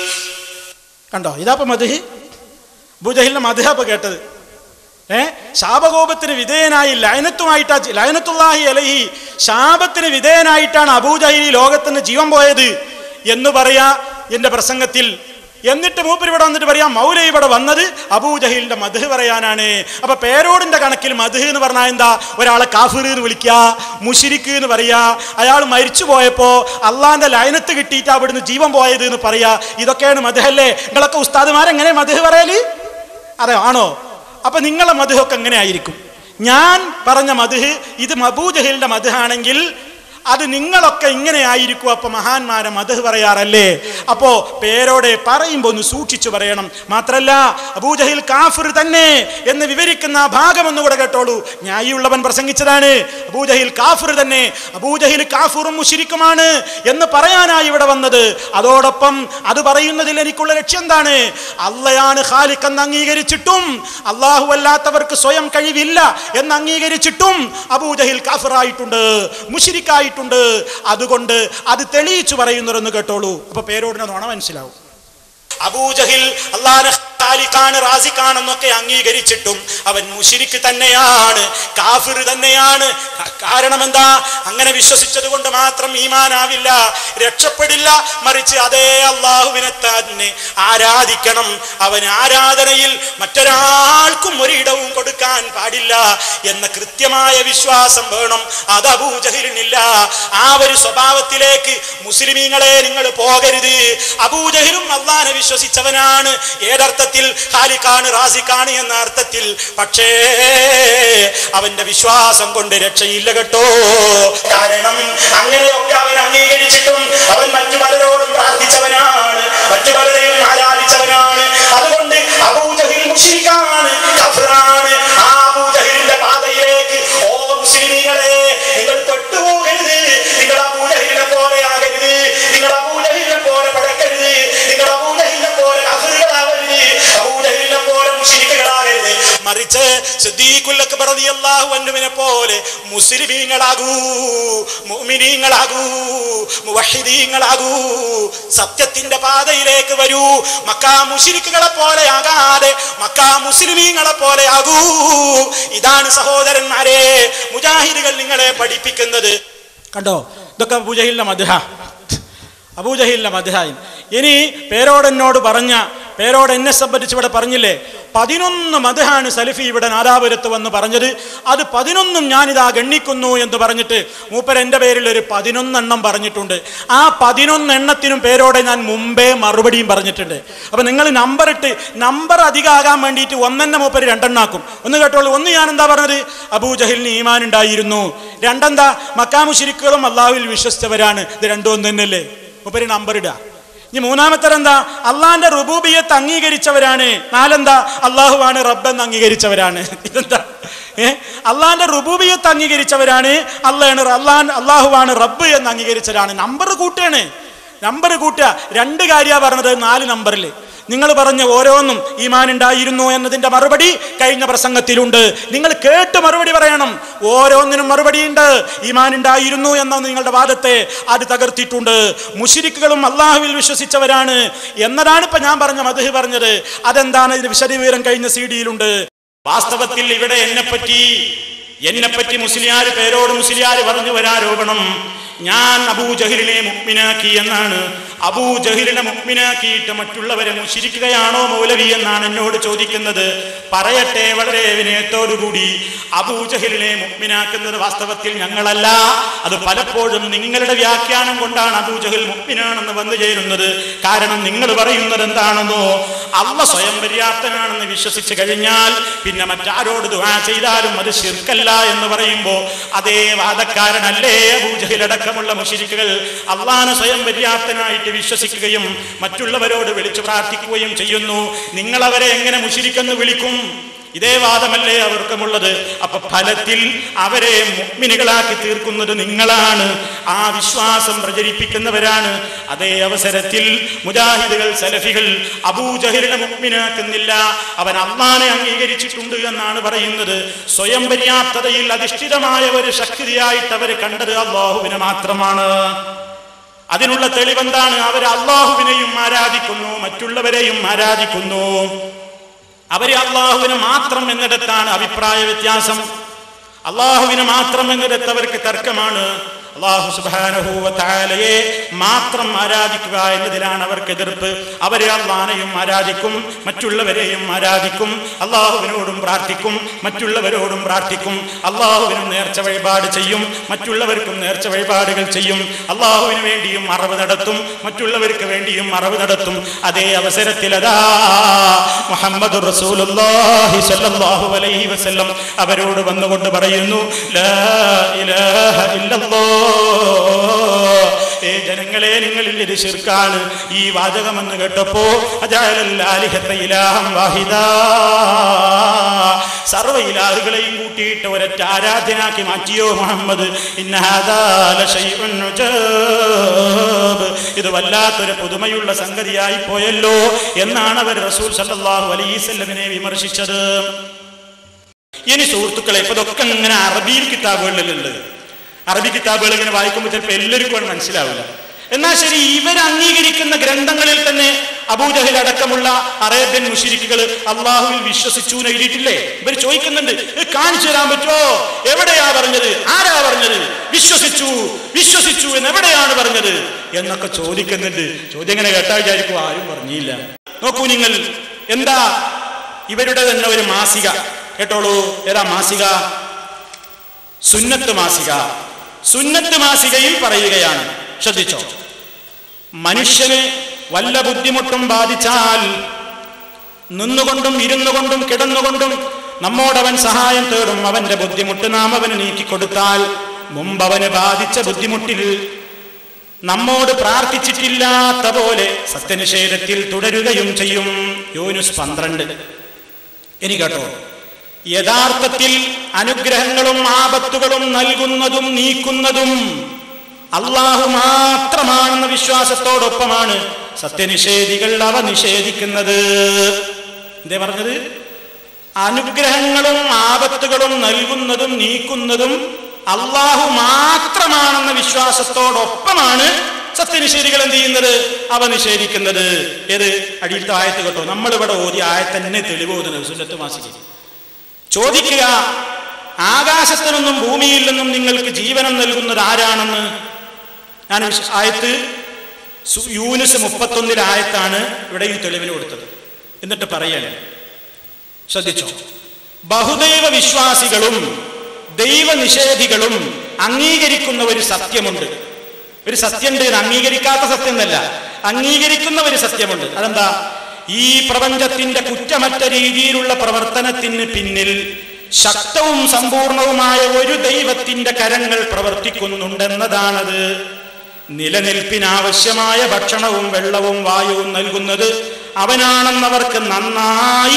കണ്ടോ ഇതാപ്പ മധുഹി അബൂജഹിലിന്റെ മധുഹപ്പ കേട്ടത് ഏ ശാപകോപത്തിന് വിധേയനായി ലയനത്തുമായിട്ടാ ലയനത്തുള്ളാഹി അലഹി ശാപത്തിന് വിധേയനായിട്ടാണ് അബൂജഹിൽ ഈ ലോകത്തിന് ജീവൻ പോയത് എന്ന് പറയാ എന്റെ പ്രസംഗത്തിൽ എന്നിട്ട് മൂപ്പർ ഇവിടെ വന്നിട്ട് പറയാം മൗല ഇവിടെ വന്നത് അബൂജഹീലിന്റെ മധു പറയാനാണ് അപ്പൊ പേരോടിന്റെ കണക്കിൽ മധു എന്ന് പറഞ്ഞാൽ എന്താ ഒരാളെ കാഫിർ എന്ന് വിളിക്കുക മുഷിരിക്ക് എന്ന് പറയാ അയാൾ മരിച്ചു പോയപ്പോ അള്ളാന്റെ ലയനത്ത് കിട്ടിയിട്ട് അവിടുന്ന് ജീവൻ പോയത് എന്ന് പറയാ ഇതൊക്കെയാണ് മധുഹല്ലേ നിങ്ങളൊക്കെ ഉസ്താദുമാരെങ്ങനെ മധു പറയല് അതെ ആണോ അപ്പൊ നിങ്ങളെ മധുഹൊക്കെ എങ്ങനെ ആയിരിക്കും ഞാൻ പറഞ്ഞ മധുഹ് ഇത് മബൂജഹലിന്റെ മധുഹാണെങ്കിൽ അത് നിങ്ങളൊക്കെ ഇങ്ങനെ ആയിരിക്കും അപ്പൊ മഹാന്മാരെ മധുഹ് പറയാറല്ലേ അപ്പോ പേരോടെ പറയുമ്പോ ഒന്ന് സൂക്ഷിച്ചു പറയണം മാത്രല്ല അബൂജഹിൽ കാഫിർ തന്നെ എന്ന് വിവരിക്കുന്ന ആ ഭാഗം ഒന്നുകൂടെ കേട്ടോളൂ ന്യായിയുള്ളവൻ പ്രസംഗിച്ചതാണ് അബൂജഹിൽ കാഫിർ തന്നെ അബൂജഹിൽ കാഫിറും മുഷിരിക്കുമാണ് എന്ന് പറയാനായി ഇവിടെ വന്നത് അതോടൊപ്പം അത് പറയുന്നതിൽ എനിക്കുള്ള ലക്ഷ്യം എന്താണ് അള്ളയാണ് ഖാലിഖ് എന്ന് അംഗീകരിച്ചിട്ടും അള്ളാഹു അല്ലാത്തവർക്ക് സ്വയം കഴിവില്ല എന്ന് അംഗീകരിച്ചിട്ടും അബൂജഹിൽ കാഫിറായിട്ടുണ്ട് മുഷിരിക്കായിട്ടുണ്ട് അതുകൊണ്ട് അത് തെളിയിച്ചു പറയുന്നവരെന്ന് കേട്ടോളൂ അപ്പൊ പേരോടിനെ നോണ മനസ്സിലാവും അബൂജഹിൽ അള്ളാഹ് ഖാലിഖാണ് റാസിഖാണെന്നൊക്കെ അംഗീകരിച്ചിട്ടും അവൻ മുഷിരിക്ക് തന്നെയാണ് കാഫിർ തന്നെയാണ് ക- കാരണം എന്താ അങ്ങനെ വിശ്വസിച്ചത് കൊണ്ട് മാത്രം ഈമാനാവില്ല രക്ഷപ്പെടില്ല മറിച്ച് അതേ അള്ളാഹുവിനെ തന്നെ ആരാധിക്കണം അവൻ ആരാധനയിൽ മറ്റൊരാൾക്കും ഒരിടവും കൊടുക്കാൻ പാടില്ല എന്ന കൃത്യമായ വിശ്വാസം വേണം അത് അബൂജഹിലിനില്ല ആ ഒരു സ്വഭാവത്തിലേക്ക് മുസ്ലിമീങ്ങളെ നിങ്ങൾ പോകരുത് അബൂജഹിലും അള്ളാനെ വിശ്വസിച്ചവനാണ് ഏതർത്ഥത്തിൽ ഹാലിക്കാണ് റാസിക്കാണ് എന്ന അർത്ഥത്തിൽ പക്ഷേ അവന്റെ വിശ്വാസം കൊണ്ട് രക്ഷയില്ല കേട്ടോ കാരണം അങ്ങനെയൊക്കെ അവൻ അംഗീകരിച്ചിട്ടും അവൻ മറ്റു പലരോടും പ്രാർത്ഥിച്ചവനാണ് മറ്റു പലരെയും ആരാധിച്ചവനാണ് അതുകൊണ്ട് അബൂജഹിൽ മുഷിരിക്കാണ് കഫറാണ് ആ അബൂജഹിലിന്റെ പാതയിലേക്ക് ഓ മുസ്ലിമീങ്ങളെ നിങ്ങൾ പെട്ടുപോകരുത് നിങ്ങൾ അബൂജഹിലിനെ പോലെ ആകരുത് നിങ്ങൾ അബൂജഹിലിനെ പോലെ പടക്കരുത് നിങ്ങൾ അബൂജഹിലിനെ പോലെ കഫറുകളാവരുത് അബൂജഹിലിനെ പോലെ മുഷിരിക്കുകളാകരുത് മറിച്ച് സിദ്ദീഖുൽ അക്ബർ റളിയല്ലാഹു അൻഹുവിനെ പോലെ മുസ്ലിമീങ്ങളാകൂ മുഅ്മിനീങ്ങളാകൂ മുവഹിദീങ്ങളാകൂ സത്യത്തിന്റെ പാതയിലേക്ക് വരൂ മക്കാ മുശ്രിക്കുകളെ പോലെ ആകാതെ മക്കാ മുസ്ലിമീങ്ങളെ പോലെ ആകൂ ഇതാണ് സഹോദരന്മാരെ മുജാഹിദുകൾ നിങ്ങളെ പഠിപ്പിക്കുന്നത് കണ്ടോ ഇതൊക്കെ അബൂജഹിലിന്റെ മധുഹ അബൂജഹിലിന്റെ മധുഹായി ഇനി പേരോടെന്നോട് പറഞ്ഞ പേരോട് എന്നെ സംബന്ധിച്ച് ഇവിടെ പറഞ്ഞില്ലേ പതിനൊന്ന് മധുഹാണ് സലഫി ഇവിടെ നാദാപുരത്ത് വന്ന് പറഞ്ഞത് അത് പതിനൊന്നും ഞാനിതാ ഗണ്ണിക്കുന്നു എന്ന് പറഞ്ഞിട്ട് മൂപ്പർ എൻ്റെ പേരിൽ ഒരു പതിനൊന്നെണ്ണം പറഞ്ഞിട്ടുണ്ട് ആ പതിനൊന്നെണ്ണത്തിനും പേരോടെ ഞാൻ മുമ്പേ മറുപടിയും പറഞ്ഞിട്ടുണ്ട് അപ്പൊ നിങ്ങൾ നമ്പർ ഇട്ട് നമ്പർ അധികമാകാൻ വേണ്ടിയിട്ട് ഒന്നെന്നെ മൂപ്പര് രണ്ടെണ്ണാക്കും ഒന്ന് കേട്ടോളൂ ഒന്ന് ഞാൻ എന്താ പറഞ്ഞത് അബൂജഹിലിന് ഈമാൻ ഉണ്ടായിരുന്നു രണ്ടെന്താ മക്കാമുശിരിക്കുകളും അള്ളാഹുവിൽ വിശ്വസിച്ചവരാണ് ഇത് രണ്ടും ഒന്ന് തന്നെയല്ലേ മൂപ്പര് നമ്പർ ഇടുക ഇനി മൂന്നാമത്തെ എന്താ അള്ളാന്റെ റുബൂബിയത്ത് അംഗീകരിച്ചവരാണ് നാലെന്താ അള്ളാഹുവാണ് റബ്ബെന്ന് അംഗീകരിച്ചവരാണ് ഇതെന്താ ഏ അള്ളാന്റെ റുബൂബിയത്ത് അംഗീകരിച്ചവരാണ് അള്ളാണ് അള്ളാൻ അള്ളാഹുവാണ് റബ്ബ് എന്ന് അംഗീകരിച്ചവരാണ് നമ്പർ കൂട്ടുകയാണ് നമ്പർ കൂട്ടുക രണ്ട് കാര്യമാണ് പറഞ്ഞത് നാല് നമ്പറിൽ നിങ്ങൾ പറഞ്ഞ ഓരോന്നും ഈമാൻ ഉണ്ടായിരുന്നു എന്നതിന്റെ മറുപടി കഴിഞ്ഞ പ്രസംഗത്തിലുണ്ട് നിങ്ങൾ കേട്ട് മറുപടി പറയണം ഓരോന്നിനും മറുപടി ഉണ്ട് ഈമാൻ ഉണ്ടായിരുന്നു എന്ന നിങ്ങളുടെ വാദത്തെ അത് തകർത്തിട്ടുണ്ട് മുഷിരിക്കുകളും അള്ളാഹുവിൽ വിശ്വസിച്ചവരാണ് എന്നതാണ് ഇപ്പൊ ഞാൻ പറഞ്ഞ മധു പറഞ്ഞത് അതെന്താണ് ഇതിന് വിശദീകരണം കഴിഞ്ഞ സി ഡിയിലുണ്ട് വാസ്തവത്തിൽ ഇവിടെ എന്നെപ്പറ്റി എന്നെപ്പറ്റി മുസ്ലിയാർ പേരോട് മുസ്ലിയാർ പറഞ്ഞു വരാരോപണം ഞാൻ അബൂജഹിലിനെ മുക്മിനാക്കി എന്നാണ് അബൂജഹിലിനെ മുക്മിനാക്കിയിട്ട് മറ്റുള്ളവരെ മുഷിരിക്കുകയാണോ മൗലവി എന്നാണ് എന്നോട് ചോദിക്കുന്നത് പറയട്ടെ വളരെ വിനയത്തോടുകൂടി അബൂജഹിലിനെ മുക്മിനാക്കുന്നത് വാസ്തവത്തിൽ ഞങ്ങളല്ല അത് പലപ്പോഴും നിങ്ങളുടെ വ്യാഖ്യാനം കൊണ്ടാണ് അബൂജഹിൽ മുക്മിനാണെന്ന് വന്നു ചേരുന്നത് കാരണം നിങ്ങൾ പറയുന്നത് എന്താണെന്നോ അള്ള സ്വയം പര്യാപ്തനാണെന്ന് വിശ്വസിച്ച് കഴിഞ്ഞാൽ പിന്നെ മറ്റാരോട് ദുആ ചെയ്താലും അത് ശിർക്കല്ല എന്ന് പറയുമ്പോൾ അതേ വാദക്കാരനല്ലേ അബൂജഹിലടക്കമുള്ള മുഷിരിക്കുകൾ അള്ളാഹ് സ്വയം പര്യാപ്തനായിട്ട് വിശ്വസിക്കുകയും മറ്റുള്ളവരോട് വിളിച്ചു പ്രാർത്ഥിക്കുകയും ചെയ്യുന്നു നിങ്ങൾ അവരെ എങ്ങനെ മുഷിരിക്കെന്ന് വിളിക്കും ഇതേ വാദമല്ലേ അവർക്കുമുള്ളത് അപ്പൊ ഫലത്തിൽ അവരെ മുഗ്മിനികളാക്കി തീർക്കുന്നത് നിങ്ങളാണ് ആ വിശ്വാസം പ്രചരിപ്പിക്കുന്നവരാണ് അതേ അവസരത്തിൽ മുജാഹിദുകൾ സലഫികൾ അബൂജഹലിനെ മുഗ്മിനാക്കുന്നില്ല അവൻ അള്ളാനെ അംഗീകരിച്ചിട്ടുണ്ട് എന്നാണ് പറയുന്നത് സ്വയം പര്യാപ്തതയിൽ അധിഷ്ഠിതമായ ഒരു ശക്തിയായിട്ട് അവർ കണ്ടത് അള്ളാഹുവിനെ മാത്രമാണ് അതിനുള്ള തെളിവെന്താണ് അവർ അള്ളാഹുവിനെയും ആരാധിക്കുന്നു മറ്റുള്ളവരെയും ആരാധിക്കുന്നു അവര് അള്ളാഹുവിനെ മാത്രം എന്നിടത്താണ് അഭിപ്രായ വ്യത്യാസം അള്ളാഹുവിനെ മാത്രം എന്നിടത്ത് അവർക്ക് തർക്കമാണ് അള്ളാഹു സുബാനഹൂവത്താലയെ മാത്രം ആരാധിക്കുക എന്നതിലാണ് അവർക്ക് എതിർപ്പ് അവരെ അള്ളാനെയും ആരാധിക്കും മറ്റുള്ളവരെയും ആരാധിക്കും അള്ളാഹുവിനോടും പ്രാർത്ഥിക്കും മറ്റുള്ളവരോടും പ്രാർത്ഥിക്കും അള്ളാഹുവിനും നേർച്ച വഴിപാട് ചെയ്യും മറ്റുള്ളവർക്കും നേർച്ച വഴിപാടുകൾ ചെയ്യും അള്ളാഹുവിന് വേണ്ടിയും മറവ് നടത്തും മറ്റുള്ളവർക്ക് വേണ്ടിയും മറവ് നടത്തും അതേ അവസരത്തിൽ അതാ മുഹമ്മദ് റസൂലുള്ളാഹി സ്വല്ലല്ലാഹു അലൈഹി വസല്ലം അവരോട് വന്നുകൊണ്ട് പറയുന്നു ലാ ഇലാഹ ഇല്ലല്ലാഹ് ഏ ജനങ്ങളെ നിങ്ങളിൽ ഇത് ശിർക്കാണ് ഈ വാചകമെന്ന് കേട്ടപ്പോ അജാലല്ലാലിഹത്തെ ഇലാഹം വാഹിദ സർവ ഇലാഹുകളെയും കൂട്ടിയിട്ട് ഒരൊറ്റ ആരാധനാക്കി മാറ്റിയോ മുഹമ്മദ് ഇന്നഹാദാ ലശൈഉൻ ഉജാബ്. ഇത് വല്ലാത്തൊരു പുതുമയുള്ള സംഗതിയായി പോയല്ലോ എന്നാണ് അവർ റസൂൽ സല്ലല്ലാഹു അലൈഹി വസല്ലമിനെ വിമർശിച്ചത് ഇനി സുഹൃത്തുക്കളെ ഇപ്പൊ ഇതൊക്കെ ഇങ്ങനെ അറബിയിൽ കിതാബുകളിലുള്ളത് അറബി കിതാബുകൾ ഇങ്ങനെ വായിക്കുമ്പോൾ ചിലപ്പോൾ എല്ലാവർക്കും അത് മനസ്സിലാവില്ല എന്നാൽ ശരി ഇവർ അംഗീകരിക്കുന്ന ഗ്രന്ഥങ്ങളിൽ തന്നെ അബൂജഹിൽ അടക്കമുള്ള അറേബ്യൻ മുഷിരിക്കുകൾ അള്ളാഹുവിൽ വിശ്വസിച്ചു എന്ന് എഴുതിയിട്ടില്ലേ ഇവർ ചോദിക്കുന്നുണ്ട് "ഇത് കാണിച്ചു തരാൻ പറ്റുമോ എവിടെയാ പറഞ്ഞത് ആരാ പറഞ്ഞത് വിശ്വസിച്ചു വിശ്വസിച്ചു എന്ന് എവിടെയാണ് പറഞ്ഞത് എന്നൊക്കെ ചോദിക്കുന്നുണ്ട് ചോദ്യം ഇങ്ങനെ കേട്ടാ വിചാരിക്കും ആരും പറഞ്ഞില്ല നോക്കൂ നിങ്ങൾ എന്താ ഇവരുടെ തന്നെ ഒരു മാസിക കേട്ടോളൂ ഏതാ മാസിക സുന്നത്ത് മാസിക സുന്നത്ത് മാസികയിൽ പറയുകയാണ് ശ്രദ്ധിച്ചോ മനുഷ്യന് വല്ല ബുദ്ധിമുട്ടും ബാധിച്ചാൽ നിന്നുകൊണ്ടും ഇരുന്നുകൊണ്ടും കിടന്നുകൊണ്ടും നമ്മോടവൻ സഹായം തേടും അവന്റെ ബുദ്ധിമുട്ട് നാം അവന് നീക്കിക്കൊടുത്താൽ മുമ്പ് അവന് ബാധിച്ച ബുദ്ധിമുട്ടിൽ നമ്മോട് പ്രാർത്ഥിച്ചിട്ടില്ലാത്ത പോലെ സത്യനിഷേധത്തിൽ തുടരുകയും ചെയ്യും യൂനുസ് പന്ത്രണ്ട് ഇനി കേട്ടോ യഥാർത്ഥത്തിൽ അനുഗ്രഹങ്ങളും ആപത്തുകളും നൽകുന്നതും നീക്കുന്നതും അള്ളാഹു മാത്രമാണെന്ന വിശ്വാസത്തോടൊപ്പമാണ് സത്യനിഷേധികൾ അവ നിഷേധിക്കുന്നത് എന്തേ പറഞ്ഞത് അനുഗ്രഹങ്ങളും ആപത്തുകളും നൽകുന്നതും നീക്കുന്നതും അള്ളാഹു മാത്രമാണെന്ന വിശ്വാസത്തോടൊപ്പമാണ് സത്യനിഷേധികൾ എന്ത് ചെയ്യുന്നത് അവ നിഷേധിക്കുന്നത് ഏത് അടിയിലത്തെ ആയത്ത് കേട്ടോ നമ്മളിവിടെ ഓതി ആയത്തന്നെ തെളിവ് ഓതുന്നത് സുന്നത്ത് മാസിക ചോദിക്കുക ആകാശത്തു നിന്നും ഭൂമിയിൽ നിന്നും നിങ്ങൾക്ക് ജീവനം നൽകുന്നത് ആരാണെന്ന് ഞാൻ വിശ- ആയത്ത് സു- യൂനുസ് മുപ്പത്തൊന്നിൽ ആയത്താണ് ഇവിടെ ഈ തെളിവിന് കൊടുത്തത് എന്നിട്ട് പറയാണ് ശ്രദ്ധിച്ചോ ബഹുദൈവ വിശ്വാസികളും ദൈവനിഷേധികളും അംഗീകരിക്കുന്ന ഒരു സത്യമുണ്ട് ഒരു സത്യമുണ്ട് ഇത് അംഗീകരിക്കാത്ത സത്യം എന്നല്ല അംഗീകരിക്കുന്ന ഒരു സത്യമുണ്ട് അതെന്താ ഈ പ്രപഞ്ചത്തിന്റെ കുറ്റമറ്റ രീതിയിലുള്ള പ്രവർത്തനത്തിന് പിന്നിൽ ശക്തവും സമ്പൂർണവുമായ ഒരു ദൈവത്തിന്റെ കരങ്ങൾ പ്രവർത്തിക്കുന്നുണ്ടെന്നതാണത് നിലനിൽപ്പിനാവശ്യമായ ഭക്ഷണവും വെള്ളവും വായുവും നൽകുന്നത് അവനാണെന്നവർക്ക് നന്നായി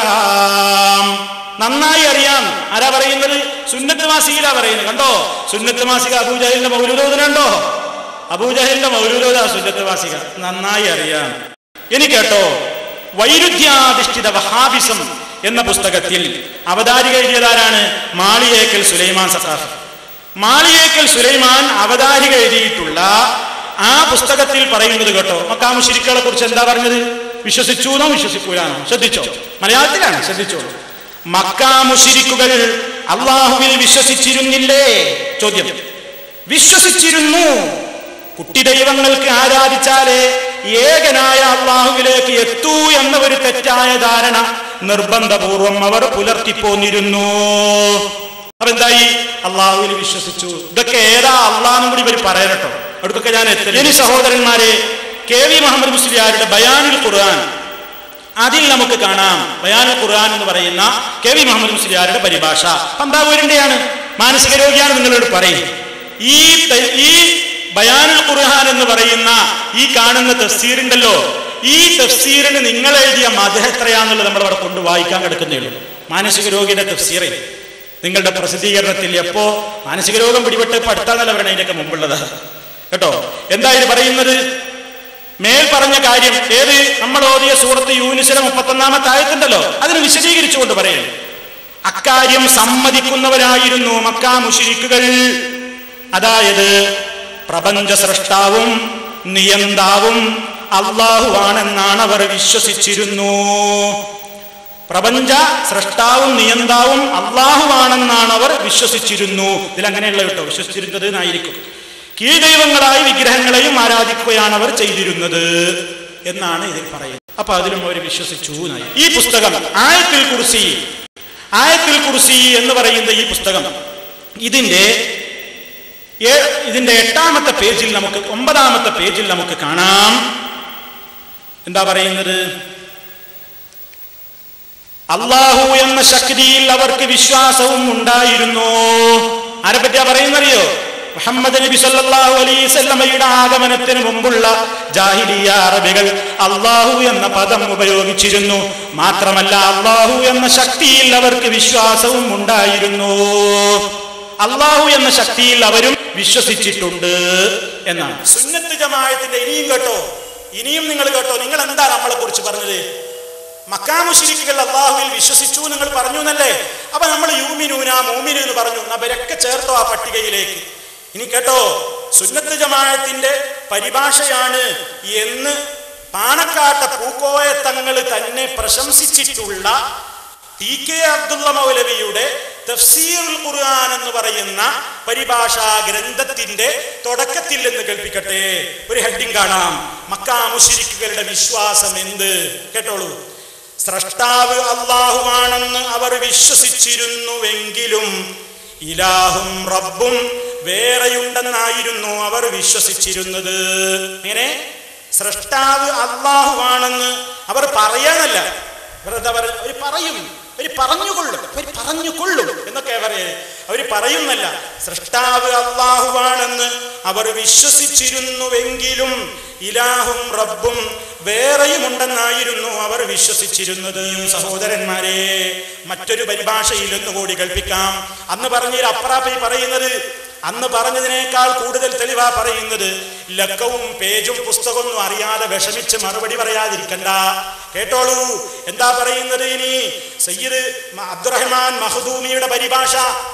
അറിയാം നന്നായി അറിയാം ആരാ പറയുന്നത് സുന്നത്ത് മാസികയിലാ പറയുന്നത് കണ്ടോ സുന്നത്ത് മാസിക അബൂജഹലിന്റെ മൗലൂദോദനുണ്ടോ അബൂജഹലിന്റെ മൗലൂദോദ സുന്നത്ത് മാസിക നന്നായി അറിയാം ഇനി കേട്ടോ വൈരുദ്ധ്യാധിഷ്ഠിത വഹാബിസം എന്ന പുസ്തകത്തിൽ അവതാരിക എഴുതിയതാരാണ് മാളിയേക്കൽ സുലൈമാൻ സഖാഫ് മാളിയേക്കൽ സുലൈമാൻ അവതാരിക എഴുതിയിട്ടുള്ള ആ പുസ്തകത്തിൽ പറയുന്നത് കേട്ടോ മക്കാ മുഷിരിക്കുകളെ കുറിച്ച് എന്താ പറഞ്ഞത് വിശ്വസിച്ചു എന്നോ വിശ്വസിക്കൂലാണോ ശ്രദ്ധിച്ചോ മലയാളത്തിലാണ് ശ്രദ്ധിച്ചോളൂ മക്കാ മുഷിരിക്കുകൾ അള്ളാഹുവിൽ വിശ്വസിച്ചിരുന്നില്ലേ ചോദ്യം വിശ്വസിച്ചിരുന്നു കുട്ടി ദൈവങ്ങൾക്ക് ആരാധിച്ചാലേ ഏകനായ അള്ളാഹുവിലേക്ക് എത്തൂ എന്ന ഒരു തെറ്റായ ധാരണ നിർബന്ധപൂർവം അവർ പുലർത്തിപ്പോന്നിരുന്നു അപ്പൊ എന്തായി അള്ളാഹുവിൽ വിശ്വസിച്ചു ഇതൊക്കെ ഏതാ അള്ളാഹും കൂടി ഇവർ പറയണട്ടോ അടുത്തൊക്കെ ഞാൻ എത്തി ഇനി സഹോദരന്മാരെ കെ വി മുഹമ്മദ് മുസ്ലിയാരുടെ ബയാനുൽ ഖുർആൻ അതിൽ നമുക്ക് കാണാം ബയാനുൽ ഖുർആൻ എന്ന് പറയുന്ന കെ വി മുഹമ്മദ് മുസ്ലിയാരുടെ പരിഭാഷ പന്താവൂരിന്റെയാണ് മാനസിക രോഗിയാണ് നിങ്ങളോട് പറയും ഈ ത- ഈ ബയാനുൽ ഖുർആൻ എന്ന് പറയുന്ന ഈ കാണുന്ന തഫ്സീറുണ്ടല്ലോ ഈ തഫ്സീറിന് നിങ്ങൾ എഴുതിയ മതം എത്രയാന്നുള്ളത് നമ്മൾ അവിടെ കൊണ്ട് വായിക്കാൻ കിടക്കുന്നേ ഉള്ളൂ മാനസിക രോഗിയുടെ തഫ്സീറെ നിങ്ങളുടെ പ്രസിദ്ധീകരണത്തിൽ എപ്പോ മാനസിക രോഗം പിടിപെട്ട് പഠിത്താന്നല്ല പറയണ അതിൻ്റെയൊക്കെ മുമ്പുള്ളത് കേട്ടോ എന്താ ഇത് പറയുന്നത് മേൽ പറഞ്ഞ കാര്യം ഏത് നമ്മൾ ഓതിയ സൂറത്ത് യൂനിസിലെ മുപ്പത്തൊന്നാമത്തെ ആയത്തുണ്ടല്ലോ അതിന് വിശദീകരിച്ചുകൊണ്ട് പറയുന്നു അക്കാര്യം സമ്മതിക്കുന്നവരായിരുന്നു മക്കാ മുഷിരിക്കുകൾ അതായത് പ്രപഞ്ച സൃഷ്ടാവും നിയന്താവും അള്ളാഹുവാണെന്നാണ് അവർ വിശ്വസിച്ചിരുന്നു പ്രപഞ്ച സൃഷ്ടാവും നിയന്താവും അള്ളാഹുവാണെന്നാണ് അവർ വിശ്വസിച്ചിരുന്നു ഇതിൽ അങ്ങനെയുള്ള കേട്ടോ വിശ്വസിച്ചിരുന്നത് എന്നായിരിക്കും കീഴ്ദൈവങ്ങളായി വിഗ്രഹങ്ങളെയും ആരാധിക്കുകയാണ് അവർ ചെയ്തിരുന്നത് എന്നാണ് ഇതിൽ പറയുന്നത് അപ്പൊ അതിലും അവർ വിശ്വസിച്ചു എന്നായി. ഈ പുസ്തകം ആയത്തിൽ കുറിസി ആയത്തിൽ കുറിസി എന്ന് പറയുന്ന ഈ പുസ്തകം ഇതിന്റെ ഏ- ഇതിന്റെ എട്ടാമത്തെ പേജിൽ നമുക്ക് ഒമ്പതാമത്തെ പേജിൽ നമുക്ക് കാണാം എന്താ പറയുന്നത് അള്ളാഹു എന്ന ശക്തിയിൽ അവർക്ക് വിശ്വാസവും ഉണ്ടായിരുന്നു ആരെ പറ്റിയാ പറയുന്നറിയോ മുഹമ്മദ് നബി സല്ലല്ലാഹു അലൈഹി വസല്ലമയുടെ ആഗമനത്തിന് മുമ്പുള്ള ജാഹിലിയ അറബികൾ അള്ളാഹു എന്ന പദം ഉപയോഗിച്ചിരുന്നു മാത്രമല്ല അള്ളാഹു എന്ന ശക്തിയിൽ അവർക്ക് വിശ്വാസവും ഉണ്ടായിരുന്നു അള്ളാഹു എന്ന ശക്തിയിൽ അവരും വിശ്വസിച്ചിട്ടുണ്ട് എന്നാണ് സുന്നത്ത് ജമാഅത്തിന്റെ ഇനിയും കേട്ടോ ഇനിയും നിങ്ങൾ കേട്ടോ നിങ്ങൾ എന്താ നമ്മളെ കുറിച്ച് പറഞ്ഞത് മക്കാമുശിരിക്കുകൾ അള്ളാഹുവിൽ വിശ്വസിച്ചു നിങ്ങൾ പറഞ്ഞു എന്നല്ലേ അപ്പൊ നമ്മൾ യൂമിനൂന മോമിനു എന്ന് പറഞ്ഞു അവരൊക്കെ ചേർത്തോ ആ പട്ടികയിലേക്ക് ഇനി കേട്ടോ സുന്നത്ത് ജമാഅത്തിന്റെ പരിഭാഷയാണ് എന്ന് പാണക്കാട്ട പൂക്കോയ തങ്ങൾ തന്നെ പ്രശംസിച്ചിട്ടുള്ള ടി കെ അബ്ദുള്ള മൗലവിയുടെ തഫ്സീറുൽ ഖുർആൻ എന്ന് പറയുന്ന പരിഭാഷാ ഗ്രന്ഥത്തിന്റെ തുടക്കത്തിൽ എന്ന് കേൾപ്പിക്കട്ടെ ഒരു ഹെഡിങ് കാണാം മക്കാ മുശിരിക്കുകളുടെ വിശ്വാസം എന്ത് കേട്ടോളൂ സ്രഷ്ടാവ് അള്ളാഹുവാണെന്ന് അവർ വിശ്വസിച്ചിരുന്നുവെങ്കിലും ഇലാഹും റബ്ബും വേറെയുണ്ടെന്നായിരുന്നു അവർ വിശ്വസിച്ചിരുന്നത് എങ്ങനെ സ്രഷ്ടാവ് അള്ളാഹുവാണെന്ന് അവർ പറയാനല്ല വെറുതെ അവർ അവർ പറയും അവർ പറഞ്ഞുകൊള്ളും അവർ പറഞ്ഞുകൊള്ളും എന്നൊക്കെ അവര് അവർ പറയുന്നല്ല സൃഷ്ടാവ് അള്ളാഹുവാണെന്ന് അവർ വിശ്വസിച്ചിരുന്നുവെങ്കിലും ഇലാഹും റബ്ബും വേറെയുമുണ്ടെന്നായിരുന്നു അവർ വിശ്വസിച്ചിരുന്നത് സഹോദരന്മാരെ മറ്റൊരു പരിഭാഷയിൽ ഒന്നുകൂടി കൽപ്പിക്കാം അന്ന് പറഞ്ഞ അപ്രാപ്പി പറയുന്നത് അന്ന് പറഞ്ഞതിനേക്കാൾ കൂടുതൽ തെളിവാ പറയുന്നത് ലക്കവും പേജും പുസ്തകമൊന്നും അറിയാതെ വിഷമിച്ച് മറുപടി പറയാതിരിക്കണ്ട കേട്ടോളൂ എന്താ പറയുന്നത് ഇനി സയ്യിദ് മ- അബ്ദുറഹ്മാൻ മഹദൂമിയുടെ പരിഭാഷ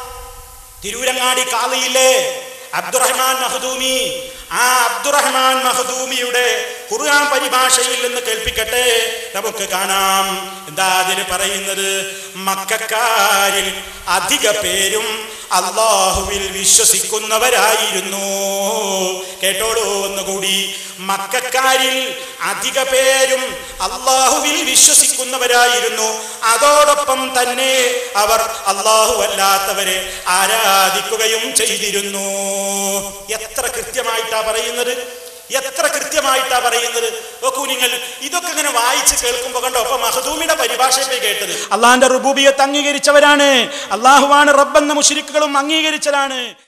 തിരൂരങ്ങാടി കാളിയില്ലേ അബ്ദുറഹ്മാൻ മഹദൂമി ആ അബ്ദുറഹ്മാൻ മഹദൂമിയുടെ ഖുർആൻ പരിഭാഷയിൽ നിന്ന് കേൾപ്പിക്കട്ടെ നമുക്ക് കാണാം എന്താ അതിന് പറയുന്നത് മക്കാരിൽ അധിക പേരും അള്ളാഹുവിൽ വിശ്വസിക്കുന്നവരായിരുന്നു കേട്ടോളൂ ഒന്നുകൂടി മക്കാരിൽ അധിക പേരും അള്ളാഹുവിൽ വിശ്വസിക്കുന്നവരായിരുന്നു അതോടൊപ്പം തന്നെ അവർ അള്ളാഹു അല്ലാത്തവരെ ആരാധിക്കുകയും ചെയ്തിരുന്നു എത്ര കൃത്യമായിട്ടാ പറയുന്നത് എത്ര കൃത്യമായിട്ടാ പറയുന്നത് നോക്കൂ നിങ്ങൾ ഇതൊക്കെ ഇങ്ങനെ വായിച്ച് കേൾക്കുമ്പോ കണ്ടോ അപ്പൊ മഹദൂമിയുടെ പരിഭാഷയെ കേട്ടത് അള്ളാഹിന്റെ റുബൂബിയത്ത് അംഗീകരിച്ചവരാണ് അള്ളാഹുവാണ് റബ്ബെന്ന മുഷിരിക്കുകളും അംഗീകരിച്ചതാണ്